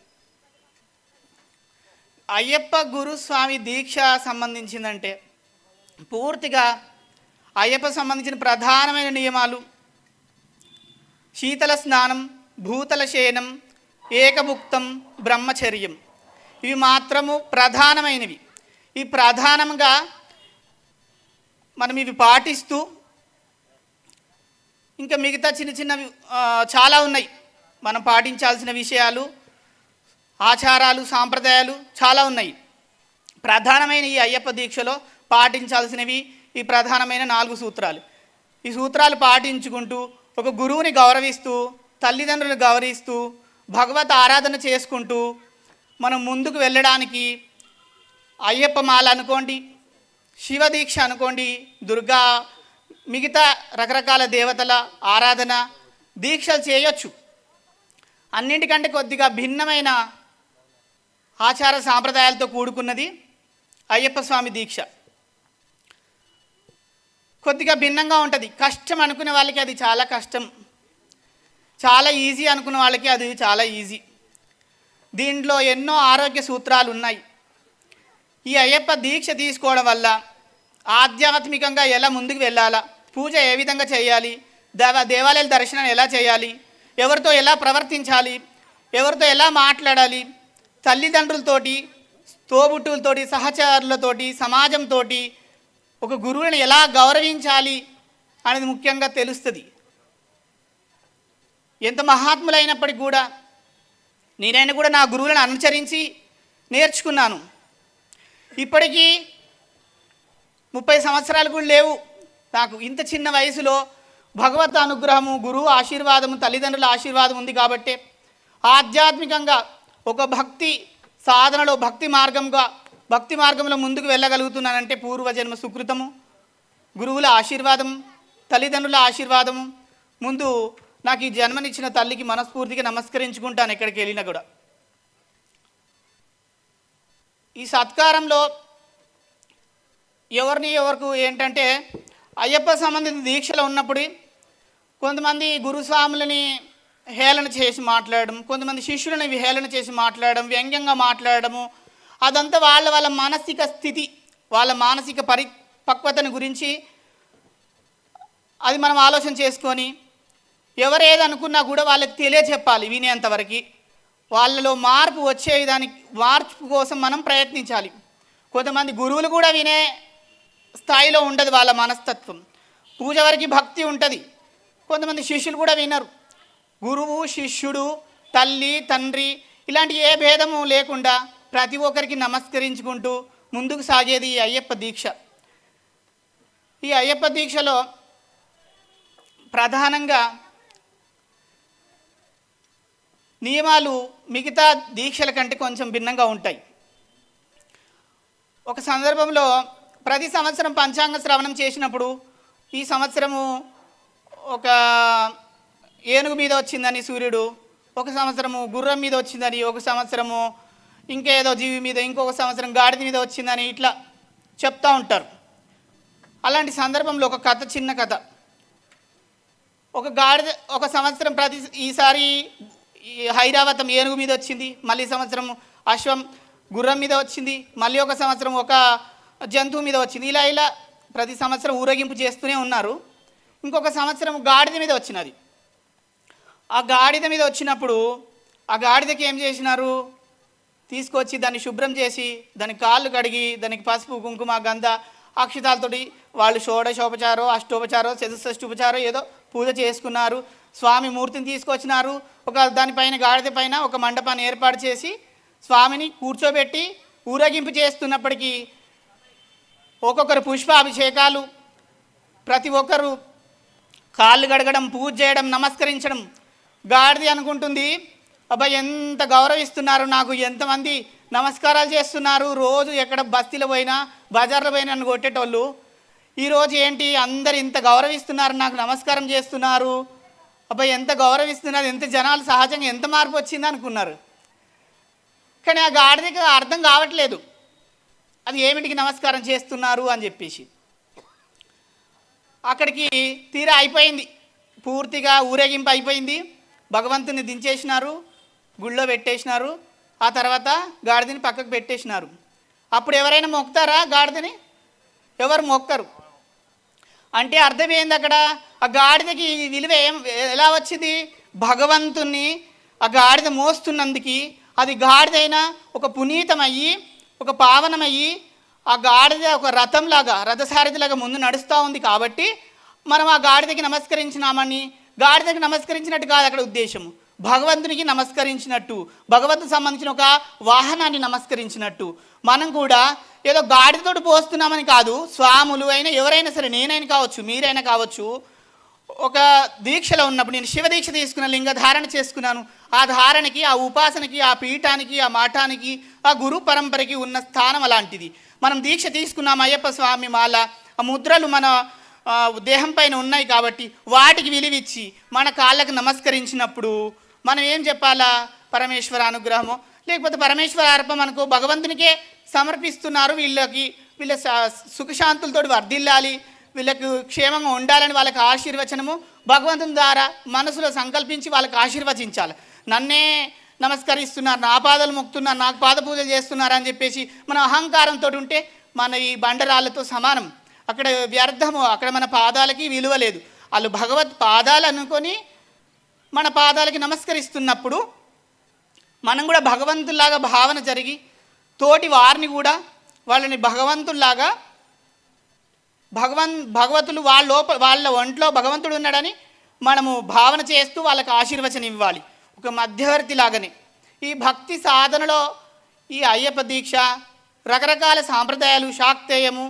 అయ్యప్ప గురుస్వామి దీక్ష సంబంధించిందంటే పూర్తిగా అయ్యప్ప సంబంధించిన ప్రధానమైన నియమాలు శీతల స్నానం భూతల శయనం ఏకభుక్తం బ్రహ్మచర్యం ఇవి మాత్రము ప్రధానమైనవి ఈ ప్రధానంగా మనం ఇవి పాటిస్తూ ఇంకా మిగతా చిన్న చిన్నవి ఆ, చాలా ఉన్నాయి మనం పాటించాల్సిన విషయాలు ఆచారాలు సాంప్రదాయాలు చాలా ఉన్నాయి ప్రధానమైన ఈ అయ్యప్ప దీక్షలో పాటించాల్సినవి ఈ ప్రధానమైన నాలుగు సూత్రాలు ఈ సూత్రాలు పాటించుకుంటూ ఒక గురువుని గౌరవిస్తూ తల్లిదండ్రులను గౌరవిస్తూ భగవత్ ఆరాధన చేసుకుంటూ మనం ముందుకు వెళ్ళడానికి అయ్యప్ప మాల అనుకోండి శివ దీక్ష అనుకోండి దుర్గా మిగతా రకరకాల దేవతల ఆరాధన దీక్షలు చేయొచ్చు అన్నింటికంటే కొద్దిగా భిన్నమైన ఆచార సాంప్రదాయాలతో కూడుకున్నది అయ్యప్ప స్వామి దీక్ష కొద్దిగా భిన్నంగా ఉంటుంది కష్టం అనుకునే వాళ్ళకి అది చాలా కష్టం చాలా ఈజీ అనుకున్న వాళ్ళకి అది చాలా ఈజీ దీంట్లో ఎన్నో ఆరోగ్య సూత్రాలు ఉన్నాయి ఈ అయ్యప్ప దీక్ష తీసుకోవడం వల్ల ఆధ్యాత్మికంగా ఎలా ముందుకు వెళ్ళాలా పూజ ఏ విధంగా చేయాలి దేవ దేవాలయాల దర్శనం ఎలా చేయాలి ఎవరితో ఎలా ప్రవర్తించాలి ఎవరితో ఎలా మాట్లాడాలి తల్లిదండ్రులతోటి తోబుట్టులతోటి సహచరులతోటి సమాజంతో ఒక గురువుని ఎలా గౌరవించాలి అనేది ముఖ్యంగా తెలుస్తుంది ఎంత మహాత్ములైనప్పటికీ కూడా నేనైనా కూడా నా గురువులను అనుసరించి నేర్చుకున్నాను ఇప్పటికీ ముప్పై సంవత్సరాలు కూడా లేవు నాకు ఇంత చిన్న వయసులో భగవత్ అనుగ్రహము గురువు ఆశీర్వాదము తల్లిదండ్రుల ఆశీర్వాదం ఉంది కాబట్టి ఆధ్యాత్మికంగా ఒక భక్తి సాధనలో భక్తి మార్గంగా భక్తి మార్గంలో ముందుకు వెళ్ళగలుగుతున్నానంటే పూర్వజన్మ సుకృతము గురువుల ఆశీర్వాదం తల్లిదండ్రుల ఆశీర్వాదము ముందు నాకు ఈ జన్మనిచ్చిన తల్లికి మనస్ఫూర్తిగా నమస్కరించుకుంటాను ఎక్కడికి వెళ్ళినా కూడా ఈ సత్కారంలో ఎవరిని ఎవరికి ఏంటంటే అయ్యప్ప సంబంధిత దీక్షలో ఉన్నప్పుడు కొంతమంది గురుస్వాములని హేళన చేసి మాట్లాడడం కొంతమంది శిష్యులని హేళన చేసి మాట్లాడడం వ్యంగ్యంగా మాట్లాడము అదంతా వాళ్ళ వాళ్ళ మానసిక స్థితి వాళ్ళ మానసిక పరిపక్వతను గురించి అది మనం ఆలోచన చేసుకొని ఎవరు ఏది అనుకున్నా కూడా వాళ్ళకి తెలియచెప్పాలి వినేంతవరకు వాళ్ళలో మార్పు వచ్చే దానికి మార్పు కోసం మనం ప్రయత్నించాలి కొంతమంది గురువులు కూడా వినే స్థాయిలో ఉండదు వాళ్ళ మనస్తత్వం పూజ వరకు భక్తి ఉంటుంది కొంతమంది శిష్యులు కూడా వినరు గురువు శిష్యుడు తల్లి తండ్రి ఇలాంటి ఏ భేదము లేకుండా ప్రతి ఒక్కరికి నమస్కరించుకుంటూ ముందుకు సాగేది ఈ అయ్యప్ప దీక్ష ఈ అయ్యప్ప దీక్షలో ప్రధానంగా నియమాలు మిగతా దీక్షల కంటే కొంచెం భిన్నంగా ఉంటాయి ఒక సందర్భంలో ప్రతి సంవత్సరం పంచాంగ శ్రవణం చేసినప్పుడు ఈ సంవత్సరము ఒక ఏనుగు మీద వచ్చిందని సూర్యుడు ఒక సంవత్సరము గుర్రం మీద వచ్చిందని ఒక సంవత్సరము ఇంకేదో జీవి మీద ఇంకొక సంవత్సరం గాడిద మీద వచ్చిందని ఇట్లా చెప్తా ఉంటారు అలాంటి సందర్భంలో ఒక కథ చిన్న కథ ఒక గాడిద ఒక సంవత్సరం ప్రతి ఈసారి ఈ హైరావతం ఏనుగు మీద వచ్చింది మళ్ళీ సంవత్సరం అశ్వం గుర్రం మీద వచ్చింది మళ్ళీ ఒక సంవత్సరం ఒక జంతువు మీద వచ్చింది ఇలా ఇలా ప్రతి సంవత్సరం ఊరేగింపు చేస్తూనే ఉన్నారు ఇంకొక సంవత్సరం గాడిద మీద వచ్చినది ఆ గాడిద మీద వచ్చినప్పుడు ఆ గాడిదకి ఏం చేసినారు తీసుకొచ్చి దాన్ని శుభ్రం చేసి దాని కాళ్ళు కడిగి దానికి పసుపు కుంకుమ గంధ అక్షితాలతోటి వాళ్ళు షోడశోపచారో అష్టోపచారో చతుషష్ఠోపచారో ఏదో పూజ చేసుకున్నారు స్వామి మూర్తిని తీసుకొచ్చినారు ఒక దానిపైన గాడిద పైన ఒక మండపాన్ని ఏర్పాటు చేసి స్వామిని కూర్చోబెట్టి ఊరేగింపు చేస్తున్నప్పటికీ ఒక్కొక్కరు పుష్పాభిషేకాలు ప్రతి ఒక్కరు కాళ్ళు గడగడం పూజ చేయడం నమస్కరించడం గాడిది అనుకుంటుంది అబ్బాయి ఎంత గౌరవిస్తున్నారు నాకు ఎంతమంది నమస్కారాలు చేస్తున్నారు రోజు ఎక్కడ బస్తీలో పోయినా బజార్లో పోయినా నన్ను కొట్టేటోళ్ళు ఈరోజు ఏంటి అందరు ఇంత గౌరవిస్తున్నారు నాకు నమస్కారం చేస్తున్నారు అబ్బాయి ఎంత గౌరవిస్తున్నారు ఎంత జనాలు సహజంగా ఎంత మార్పు వచ్చింది అనుకున్నారు కానీ ఆ గాడిదకి అర్థం కావట్లేదు అది ఏమిటికి నమస్కారం చేస్తున్నారు అని చెప్పేసి అక్కడికి తీరా అయిపోయింది పూర్తిగా ఊరేగింపు అయిపోయింది భగవంతుని దించేసినారు గుళ్ళో పెట్టేసినారు ఆ తర్వాత గాడిదని పక్కకు పెట్టేసినారు అప్పుడు ఎవరైనా మొక్కుతారా గాడిదని ఎవరు మొక్కరు అంటే అర్థం ఏంది అక్కడ ఆ గాడిదకి ఈ విలువ ఏం ఎలా వచ్చింది భగవంతుణ్ణి ఆ గాడిద మోస్తున్నందుకు అది గాడిదైనా ఒక పునీతమయ్యి ఒక పావనమయ్యి ఆ గాడిద ఒక రథంలాగా రథసారథిలాగా ముందు నడుస్తూ ఉంది కాబట్టి మనం ఆ గాడిదకి నమస్కరించినామని గాడిదకి నమస్కరించినట్టు కాదు అక్కడ ఉద్దేశము భగవంతునికి నమస్కరించినట్టు భగవంతునికి సంబంధించిన ఒక వాహనాన్ని నమస్కరించినట్టు మనం కూడా ఏదో గాడిదతోటి పోస్తున్నామని కాదు స్వాములు అయినా ఎవరైనా సరే నేనైనా కావచ్చు మీరైనా కావచ్చు ఒక దీక్షలో ఉన్నప్పుడు నేను శివ దీక్ష తీసుకున్న లింగ ధారణ చేసుకున్నాను ఆ ధారణకి ఆ ఉపాసనకి ఆ పీఠానికి ఆ మఠానికి ఆ గురు పరంపరకి ఉన్న స్థానం అలాంటిది మనం దీక్ష తీసుకున్నాం అయ్యప్ప స్వామి మాల ఆ ముద్రలు మన ఆ, దేహం పైన ఉన్నాయి కాబట్టి వాటికి విలువిచ్చి మన కాళ్ళకు నమస్కరించినప్పుడు మనం ఏం చెప్పాలా పరమేశ్వర అనుగ్రహము లేకపోతే పరమేశ్వర అర్పం మనకు భగవంతునికే సమర్పిస్తున్నారు వీళ్ళకి వీళ్ళ స- సుఖశాంతులతో వర్ధిల్లాలి వీళ్ళకు క్షేమంగా ఉండాలని వాళ్ళకి ఆశీర్వచనము భగవంతుని ద్వారా మనసులో సంకల్పించి వాళ్ళకి ఆశీర్వచించాలి నన్నే నమస్కరిస్తున్నారు నా పాదాలు మొక్కుతున్నారు నాకు పాద పూజలు చేస్తున్నారు అని చెప్పేసి మన అహంకారంతో ఉంటే మన ఈ బండరాళ్ళతో సమానం అక్కడ వ్యర్థము అక్కడ మన పాదాలకి విలువ లేదు వాళ్ళు భగవత్ పాదాలు అనుకొని మన పాదాలకి నమస్కరిస్తున్నప్పుడు మనం కూడా భగవంతుల్లాగా భావన జరిగి తోటి వారిని కూడా వాళ్ళని భగవంతుల్లాగా భగవన్ భగవతులు వాళ్ళ లోపల వాళ్ళ ఒంట్లో భగవంతుడు ఉన్నాడని మనము భావన చేస్తూ వాళ్ళకి ఆశీర్వచనం ఇవ్వాలి ఒక మధ్యవర్తి లాగానే ఈ భక్తి సాధనలో ఈ అయ్యప్ప దీక్ష రకరకాల సాంప్రదాయాలు శాక్తేయము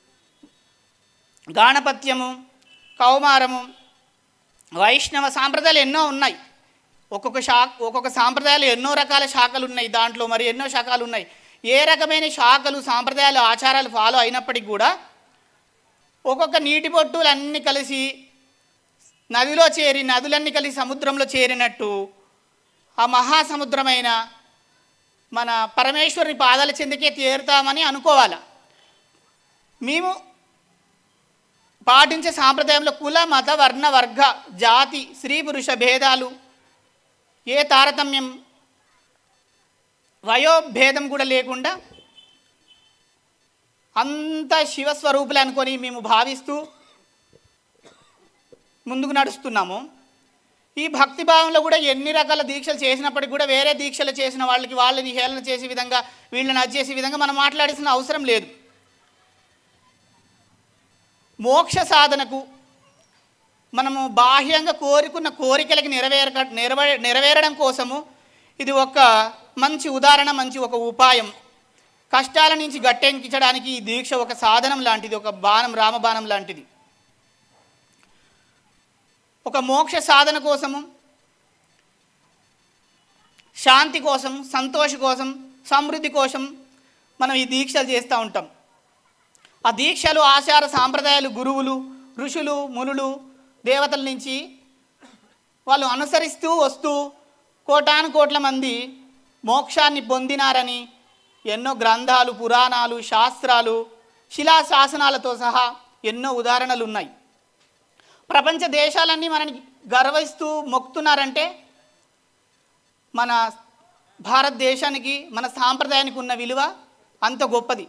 గాణపత్యము కౌమారము వైష్ణవ సాంప్రదాయాలు ఎన్నో ఉన్నాయి ఒక్కొక్క శా ఒక్కొక్క సాంప్రదాయాలు ఎన్నో రకాల శాఖలు ఉన్నాయి దాంట్లో మరి ఎన్నో శాఖలు ఉన్నాయి ఏ రకమైన శాఖలు సాంప్రదాయాలు ఆచారాలు ఫాలో అయినప్పటికీ కూడా ఒక్కొక్క నీటి బొట్టులు అన్నీ కలిసి నదిలో చేరి నదులన్నీ కలిసి సముద్రంలో చేరినట్టు ఆ మహాసముద్రమైన మన పరమేశ్వరుని పాదాల చెందుకే తీరుతామని అనుకోవాలి మేము పాటించే సాంప్రదాయంలో కుల మత వర్ణ వర్గ జాతి స్త్రీ పురుష భేదాలు ఏ తారతమ్యం వయోభేదం కూడా లేకుండా అంత శివస్వరూపులు అనుకొని మేము భావిస్తూ ముందుకు నడుస్తున్నాము ఈ భక్తి భావంలో కూడా ఎన్ని రకాల దీక్షలు చేసినప్పటికీ కూడా వేరే దీక్షలు చేసిన వాళ్ళకి వాళ్ళని హేళన చేసే విధంగా వీళ్ళని అది చేసే విధంగా మనం మాట్లాడాల్సిన అవసరం లేదు మోక్ష సాధనకు మనము బాహ్యంగా కోరుకున్న కోరికలకి నెరవేర నెరవే నెరవేరడం కోసము ఇది ఒక మంచి ఉదాహరణ మంచి ఒక ఉపాయం కష్టాల నుంచి గట్టెంకించడానికి ఈ దీక్ష ఒక సాధనం లాంటిది ఒక బాణం రామబాణం లాంటిది ఒక మోక్ష సాధన కోసము శాంతి కోసం సంతోష కోసం సమృద్ధి కోసం మనం ఈ దీక్షలు చేస్తూ ఉంటాం ఆ దీక్షలు ఆచార సాంప్రదాయాలు గురువులు ఋషులు మునులు దేవతల నుంచి వాళ్ళు అనుసరిస్తూ వస్తూ కోటాను కోట్ల మంది మోక్షాన్ని పొందినారని ఎన్నో గ్రంథాలు పురాణాలు శాస్త్రాలు శిలాశాసనాలతో సహా ఎన్నో ఉదాహరణలు ఉన్నాయి ప్రపంచ దేశాలన్నీ మనని గర్విస్తూ మొక్కుతున్నారంటే మన భారతదేశానికి మన సాంప్రదాయానికి ఉన్న విలువ అంత గొప్పది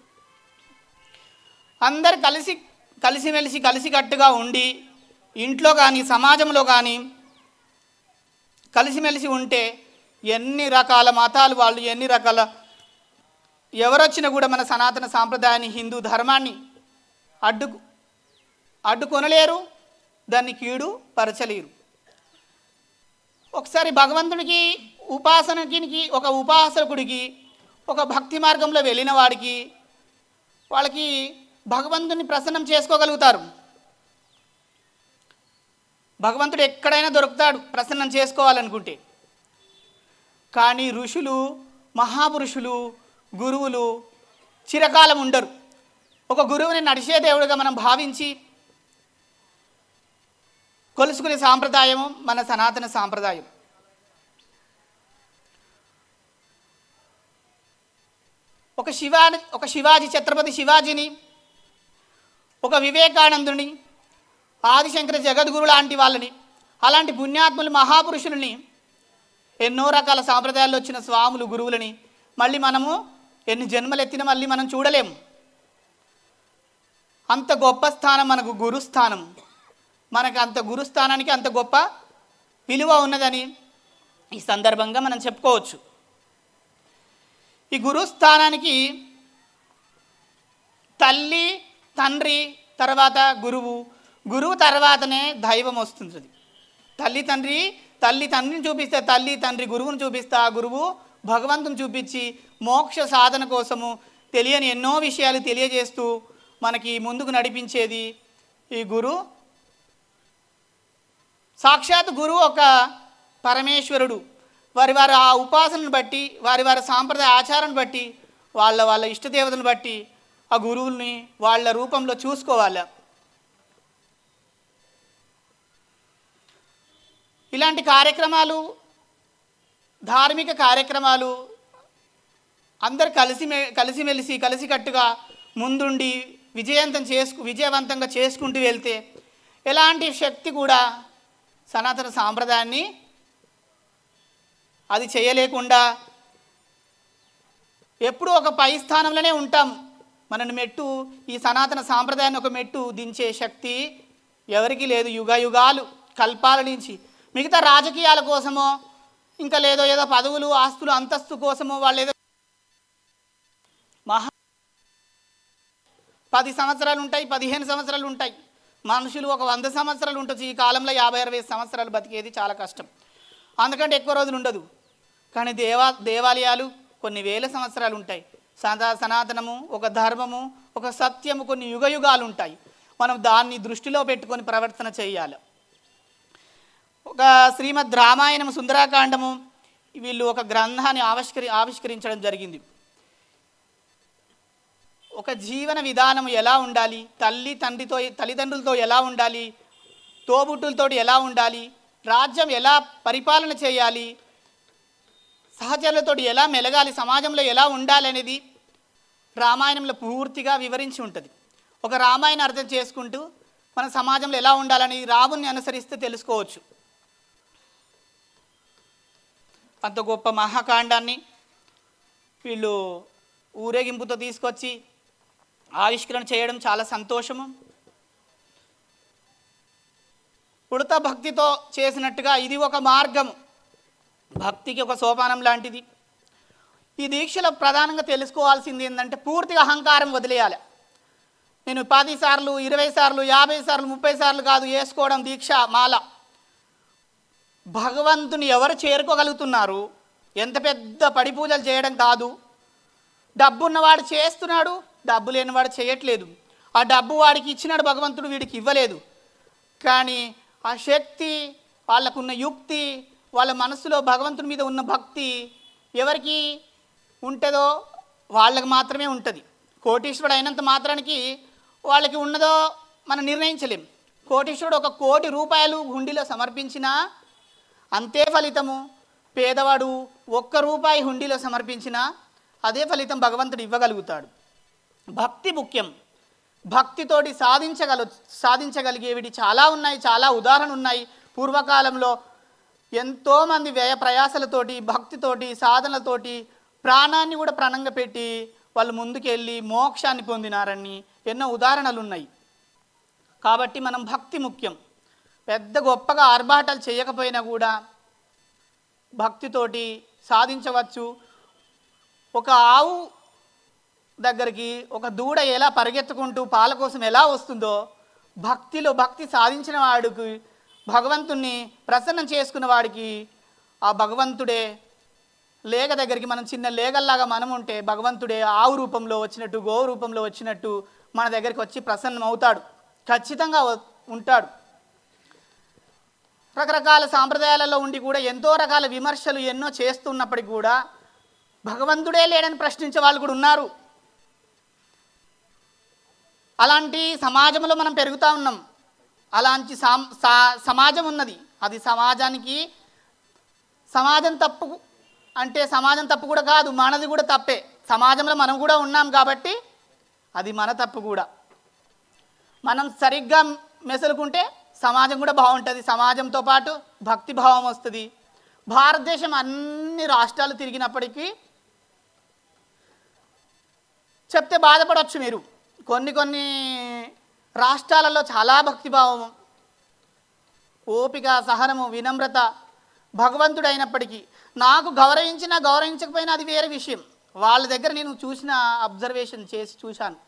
అందరు కలిసి కలిసిమెలిసి కలిసికట్టుగా ఉండి ఇంట్లో కానీ సమాజంలో కానీ కలిసిమెలిసి ఉంటే ఎన్ని రకాల మతాలు వాళ్ళు ఎన్ని రకాల ఎవరొచ్చినా కూడా మన సనాతన సాంప్రదాయాన్ని హిందూ ధర్మాన్ని అడ్డు అడ్డుకొనలేరు దాన్ని కీడు పరచలేరు ఒకసారి భగవంతుడికి ఉపాసనకి ఒక ఉపాసకుడికి ఒక భక్తి మార్గంలో వెళ్ళిన వాడికి వాళ్ళకి భగవంతుని ప్రసన్నం చేసుకోగలుగుతారు భగవంతుడు ఎక్కడైనా దొరుకుతాడు ప్రసన్నం చేసుకోవాలనుకుంటే కానీ ఋషులు మహాపురుషులు గురువులు చిరకాలం ఉండరు ఒక గురువుని నడిచే దేవుడిగా మనం భావించి కొలుసుకునే సాంప్రదాయము మన సనాతన సాంప్రదాయం ఒక శివా ఒక శివాజీ ఛత్రపతి శివాజీని ఒక వివేకానందుని ఆదిశంకర జగద్గురు లాంటి వాళ్ళని అలాంటి పుణ్యాత్ములు మహాపురుషులని ఎన్నో రకాల సాంప్రదాయాల్లో వచ్చిన స్వాములు గురువులని మళ్ళీ మనము ఎన్ని జన్మలు ఎత్తిన మళ్ళీ మనం చూడలేము అంత గొప్ప స్థానం మనకు గురుస్థానం మనకు అంత గురుస్థానానికి అంత గొప్ప విలువ ఉన్నదని ఈ సందర్భంగా మనం చెప్పుకోవచ్చు ఈ గురుస్థానానికి తల్లి తండ్రి తర్వాత గురువు గురువు తర్వాతనే దైవం వస్తుంది తల్లి తండ్రి తల్లి తండ్రిని చూపిస్తే తల్లి తండ్రి గురువుని చూపిస్తే ఆ గురువు భగవంతుని చూపించి మోక్ష సాధన కోసము తెలియని ఎన్నో విషయాలు తెలియజేస్తూ మనకి ముందుకు నడిపించేది ఈ గురు సాక్షాత్ గురువు ఒక పరమేశ్వరుడు వారి వారి ఆ ఉపాసనను బట్టి వారి వారి సాంప్రదాయ ఆచారాన్ని బట్టి వాళ్ళ వాళ్ళ ఇష్టదేవతను బట్టి ఆ గురువుల్ని వాళ్ళ రూపంలో చూసుకోవాలి ఇలాంటి కార్యక్రమాలు ధార్మిక కార్యక్రమాలు అందరు కలిసి కలిసిమెలిసి కలిసికట్టుగా ముందుండి విజయవంతం చేసుకు విజయవంతంగా చేసుకుంటూ వెళ్తే ఎలాంటి శక్తి కూడా సనాతన సాంప్రదాయాన్ని అది చేయలేకుండా ఎప్పుడూ ఒక పై స్థానంలోనే ఉంటాం మనని మెట్టు ఈ సనాతన సాంప్రదాయాన్ని ఒక మెట్టు దించే శక్తి ఎవరికీ లేదు యుగ యుగాలు కల్పాల నుంచి మిగతా రాజకీయాల కోసమో ఇంకా లేదో ఏదో పదవులు ఆస్తులు అంతస్తు కోసమో వాళ్ళు ఏదో మహా పది సంవత్సరాలు ఉంటాయి పదిహేను సంవత్సరాలు ఉంటాయి మనుషులు ఒక వంద సంవత్సరాలు ఉండొచ్చు ఈ కాలంలో యాభై అరవై సంవత్సరాలు బతికేది చాలా కష్టం అందుకంటే ఎక్కువ రోజులు ఉండదు కానీ దేవా దేవాలయాలు కొన్ని వేల సంవత్సరాలు ఉంటాయి సదా సనాతనము ఒక ధర్మము ఒక సత్యము కొన్ని యుగ యుగాలు ఉంటాయి మనం దాన్ని దృష్టిలో పెట్టుకొని ప్రవర్తన చేయాలి ఒక శ్రీమద్ రామాయణం సుందరాకాండము వీళ్ళు ఒక గ్రంథాన్ని ఆవిష్కరి ఆవిష్కరించడం జరిగింది ఒక జీవన విధానం ఎలా ఉండాలి తల్లి తండ్రితో తల్లిదండ్రులతో ఎలా ఉండాలి తోబుట్టులతో ఎలా ఉండాలి రాజ్యం ఎలా పరిపాలన చేయాలి సహచరులతో ఎలా మెలగాలి సమాజంలో ఎలా ఉండాలి అనేది రామాయణంలో పూర్తిగా వివరించి ఉంటుంది ఒక రామాయణ అర్థం చేసుకుంటూ మన సమాజంలో ఎలా ఉండాలని రాముని అనుసరిస్తే తెలుసుకోవచ్చు అంత గొప్ప మహాకాండాన్ని వీళ్ళు ఊరేగింపుతో తీసుకొచ్చి ఆవిష్కరణ చేయడం చాలా సంతోషము ఉడత భక్తితో చేసినట్టుగా ఇది ఒక మార్గం భక్తికి ఒక సోపానం లాంటిది ఈ దీక్షలో ప్రధానంగా తెలుసుకోవాల్సింది ఏంటంటే పూర్తిగా అహంకారం వదిలేయాలి నేను పది సార్లు ఇరవై సార్లు యాభై సార్లు ముప్పై సార్లు కాదు వేసుకోవడం దీక్ష మాల భగవంతుని ఎవరు చేరుకోగలుగుతున్నారు ఎంత పెద్ద పడి పూజలు చేయడం కాదు డబ్బు ఉన్నవాడు చేస్తున్నాడు డబ్బు లేనివాడు చేయట్లేదు ఆ డబ్బు వాడికి ఇచ్చినాడు భగవంతుడు వీడికి ఇవ్వలేదు కానీ ఆ శక్తి వాళ్ళకున్న యుక్తి వాళ్ళ మనసులో భగవంతుడి మీద ఉన్న భక్తి ఎవరికి ఉంటుందో వాళ్ళకి మాత్రమే ఉంటుంది కోటీశ్వరుడు అయినంత మాత్రానికి వాళ్ళకి ఉన్నదో మనం నిర్ణయించలేం కోటీశ్వరుడు ఒక కోటి రూపాయలు హుండీలో సమర్పించినా అంతే ఫలితము పేదవాడు ఒక్క రూపాయి హుండీలో సమర్పించినా అదే ఫలితం భగవంతుడు ఇవ్వగలుగుతాడు భక్తి ముఖ్యం భక్తితోటి సాధించగల సాధించగలిగేవిటి చాలా ఉన్నాయి చాలా ఉదాహరణ ఉన్నాయి పూర్వకాలంలో ఎంతోమంది వ్యయ ప్రయాసలతోటి భక్తితోటి సాధనలతోటి ప్రాణాన్ని కూడా ప్రాణంగా పెట్టి వాళ్ళు ముందుకెళ్ళి మోక్షాన్ని పొందినారని ఎన్నో ఉదాహరణలు ఉన్నాయి కాబట్టి మనం భక్తి ముఖ్యం పెద్ద గొప్పగా ఆర్భాటాలు చేయకపోయినా కూడా భక్తితోటి సాధించవచ్చు ఒక ఆవు దగ్గరికి ఒక దూడ ఎలా పరిగెత్తుకుంటూ పాల కోసం ఎలా వస్తుందో భక్తిలో భక్తి సాధించిన వాడికి భగవంతుణ్ణి ప్రసన్నం చేసుకున్న వాడికి ఆ భగవంతుడే లేగ దగ్గరికి మనం చిన్న లేగల్లాగా మనం ఉంటే భగవంతుడే ఆవు రూపంలో వచ్చినట్టు గోవు రూపంలో వచ్చినట్టు మన దగ్గరికి వచ్చి ప్రసన్నం అవుతాడు ఖచ్చితంగా వ- ఉంటాడు రకరకాల సాంప్రదాయాలలో ఉండి కూడా ఎంతో రకాల విమర్శలు ఎన్నో చేస్తున్నప్పటికీ కూడా భగవంతుడే లేడని ప్రశ్నించే వాళ్ళు కూడా ఉన్నారు అలాంటి సమాజంలో మనం పెరుగుతూ ఉన్నాం అలాంటి సాం సా- సమాజం ఉన్నది అది సమాజానికి సమాజం తప్పు అంటే సమాజం తప్పు కూడా కాదు మనది కూడా తప్పే సమాజంలో మనం కూడా ఉన్నాం కాబట్టి అది మన తప్పు కూడా మనం సరిగ్గా మెసలుకుంటే సమాజం కూడా బాగుంటుంది సమాజంతో పాటు భక్తి భావం వస్తుంది భారతదేశం అన్ని రాష్ట్రాలు తిరిగినప్పటికీ చెప్తే బాధపడవచ్చు మీరు కొన్ని కొన్ని రాష్ట్రాలలో చాలా భక్తిభావం ఓపిక సహనము వినమ్రత భగవంతుడు అయినప్పటికీ నాకు గౌరవించినా గౌరవించకపోయినా అది వేరే విషయం వాళ్ళ దగ్గర నేను చూసిన అబ్జర్వేషన్ చేసి చూశాను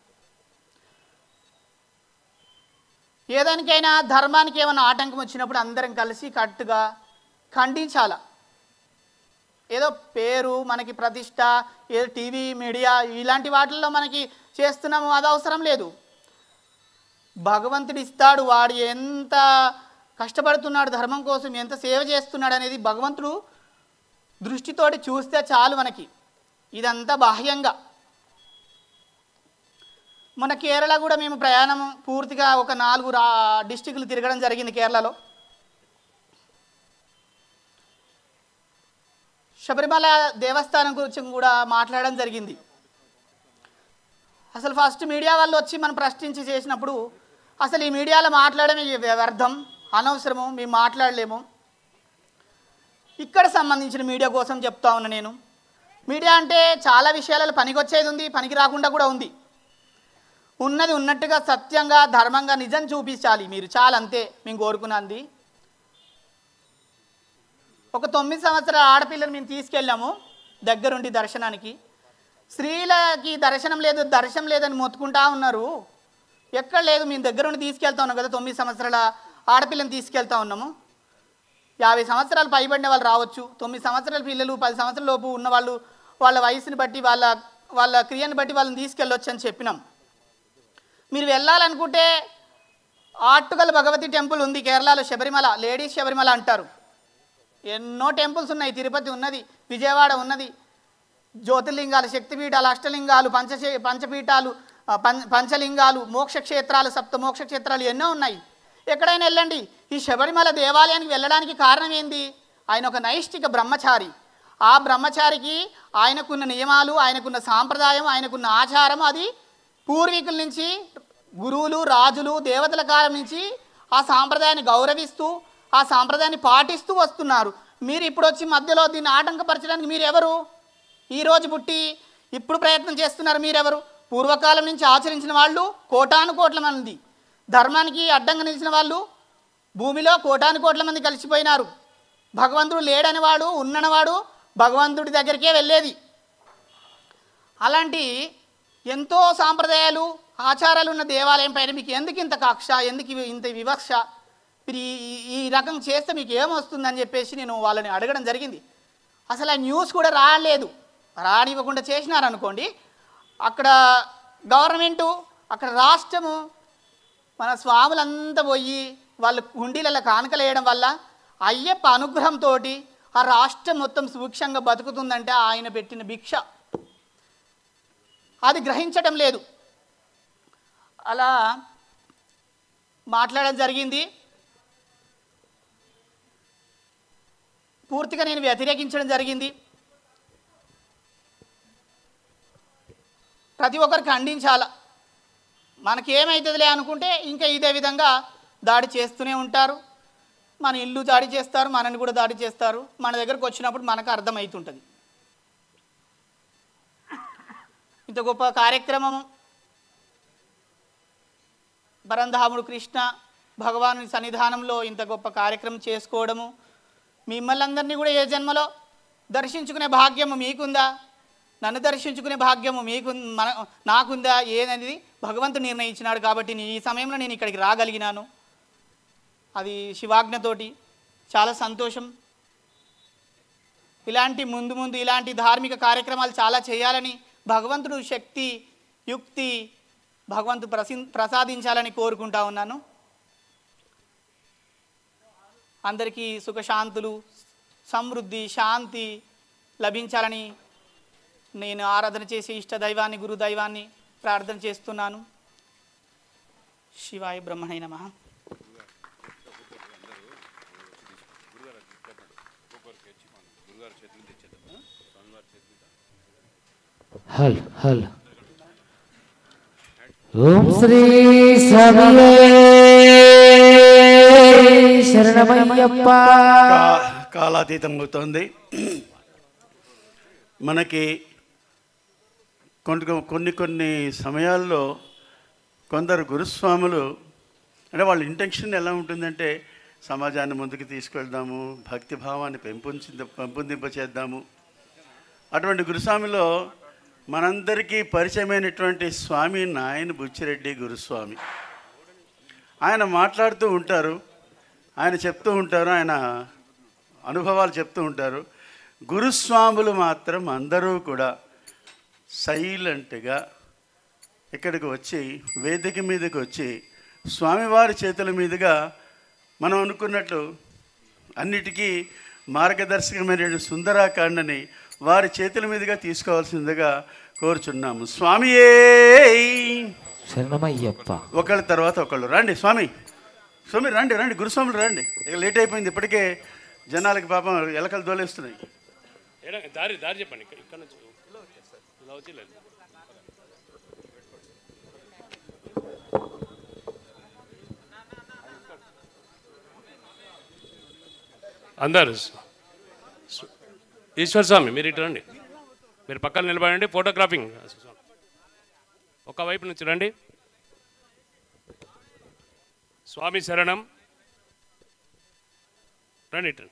ఏదానికైనా ధర్మానికి ఏమైనా ఆటంకం వచ్చినప్పుడు అందరం కలిసి కట్టుగా ఖండించాల ఏదో పేరు మనకి ప్రతిష్ట ఏదో టీవీ మీడియా ఇలాంటి వాటిల్లో మనకి చేస్తున్నాము అది అవసరం లేదు భగవంతుడు ఇస్తాడు వాడు ఎంత కష్టపడుతున్నాడు ధర్మం కోసం ఎంత సేవ చేస్తున్నాడు అనేది భగవంతుడు దృష్టితోటి చూస్తే చాలు మనకి ఇదంతా బాహ్యంగా మన కేరళ కూడా మేము ప్రయాణం పూర్తిగా ఒక నాలుగు రా డిస్టిక్లు తిరగడం జరిగింది కేరళలో శబరిమల దేవస్థానం గురించి కూడా మాట్లాడడం జరిగింది అసలు ఫస్ట్ మీడియా వాళ్ళు వచ్చి మనం ప్రశ్నించి చేసినప్పుడు అసలు ఈ మీడియాలో మాట్లాడమే వ్యర్థం అనవసరము మేము మాట్లాడలేము ఇక్కడ సంబంధించిన మీడియా కోసం చెప్తా ఉన్నా నేను మీడియా అంటే చాలా విషయాలలో పనికొచ్చేది ఉంది పనికి రాకుండా కూడా ఉంది ఉన్నది ఉన్నట్టుగా సత్యంగా ధర్మంగా నిజం చూపించాలి మీరు చాలా అంతే మేము కోరుకున్నది ఒక తొమ్మిది సంవత్సరాల ఆడపిల్లని మేము తీసుకెళ్ళాము దగ్గరుండి దర్శనానికి స్త్రీలకి దర్శనం లేదు దర్శనం లేదని మొత్తుకుంటా ఉన్నారు ఎక్కడ లేదు మేము దగ్గరుండి తీసుకెళ్తా ఉన్నాం కదా తొమ్మిది సంవత్సరాల ఆడపిల్లని తీసుకెళ్తా ఉన్నాము యాభై సంవత్సరాలు పైబడిన వాళ్ళు రావచ్చు తొమ్మిది సంవత్సరాల పిల్లలు పది సంవత్సరాల లోపు ఉన్న వాళ్ళు వాళ్ళ వయసుని బట్టి వాళ్ళ వాళ్ళ క్రియని బట్టి వాళ్ళని తీసుకెళ్ళొచ్చు అని చెప్పినాం మీరు వెళ్ళాలనుకుంటే ఆట్టుగల భగవతి టెంపుల్ ఉంది కేరళలో శబరిమల లేడీస్ శబరిమల అంటారు ఎన్నో టెంపుల్స్ ఉన్నాయి తిరుపతి ఉన్నది విజయవాడ ఉన్నది జ్యోతిర్లింగాలు శక్తిపీఠాలు అష్టలింగాలు పంచ పంచపీఠాలు ఆ, పం పంచలింగాలు మోక్షక్షేత్రాలు సప్త మోక్షక్షేత్రాలు ఎన్నో ఉన్నాయి ఎక్కడైనా వెళ్ళండి ఈ శబరిమల దేవాలయానికి వెళ్ళడానికి కారణం ఏంది ఆయన ఒక నైష్టిక బ్రహ్మచారి ఆ బ్రహ్మచారికి ఆయనకున్న నియమాలు ఆయనకున్న సాంప్రదాయం ఆయనకున్న ఆచారం అది పూర్వీకుల నుంచి గురువులు రాజులు దేవతల కాలం నుంచి ఆ సాంప్రదాయాన్ని గౌరవిస్తూ ఆ సాంప్రదాయాన్ని పాటిస్తూ వస్తున్నారు మీరు ఇప్పుడు వచ్చి మధ్యలో దీన్ని ఆటంకపరచడానికి మీరు ఎవరు ఈ రోజు పుట్టి ఇప్పుడు ప్రయత్నం చేస్తున్నారు మీరెవరు పూర్వకాలం నుంచి ఆచరించిన వాళ్ళు కోటాను కోట్ల మంది ధర్మానికి అడ్డంగా నిలిచిన వాళ్ళు భూమిలో కోటాను కోట్ల మంది కలిసిపోయినారు భగవంతుడు లేడని వాడు ఉన్ననవాడు భగవంతుడి దగ్గరికే వెళ్ళేది అలాంటి ఎంతో సాంప్రదాయాలు ఆచారాలు ఉన్న దేవాలయం పైన మీకు ఎందుకు ఇంత కక్ష ఎందుకు ఇవి- ఇంత వివక్ష మీరు ఈ- ఈ- ఈ రకం చేస్తే మీకు ఏమొస్తుందని చెప్పేసి నేను వాళ్ళని అడగడం జరిగింది అసలు ఆ న్యూస్ కూడా రాలేదు రానివ్వకుండా చేసినారనుకోండి అక్కడ గవర్నమెంటు అక్కడ రాష్ట్రము మన స్వాములంతా పోయి వాళ్ళు హుండీలలో కానుకలు వేయడం వల్ల అయ్యప్ప అనుగ్రహంతో ఆ రాష్ట్రం మొత్తం సుభిక్షంగా బతుకుతుందంటే ఆయన పెట్టిన భిక్ష అది గ్రహించటం లేదు అలా మాట్లాడడం జరిగింది పూర్తిగా నేను వ్యతిరేకించడం జరిగింది ప్రతి ఒక్కరు ఖండించాల మనకి ఏమవుతుందిలే అనుకుంటే ఇంకా ఇదే విధంగా దాడి చేస్తూనే ఉంటారు మన ఇల్లు దాడి చేస్తారు మనని కూడా దాడి చేస్తారు మన దగ్గరకు వచ్చినప్పుడు మనకు అర్థమవుతుంటుంది ఇంత గొప్ప కార్యక్రమం బరంధాముడు కృష్ణ భగవాను సన్నిధానంలో ఇంత గొప్ప కార్యక్రమం చేసుకోవడము మిమ్మల్ని అందరినీ కూడా ఏ జన్మలో దర్శించుకునే భాగ్యము మీకుందా నన్ను దర్శించుకునే భాగ్యము మీకు మన నాకుందా ఏదనేది భగవంతుడు నిర్ణయించినాడు కాబట్టి నీ- ఈ సమయంలో నేను ఇక్కడికి రాగలిగినాను అది శివాజ్ఞతోటి చాలా సంతోషం ఇలాంటి ముందు ముందు ఇలాంటి ధార్మిక కార్యక్రమాలు చాలా చేయాలని భగవంతుడు శక్తి యుక్తి భగవంతుడు ప్రసి ప్రసాదించాలని కోరుకుంటా ఉన్నాను అందరికీ సుఖశాంతులు సమృద్ధి శాంతి లభించాలని నేను ఆరాధన చేసే ఇష్ట దైవాన్ని గురు దైవాన్ని ప్రార్థన చేస్తున్నాను శివాయ బ్రహ్మణై నమః హల్ హల్ ఓం శ్రీ స్వామియే శరణమయ్యప్ప కా- కాలాతీతం అవుతోంది మనకి కొన్ని కొన్ని కొన్ని సమయాల్లో కొందరు గురుస్వాములు అంటే వాళ్ళ ఇంటెన్షన్ ఎలా ఉంటుందంటే సమాజాన్ని ముందుకు తీసుకెళ్దాము భక్తి భావాన్ని పెంపొంది పెంపొందింపచేద్దాము అటువంటి గురుస్వామిలో మనందరికీ పరిచయమైనటువంటి స్వామి నాయన బుచ్చిరెడ్డి గురుస్వామి ఆయన మాట్లాడుతూ ఉంటారు ఆయన చెప్తూ ఉంటారు ఆయన అనుభవాలు చెప్తూ ఉంటారు గురుస్వాములు మాత్రం అందరూ కూడా సైలెంట్గా ఇక్కడికి వచ్చి వేదిక మీదకి వచ్చి స్వామివారి చేతుల మీదుగా మనం అనుకున్నట్లు అన్నిటికీ మార్గదర్శకమైన సుందరాకాండని వారి చేతుల మీదుగా తీసుకోవాల్సిందిగా కోరుచున్నాము స్వామియే శరణమయ్యప్ప ఒకళ్ళ తర్వాత ఒకళ్ళు రండి స్వామి స్వామి రండి రండి గురుస్వాములు రండి ఇక లేట్ అయిపోయింది ఇప్పటికే జనాలకి పాపం ఎలకలు దోలేస్తున్నాయి ఏడా- దారి దారి చెప్పండి ఇక్కడ ఇక్కడ నుంచి ఇలా వచ్చి లేదు అందరు స్- ఈశ్వర్ స్వామి మీరు ఇటు రండి మీరు పక్కన నిలబడండి ఫోటోగ్రాఫింగ్ ఒకవైపు నుంచి రండి స్వామి శరణం రండి ఇటు రండి.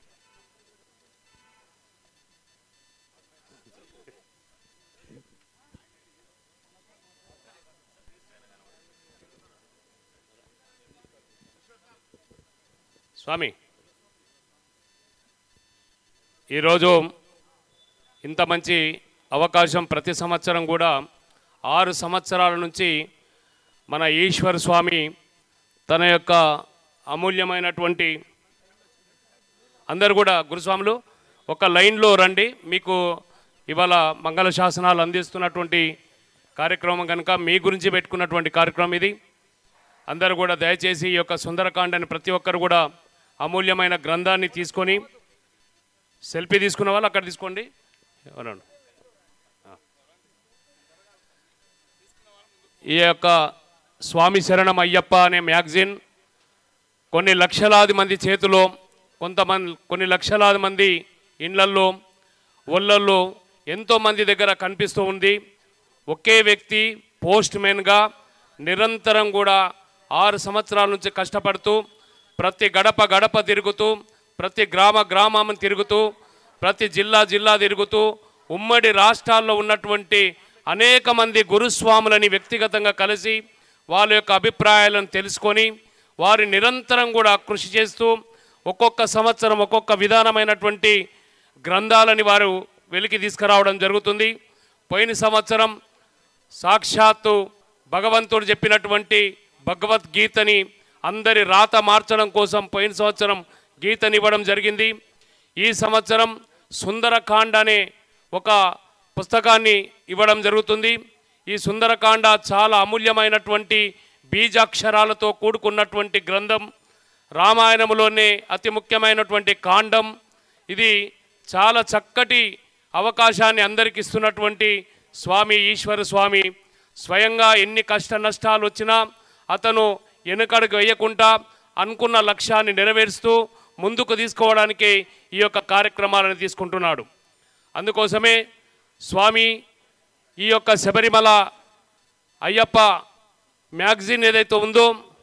స్వామి ఈరోజు ఇంత మంచి అవకాశం ప్రతి సంవత్సరం కూడా ఆరు సంవత్సరాల నుంచి మన ఈశ్వర్ స్వామి తన యొక్క అమూల్యమైనటువంటి అందరు కూడా గురుస్వాములు ఒక లైన్లో రండి మీకు ఇవాళ మంగళ శాసనాలు అందిస్తున్నటువంటి కార్యక్రమం కనుక మీ గురించి పెట్టుకున్నటువంటి కార్యక్రమం ఇది అందరూ కూడా దయచేసి ఈ యొక్క సుందరకాండని ప్రతి ఒక్కరు కూడా అమూల్యమైన గ్రంథాన్ని తీసుకొని సెల్ఫీ తీసుకున్న వాళ్ళు అక్కడ తీసుకోండి ఎవరండి ఆ. ఈ యొక్క స్వామి శరణం అయ్యప్ప అనే మ్యాగజిన్ కొన్ని లక్షలాది మంది చేతిలో కొంతమంది కొన్ని లక్షలాది మంది ఇండ్లల్లో ఒళ్ళల్లో ఎంతోమంది దగ్గర కనిపిస్తూ ఉంది ఒకే వ్యక్తి పోస్ట్ మెన్గా నిరంతరం కూడా ఆరు సంవత్సరాల నుంచి కష్టపడుతూ ప్రతి గడప గడప తిరుగుతూ ప్రతి గ్రామ గ్రామం తిరుగుతూ ప్రతి జిల్లా జిల్లా తిరుగుతూ ఉమ్మడి రాష్ట్రాల్లో ఉన్నటువంటి అనేక మంది గురుస్వాములని వ్యక్తిగతంగా కలిసి వాళ్ళ యొక్క అభిప్రాయాలను తెలుసుకొని వారి నిరంతరం కూడా కృషి చేస్తూ ఒక్కొక్క సంవత్సరం ఒక్కొక్క విధానమైనటువంటి గ్రంథాలని వారు వెలికి తీసుకురావడం జరుగుతుంది పోయిన సంవత్సరం సాక్షాత్తు భగవంతుడు చెప్పినటువంటి భగవద్గీతని అందరి రాత మార్చడం కోసం పోయిన సంవత్సరం గీతనివ్వడం జరిగింది ఈ సంవత్సరం సుందరకాండ అనే ఒక పుస్తకాన్ని ఇవ్వడం జరుగుతుంది ఈ సుందరకాండ చాలా అమూల్యమైనటువంటి బీజాక్షరాలతో కూడుకున్నటువంటి గ్రంథం రామాయణంలోనే అతి ముఖ్యమైనటువంటి కాండం ఇది చాలా చక్కటి అవకాశాన్ని అందరికి ఇస్తున్నటువంటి స్వామి ఈశ్వర స్వామి స్వయంగా ఎన్ని కష్ట నష్టాలు వచ్చినా అతను వెనుకడుగు వేయకుండా అనుకున్న లక్ష్యాన్ని నెరవేరుస్తూ ముందుకు తీసుకోవడానికి ఈ యొక్క కార్యక్రమాలను తీసుకుంటున్నాడు అందుకోసమే స్వామి ఈ యొక్క శబరిమల అయ్యప్ప మ్యాగజైన్ ఏదైతే ఉందో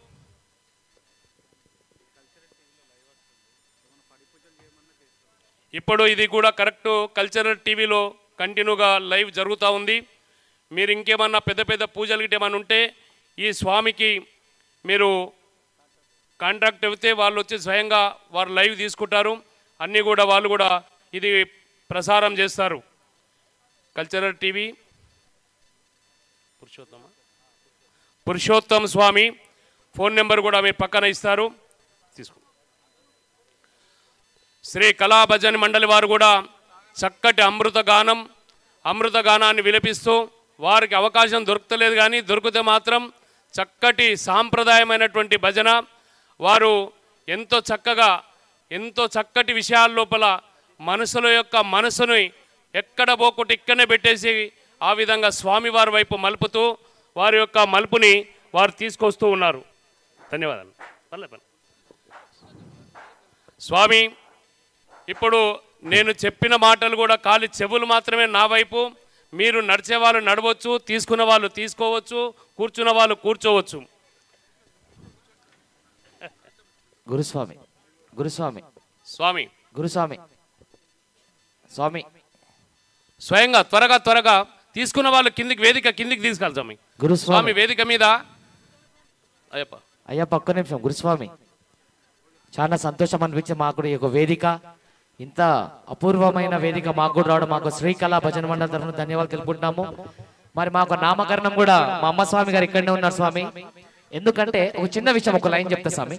ఇప్పుడు ఇది కూడా కరెక్ట్ కల్చరల్ టీవీలో కంటిన్యూగా లైవ్ జరుగుతూ ఉంది మీరు ఇంకేమన్నా పెద్ద పెద్ద పూజలు గిట్ట ఏమన్నా ఉంటే ఈ స్వామికి మీరు కాంట్రాక్ట్ అయితే వాళ్ళు వచ్చి స్వయంగా వారు లైవ్ తీసుకుంటారు అన్నీ కూడా వాళ్ళు కూడా ఇది ప్రసారం చేస్తారు cultural TV Purushottama Purushottam Swamy phone number కూడా మీరు పక్కన ఇస్తారు తీసుకో శ్రీ కళా భజన్ మండలి వారు కూడా చక్కటి అమృత గానం అమృత గానాన్ని విలపిస్తూ వారికి అవకాశం దొరుకుతలేదు కానీ దొరికితే మాత్రం చక్కటి సాంప్రదాయమైనటువంటి భజన వారు ఎంతో చక్కగా ఎంతో చక్కటి విషయాల లోపల మనసుల యొక్క మనసుని ఎక్కడ పోకుండా ఇక్కడనే పెట్టేసి ఆ విధంగా స్వామివారి వైపు మలుపుతూ వారి యొక్క మలుపుని వారు తీసుకొస్తూ ఉన్నారు ధన్యవాదాలు పర్లే పర్లే స్వామి ఇప్పుడు నేను చెప్పిన మాటలు కూడా ఖాళీ చెవులు మాత్రమే నా వైపు మీరు నడిచే వాళ్ళు నడవచ్చు తీసుకున్న వాళ్ళు తీసుకోవచ్చు కూర్చున్న వాళ్ళు కూర్చోవచ్చు గురుస్వామి గురుస్వామి స్వామి గురుస్వామి స్వామి స్వయంగా త్వరగా త్వరగా తీసుకున్న వాళ్ళు కిందికి వేదిక కిందికి తీసుకెళ్ళి స్వామి గురుస్వామి స్వామి వేదిక మీద అయ్యప్ప అయ్యా పక్క నిమిషం గురుస్వామి చాలా సంతోషం అనిపించే మాకు కూడా ఈ యొక్క వేదిక ఇంత అపూర్వమైన వేదిక మాకు కూడా రావడం మాకు శ్రీకళా భజన మండలి తరఫున ధన్యవాదాలు తెలుపుకుంటున్నాము మరి మాకు నామకరణం కూడా మా అమ్మ స్వామి గారు ఇక్కడనే ఉన్నారు స్వామి ఎందుకంటే ఒక చిన్న విషయం ఒక లైన్ చెప్తా స్వామి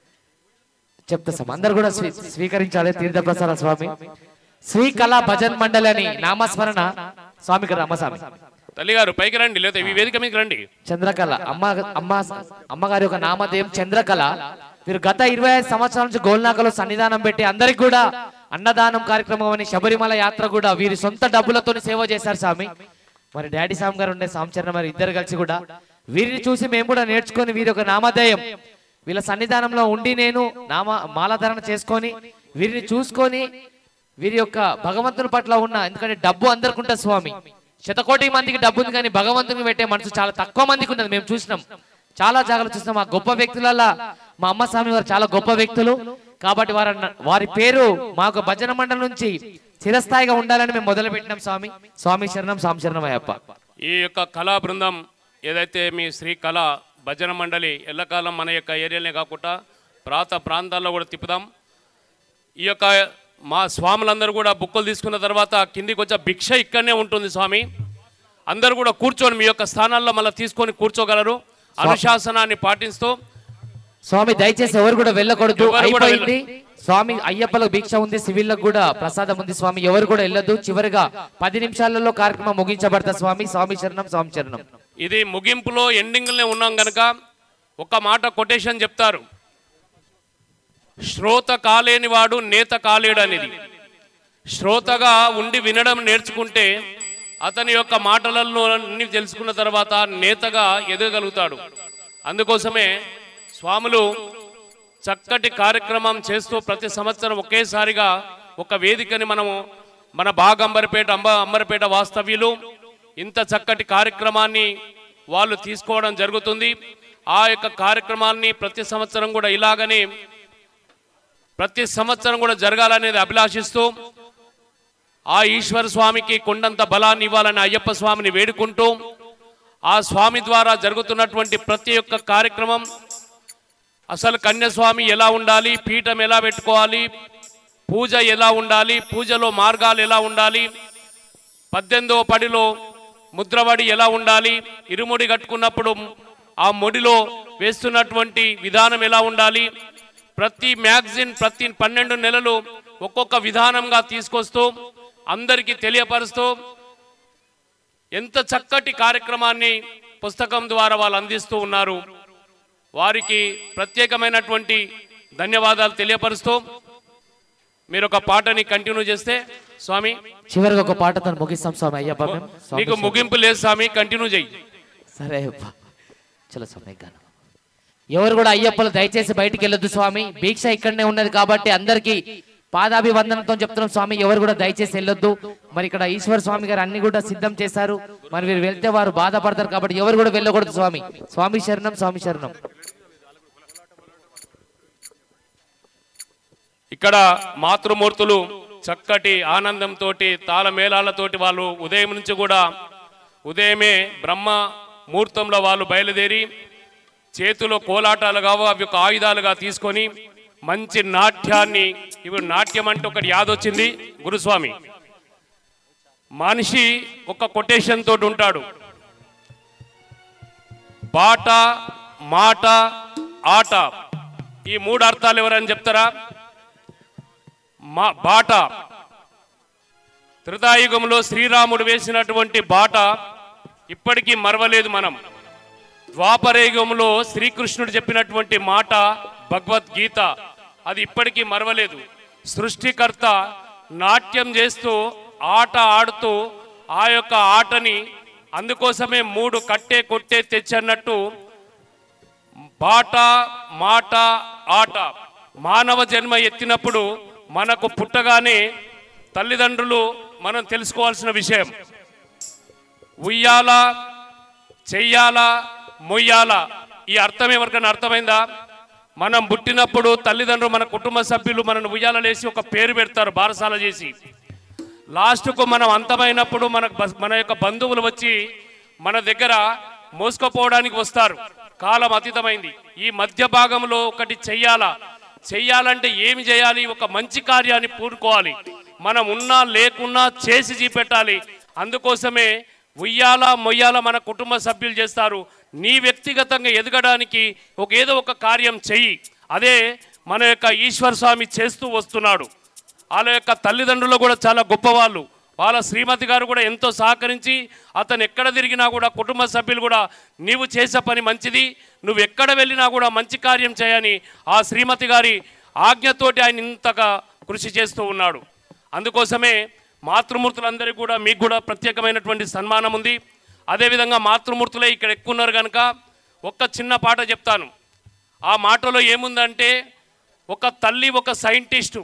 చెప్తా స్వామి అందరు కూడా స్వీ- స్వీకరించాలి తీర్థప్రసాద స్వామి శ్రీకళా భజన్ మండలి అని నామస్మరణ స్వామి గారు అమ్మస్వామి తల్లిగారు పైకి రండి లేదా ఈ వేదిక మీదకి రండి చంద్రకళ అమ్మ అమ్మ అమ్మగారి యొక్క నామధేయం చంద్రకళ వీరు గత ఇరవై ఐదు సంవత్సరాల నుంచి గోల్నాకలో సన్నిధానం పెట్టి అందరికి కూడా అన్నదానం కార్యక్రమం అని శబరిమల యాత్ర కూడా వీరి సొంత డబ్బులతో సేవ చేశారు స్వామి మరి డాడీ స్వామి గారు ఉండే సాంచరణ మరి ఇద్దరు కలిసి కూడా వీరిని చూసి మేము కూడా నేర్చుకొని వీరి యొక్క నామధేయం వీళ్ళ సన్నిధానంలో ఉండి నేను నామ మాలాధారణ చేసుకొని వీరిని చూసుకొని వీరి యొక్క భగవంతుని పట్ల ఉన్న ఎందుకంటే డబ్బు అందరికి ఉంటుంది స్వామి శతకోటి మందికి డబ్బు ఉంది కానీ భగవంతుని పెట్టే మనసు చాలా తక్కువ మందికి ఉన్నది మేము చూసినాం చాలా జాగ్రత్త చూసినాం ఆ గొప్ప వ్యక్తులలో మా అమ్మ స్వామి వారు చాలా గొప్ప వ్యక్తులు కాబట్టి వారి వారి పేరు మాకు భజన మండలి నుంచి చిరస్థాయిగా ఉండాలని మేము మొదలు పెట్టినాం స్వామి స్వామి శరణం స్వామి శరణం అయ్యప్ప ఈ యొక్క కళా బృందం ఏదైతే మీ శ్రీ కళ భజన మండలి ఎల్లకాలం మన యొక్క ఏరియాలనే కాకుండా ప్రాంత ప్రాంతాల్లో కూడా తిప్పుదాం ఈ యొక్క మా స్వాములందరూ కూడా బుక్కులు తీసుకున్న తర్వాత కిందికి వచ్చే భిక్ష ఇక్కడనే ఉంటుంది స్వామి అందరూ కూడా కూర్చొని మీ యొక్క స్థానాల్లో మళ్ళీ తీసుకొని కూర్చోగలరు అనుశాసనాన్ని పాటిస్తూ స్వామి దయచేసి ఎవరు కూడా వెళ్ళకూడదు ఎవరు కూడా అయిపోయింది స్వామి అయ్యప్పలకు భిక్ష ఉంది సివిల్లకు కూడా ప్రసాదం ఉంది స్వామి ఎవరు కూడా వెళ్ళదు చివరిగా పది నిమిషాలలో కార్యక్రమం ముగించబడతా స్వామి స్వామి శరణం స్వామి శరణం ఇది ముగింపులో ఎండింగ్లోనే ఉన్నాం కనుక ఒక మాట కొటేషన్ చెప్తారు శ్రోత కాలేని వాడు నేత కాలేడు అనేది శ్రోతగా ఉండి వినడం నేర్చుకుంటే అతని యొక్క మాటలలో అన్ని తెలుసుకున్న తర్వాత నేతగా ఎదగలుగుతాడు అందుకోసమే స్వాములు చక్కటి కార్యక్రమం చేస్తూ ప్రతి సంవత్సరం ఒకేసారిగా ఒక వేదికని మనము మన బాగంబరపేట అంబ అంబరపేట వాస్తవ్యులు ఇంత చక్కటి కార్యక్రమాన్ని వాళ్ళు తీసుకోవడం జరుగుతుంది ఆ యొక్క కార్యక్రమాన్ని ప్రతి సంవత్సరం కూడా ఇలాగనే ప్రతి సంవత్సరం కూడా జరగాలనేది అభిలాషిస్తూ ఆ ఈశ్వర స్వామికి కొండంత బలాన్ని ఇవ్వాలని అయ్యప్ప స్వామిని వేడుకుంటూ ఆ స్వామి ద్వారా జరుగుతున్నటువంటి ప్రతి ఒక్క కార్యక్రమం అసలు కన్యస్వామి ఎలా ఉండాలి పీఠం ఎలా పెట్టుకోవాలి పూజ ఎలా ఉండాలి పూజలో మార్గాలు ఎలా ఉండాలి పద్దెనిమిదవ పడిలో ముద్రవడి ఎలా ఉండాలి ఇరుముడి కట్టుకున్నప్పుడు ఆ ముడిలో వేస్తున్నటువంటి విధానం ఎలా ఉండాలి ప్రతి మ్యాగజిన్ ప్రతి పన్నెండు నెలలు ఒక్కొక్క విధానంగా తీసుకొస్తూ అందరికీ తెలియపరుస్తూ ఎంత చక్కటి కార్యక్రమాన్ని పుస్తకం ద్వారా వాళ్ళు అందిస్తూ ఉన్నారు వారికి ప్రత్యేకమైనటువంటి ధన్యవాదాలు తెలియపరుస్తూ మీరు ఒక పాటని కంటిన్యూ చేస్తే స్వామి చివరిగా ఒక పాటతో ముగిస్తాం స్వామి అయ్యప్ప మేము. స్వామి నీకు ముగింపు లేదు స్వామి కంటిన్యూ చెయ్యి సరే అయ్యప్ప చలో స్వామి గాను ఎవరు కూడా అయ్యప్పలు దయచేసి బయటికి వెళ్ళొద్దు స్వామి దీక్ష ఇక్కడనే ఉన్నది కాబట్టి అందరికి పాదాభివందనంతో చెప్తున్నాం స్వామి ఎవరు కూడా దయచేసి వెళ్ళొద్దు మరి ఇక్కడ ఈశ్వర స్వామి గారు అన్ని కూడా సిద్ధం చేశారు మరి వీరు వెళ్తే వారు బాధపడతారు కాబట్టి ఎవరు కూడా వెళ్ళకూడదు స్వామి స్వామి శరణం స్వామి శరణం ఇక్కడ మాతృమూర్తులు చక్కటి ఆనందంతో తాళమేళాలతోటి వాళ్ళు ఉదయం నుంచి కూడా ఉదయమే బ్రహ్మ ముహూర్తంలో వాళ్ళు బయలుదేరి చేతిలో కోలాటాలు కావు అవి ఒక ఆయుధాలుగా తీసుకొని మంచి నాట్యాన్ని ఇప్పుడు నాట్యం అంటే ఒకటి యాదొచ్చింది గురుస్వామి మనిషి ఒక కొటేషన్ తోటి ఉంటాడు బాట మాట ఆట ఈ మూడు అర్థాలు ఎవరని చెప్తారా మా బాట త్రితాయుగంలో శ్రీరాముడు వేసినటువంటి బాట ఇప్పటికీ మరవలేదు మనం ద్వాపరయుగంలో శ్రీకృష్ణుడు చెప్పినటువంటి మాట భగవద్గీత అది ఇప్పటికీ మరవలేదు సృష్టికర్త నాట్యం చేస్తూ ఆట ఆడుతూ ఆ యొక్క ఆటని అందుకోసమే మూడు కట్టే కొట్టే తెచ్చన్నట్టు బాట మాట ఆట మానవ జన్మ ఎత్తినప్పుడు మనకు పుట్టగానే తల్లిదండ్రులు మనం తెలుసుకోవాల్సిన విషయం ఉయ్యాల చెయ్యాల మొయ్యాల ఈ అర్థం ఎవరికైనా అర్థమైందా మనం పుట్టినప్పుడు తల్లిదండ్రులు మన కుటుంబ సభ్యులు మనను ఉయ్యాలలేసి ఒక పేరు పెడతారు బారసాల చేసి లాస్ట్కు మనం అంతమైనప్పుడు మన బ- మన యొక్క బంధువులు వచ్చి మన దగ్గర మోసుకుపోవడానికి వస్తారు కాలం అతీతమైంది ఈ మధ్య భాగంలో ఒకటి చెయ్యాలా చెయ్యాలంటే ఏమి చేయాలి ఒక మంచి కార్యాన్ని పూనుకోవాలి మనం ఉన్నా లేకున్నా చేసి చూపెట్టాలి అందుకోసమే ఉయ్యాల మొయ్యాల మన కుటుంబ సభ్యులు చేస్తారు నీ వ్యక్తిగతంగా ఎదగడానికి ఒక ఏదో ఒక కార్యం చెయ్యి అదే మన యొక్క ఈశ్వర స్వామి చేస్తూ వస్తున్నాడు వాళ్ళ యొక్క తల్లిదండ్రులు కూడా చాలా గొప్పవాళ్ళు వాళ్ళ శ్రీమతి గారు కూడా ఎంతో సహకరించి అతను ఎక్కడ తిరిగినా కూడా కుటుంబ సభ్యులు కూడా నీవు చేసే పని మంచిది నువ్వు ఎక్కడ వెళ్ళినా కూడా మంచి కార్యం చేయని ఆ శ్రీమతి గారి ఆజ్ఞతోటి ఆయన ఇంతగా కృషి చేస్తూ ఉన్నాడు అందుకోసమే మాతృమూర్తులందరికీ కూడా మీకు కూడా ప్రత్యేకమైనటువంటి సన్మానం ఉంది అదేవిధంగా మాతృమూర్తులే ఇక్కడ ఎక్కువ ఉన్నారు కనుక ఒక్క చిన్న పాట చెప్తాను ఆ మాటలో ఏముందంటే ఒక తల్లి ఒక సైంటిస్టు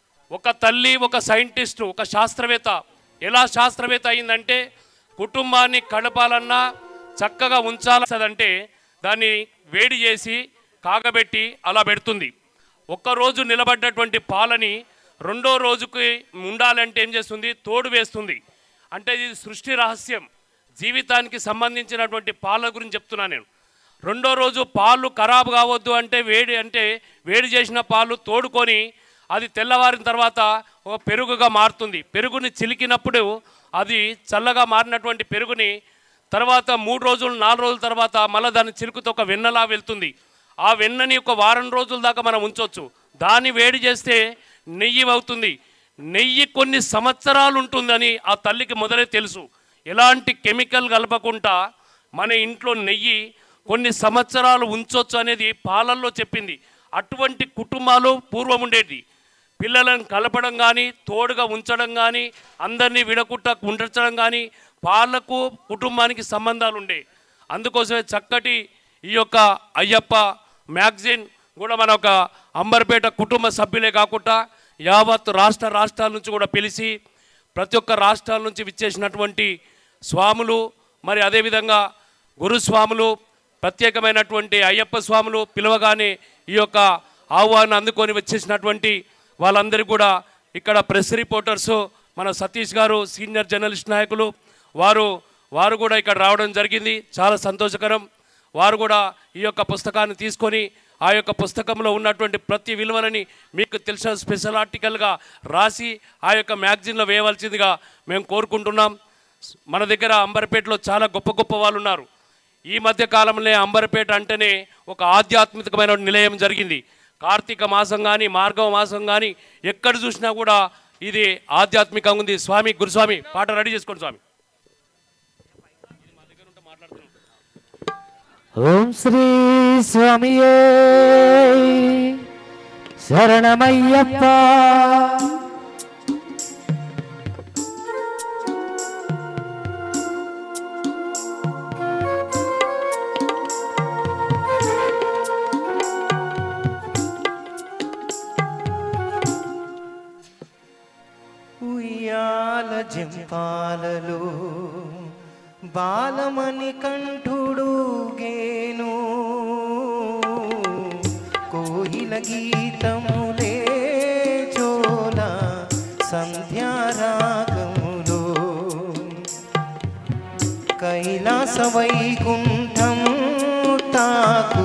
ఒక తల్లి ఒక సైంటిస్టు ఒక శాస్త్రవేత్త ఎలా శాస్త్రవేత్త అయిందంటే కుటుంబాన్ని కడపాలన్నా చక్కగా ఉంచాలంటే దాన్ని వేడి చేసి కాగబెట్టి అలా పెడుతుంది ఒక్కరోజు నిలబడ్డటువంటి పాలని రెండో రోజుకి ఉండాలంటే ఏం చేస్తుంది తోడు వేస్తుంది అంటే ఇది సృష్టి రహస్యం జీవితానికి సంబంధించినటువంటి పాల గురించి చెప్తున్నాను నేను రెండో రోజు పాలు ఖరాబు కావద్దు అంటే వేడి అంటే వేడి చేసిన పాలు తోడుకొని అది తెల్లవారిన తర్వాత ఒక పెరుగుగా మారుతుంది పెరుగుని చిలికినప్పుడు అది చల్లగా మారినటువంటి పెరుగుని తర్వాత మూడు రోజులు నాలుగు రోజుల తర్వాత మళ్ళీ దాన్ని చిలుకుతో ఒక వెన్నలా వెళ్తుంది ఆ వెన్నని ఒక వారం రోజుల దాకా మనం ఉంచవచ్చు దాన్ని వేడి చేస్తే నెయ్యి అవుతుంది నెయ్యి కొన్ని సంవత్సరాలు ఉంటుందని ఆ తల్లికి మొదలే తెలుసు ఎలాంటి కెమికల్ కలపకుండా మన ఇంట్లో నెయ్యి కొన్ని సంవత్సరాలు ఉంచొచ్చు అనేది పాలల్లో చెప్పింది అటువంటి కుటుంబాలు పూర్వం ఉండేది పిల్లలను కలపడం కానీ తోడుగా ఉంచడం కానీ అందరినీ విడకుట్ట ఉంచడం కానీ పాలకు కుటుంబానికి సంబంధాలు ఉండే అందుకోసమే చక్కటి ఈ యొక్క అయ్యప్ప మ్యాగజైన్ కూడా మన ఒక అంబర్పేట కుటుంబ సభ్యులే కాకుండా యావత్ రాష్ట్ర రాష్ట్రాల నుంచి కూడా పిలిచి ప్రతి ఒక్క రాష్ట్రాల నుంచి విచ్చేసినటువంటి స్వాములు మరి అదేవిధంగా గురుస్వాములు ప్రత్యేకమైనటువంటి అయ్యప్ప స్వాములు పిలవగానే ఈ యొక్క ఆహ్వానం అందుకొని వచ్చేసినటువంటి వాళ్ళందరికీ కూడా ఇక్కడ ప్రెస్ రిపోర్టర్స్ మన సతీష్ గారు సీనియర్ జర్నలిస్ట్ నాయకులు వారు వారు కూడా ఇక్కడ రావడం జరిగింది చాలా సంతోషకరం వారు కూడా ఈ యొక్క పుస్తకాన్ని తీసుకొని ఆ యొక్క పుస్తకంలో ఉన్నటువంటి ప్రతి విలువలని మీకు తెలిసిన స్పెషల్ ఆర్టికల్గా రాసి ఆ యొక్క మ్యాగజైన్లో వేయవలసిందిగా మేము కోరుకుంటున్నాం మన దగ్గర అంబర్పేటలో చాలా గొప్ప గొప్ప వాళ్ళు ఉన్నారు ఈ మధ్య కాలంలో అంబర్పేట అంటేనే ఒక ఆధ్యాత్మికమైన నిలయం జరిగింది కార్తీక మాసం కానీ మార్గవ మాసం కానీ ఎక్కడ చూసినా కూడా ఇది ఆధ్యాత్మికంగా ఉంది స్వామి గురుస్వామి పాట రెడీ చేసుకోండి స్వామి ఓం శ్రీ స్వామియే శరణమయ్యప్ప ఉయ్యాల జంపాలలో బాలమణి కంఠుడు గేను కోయిల గీతములే చోల సంధ్యారాగములో కైలాస వైకుంఠం తాకు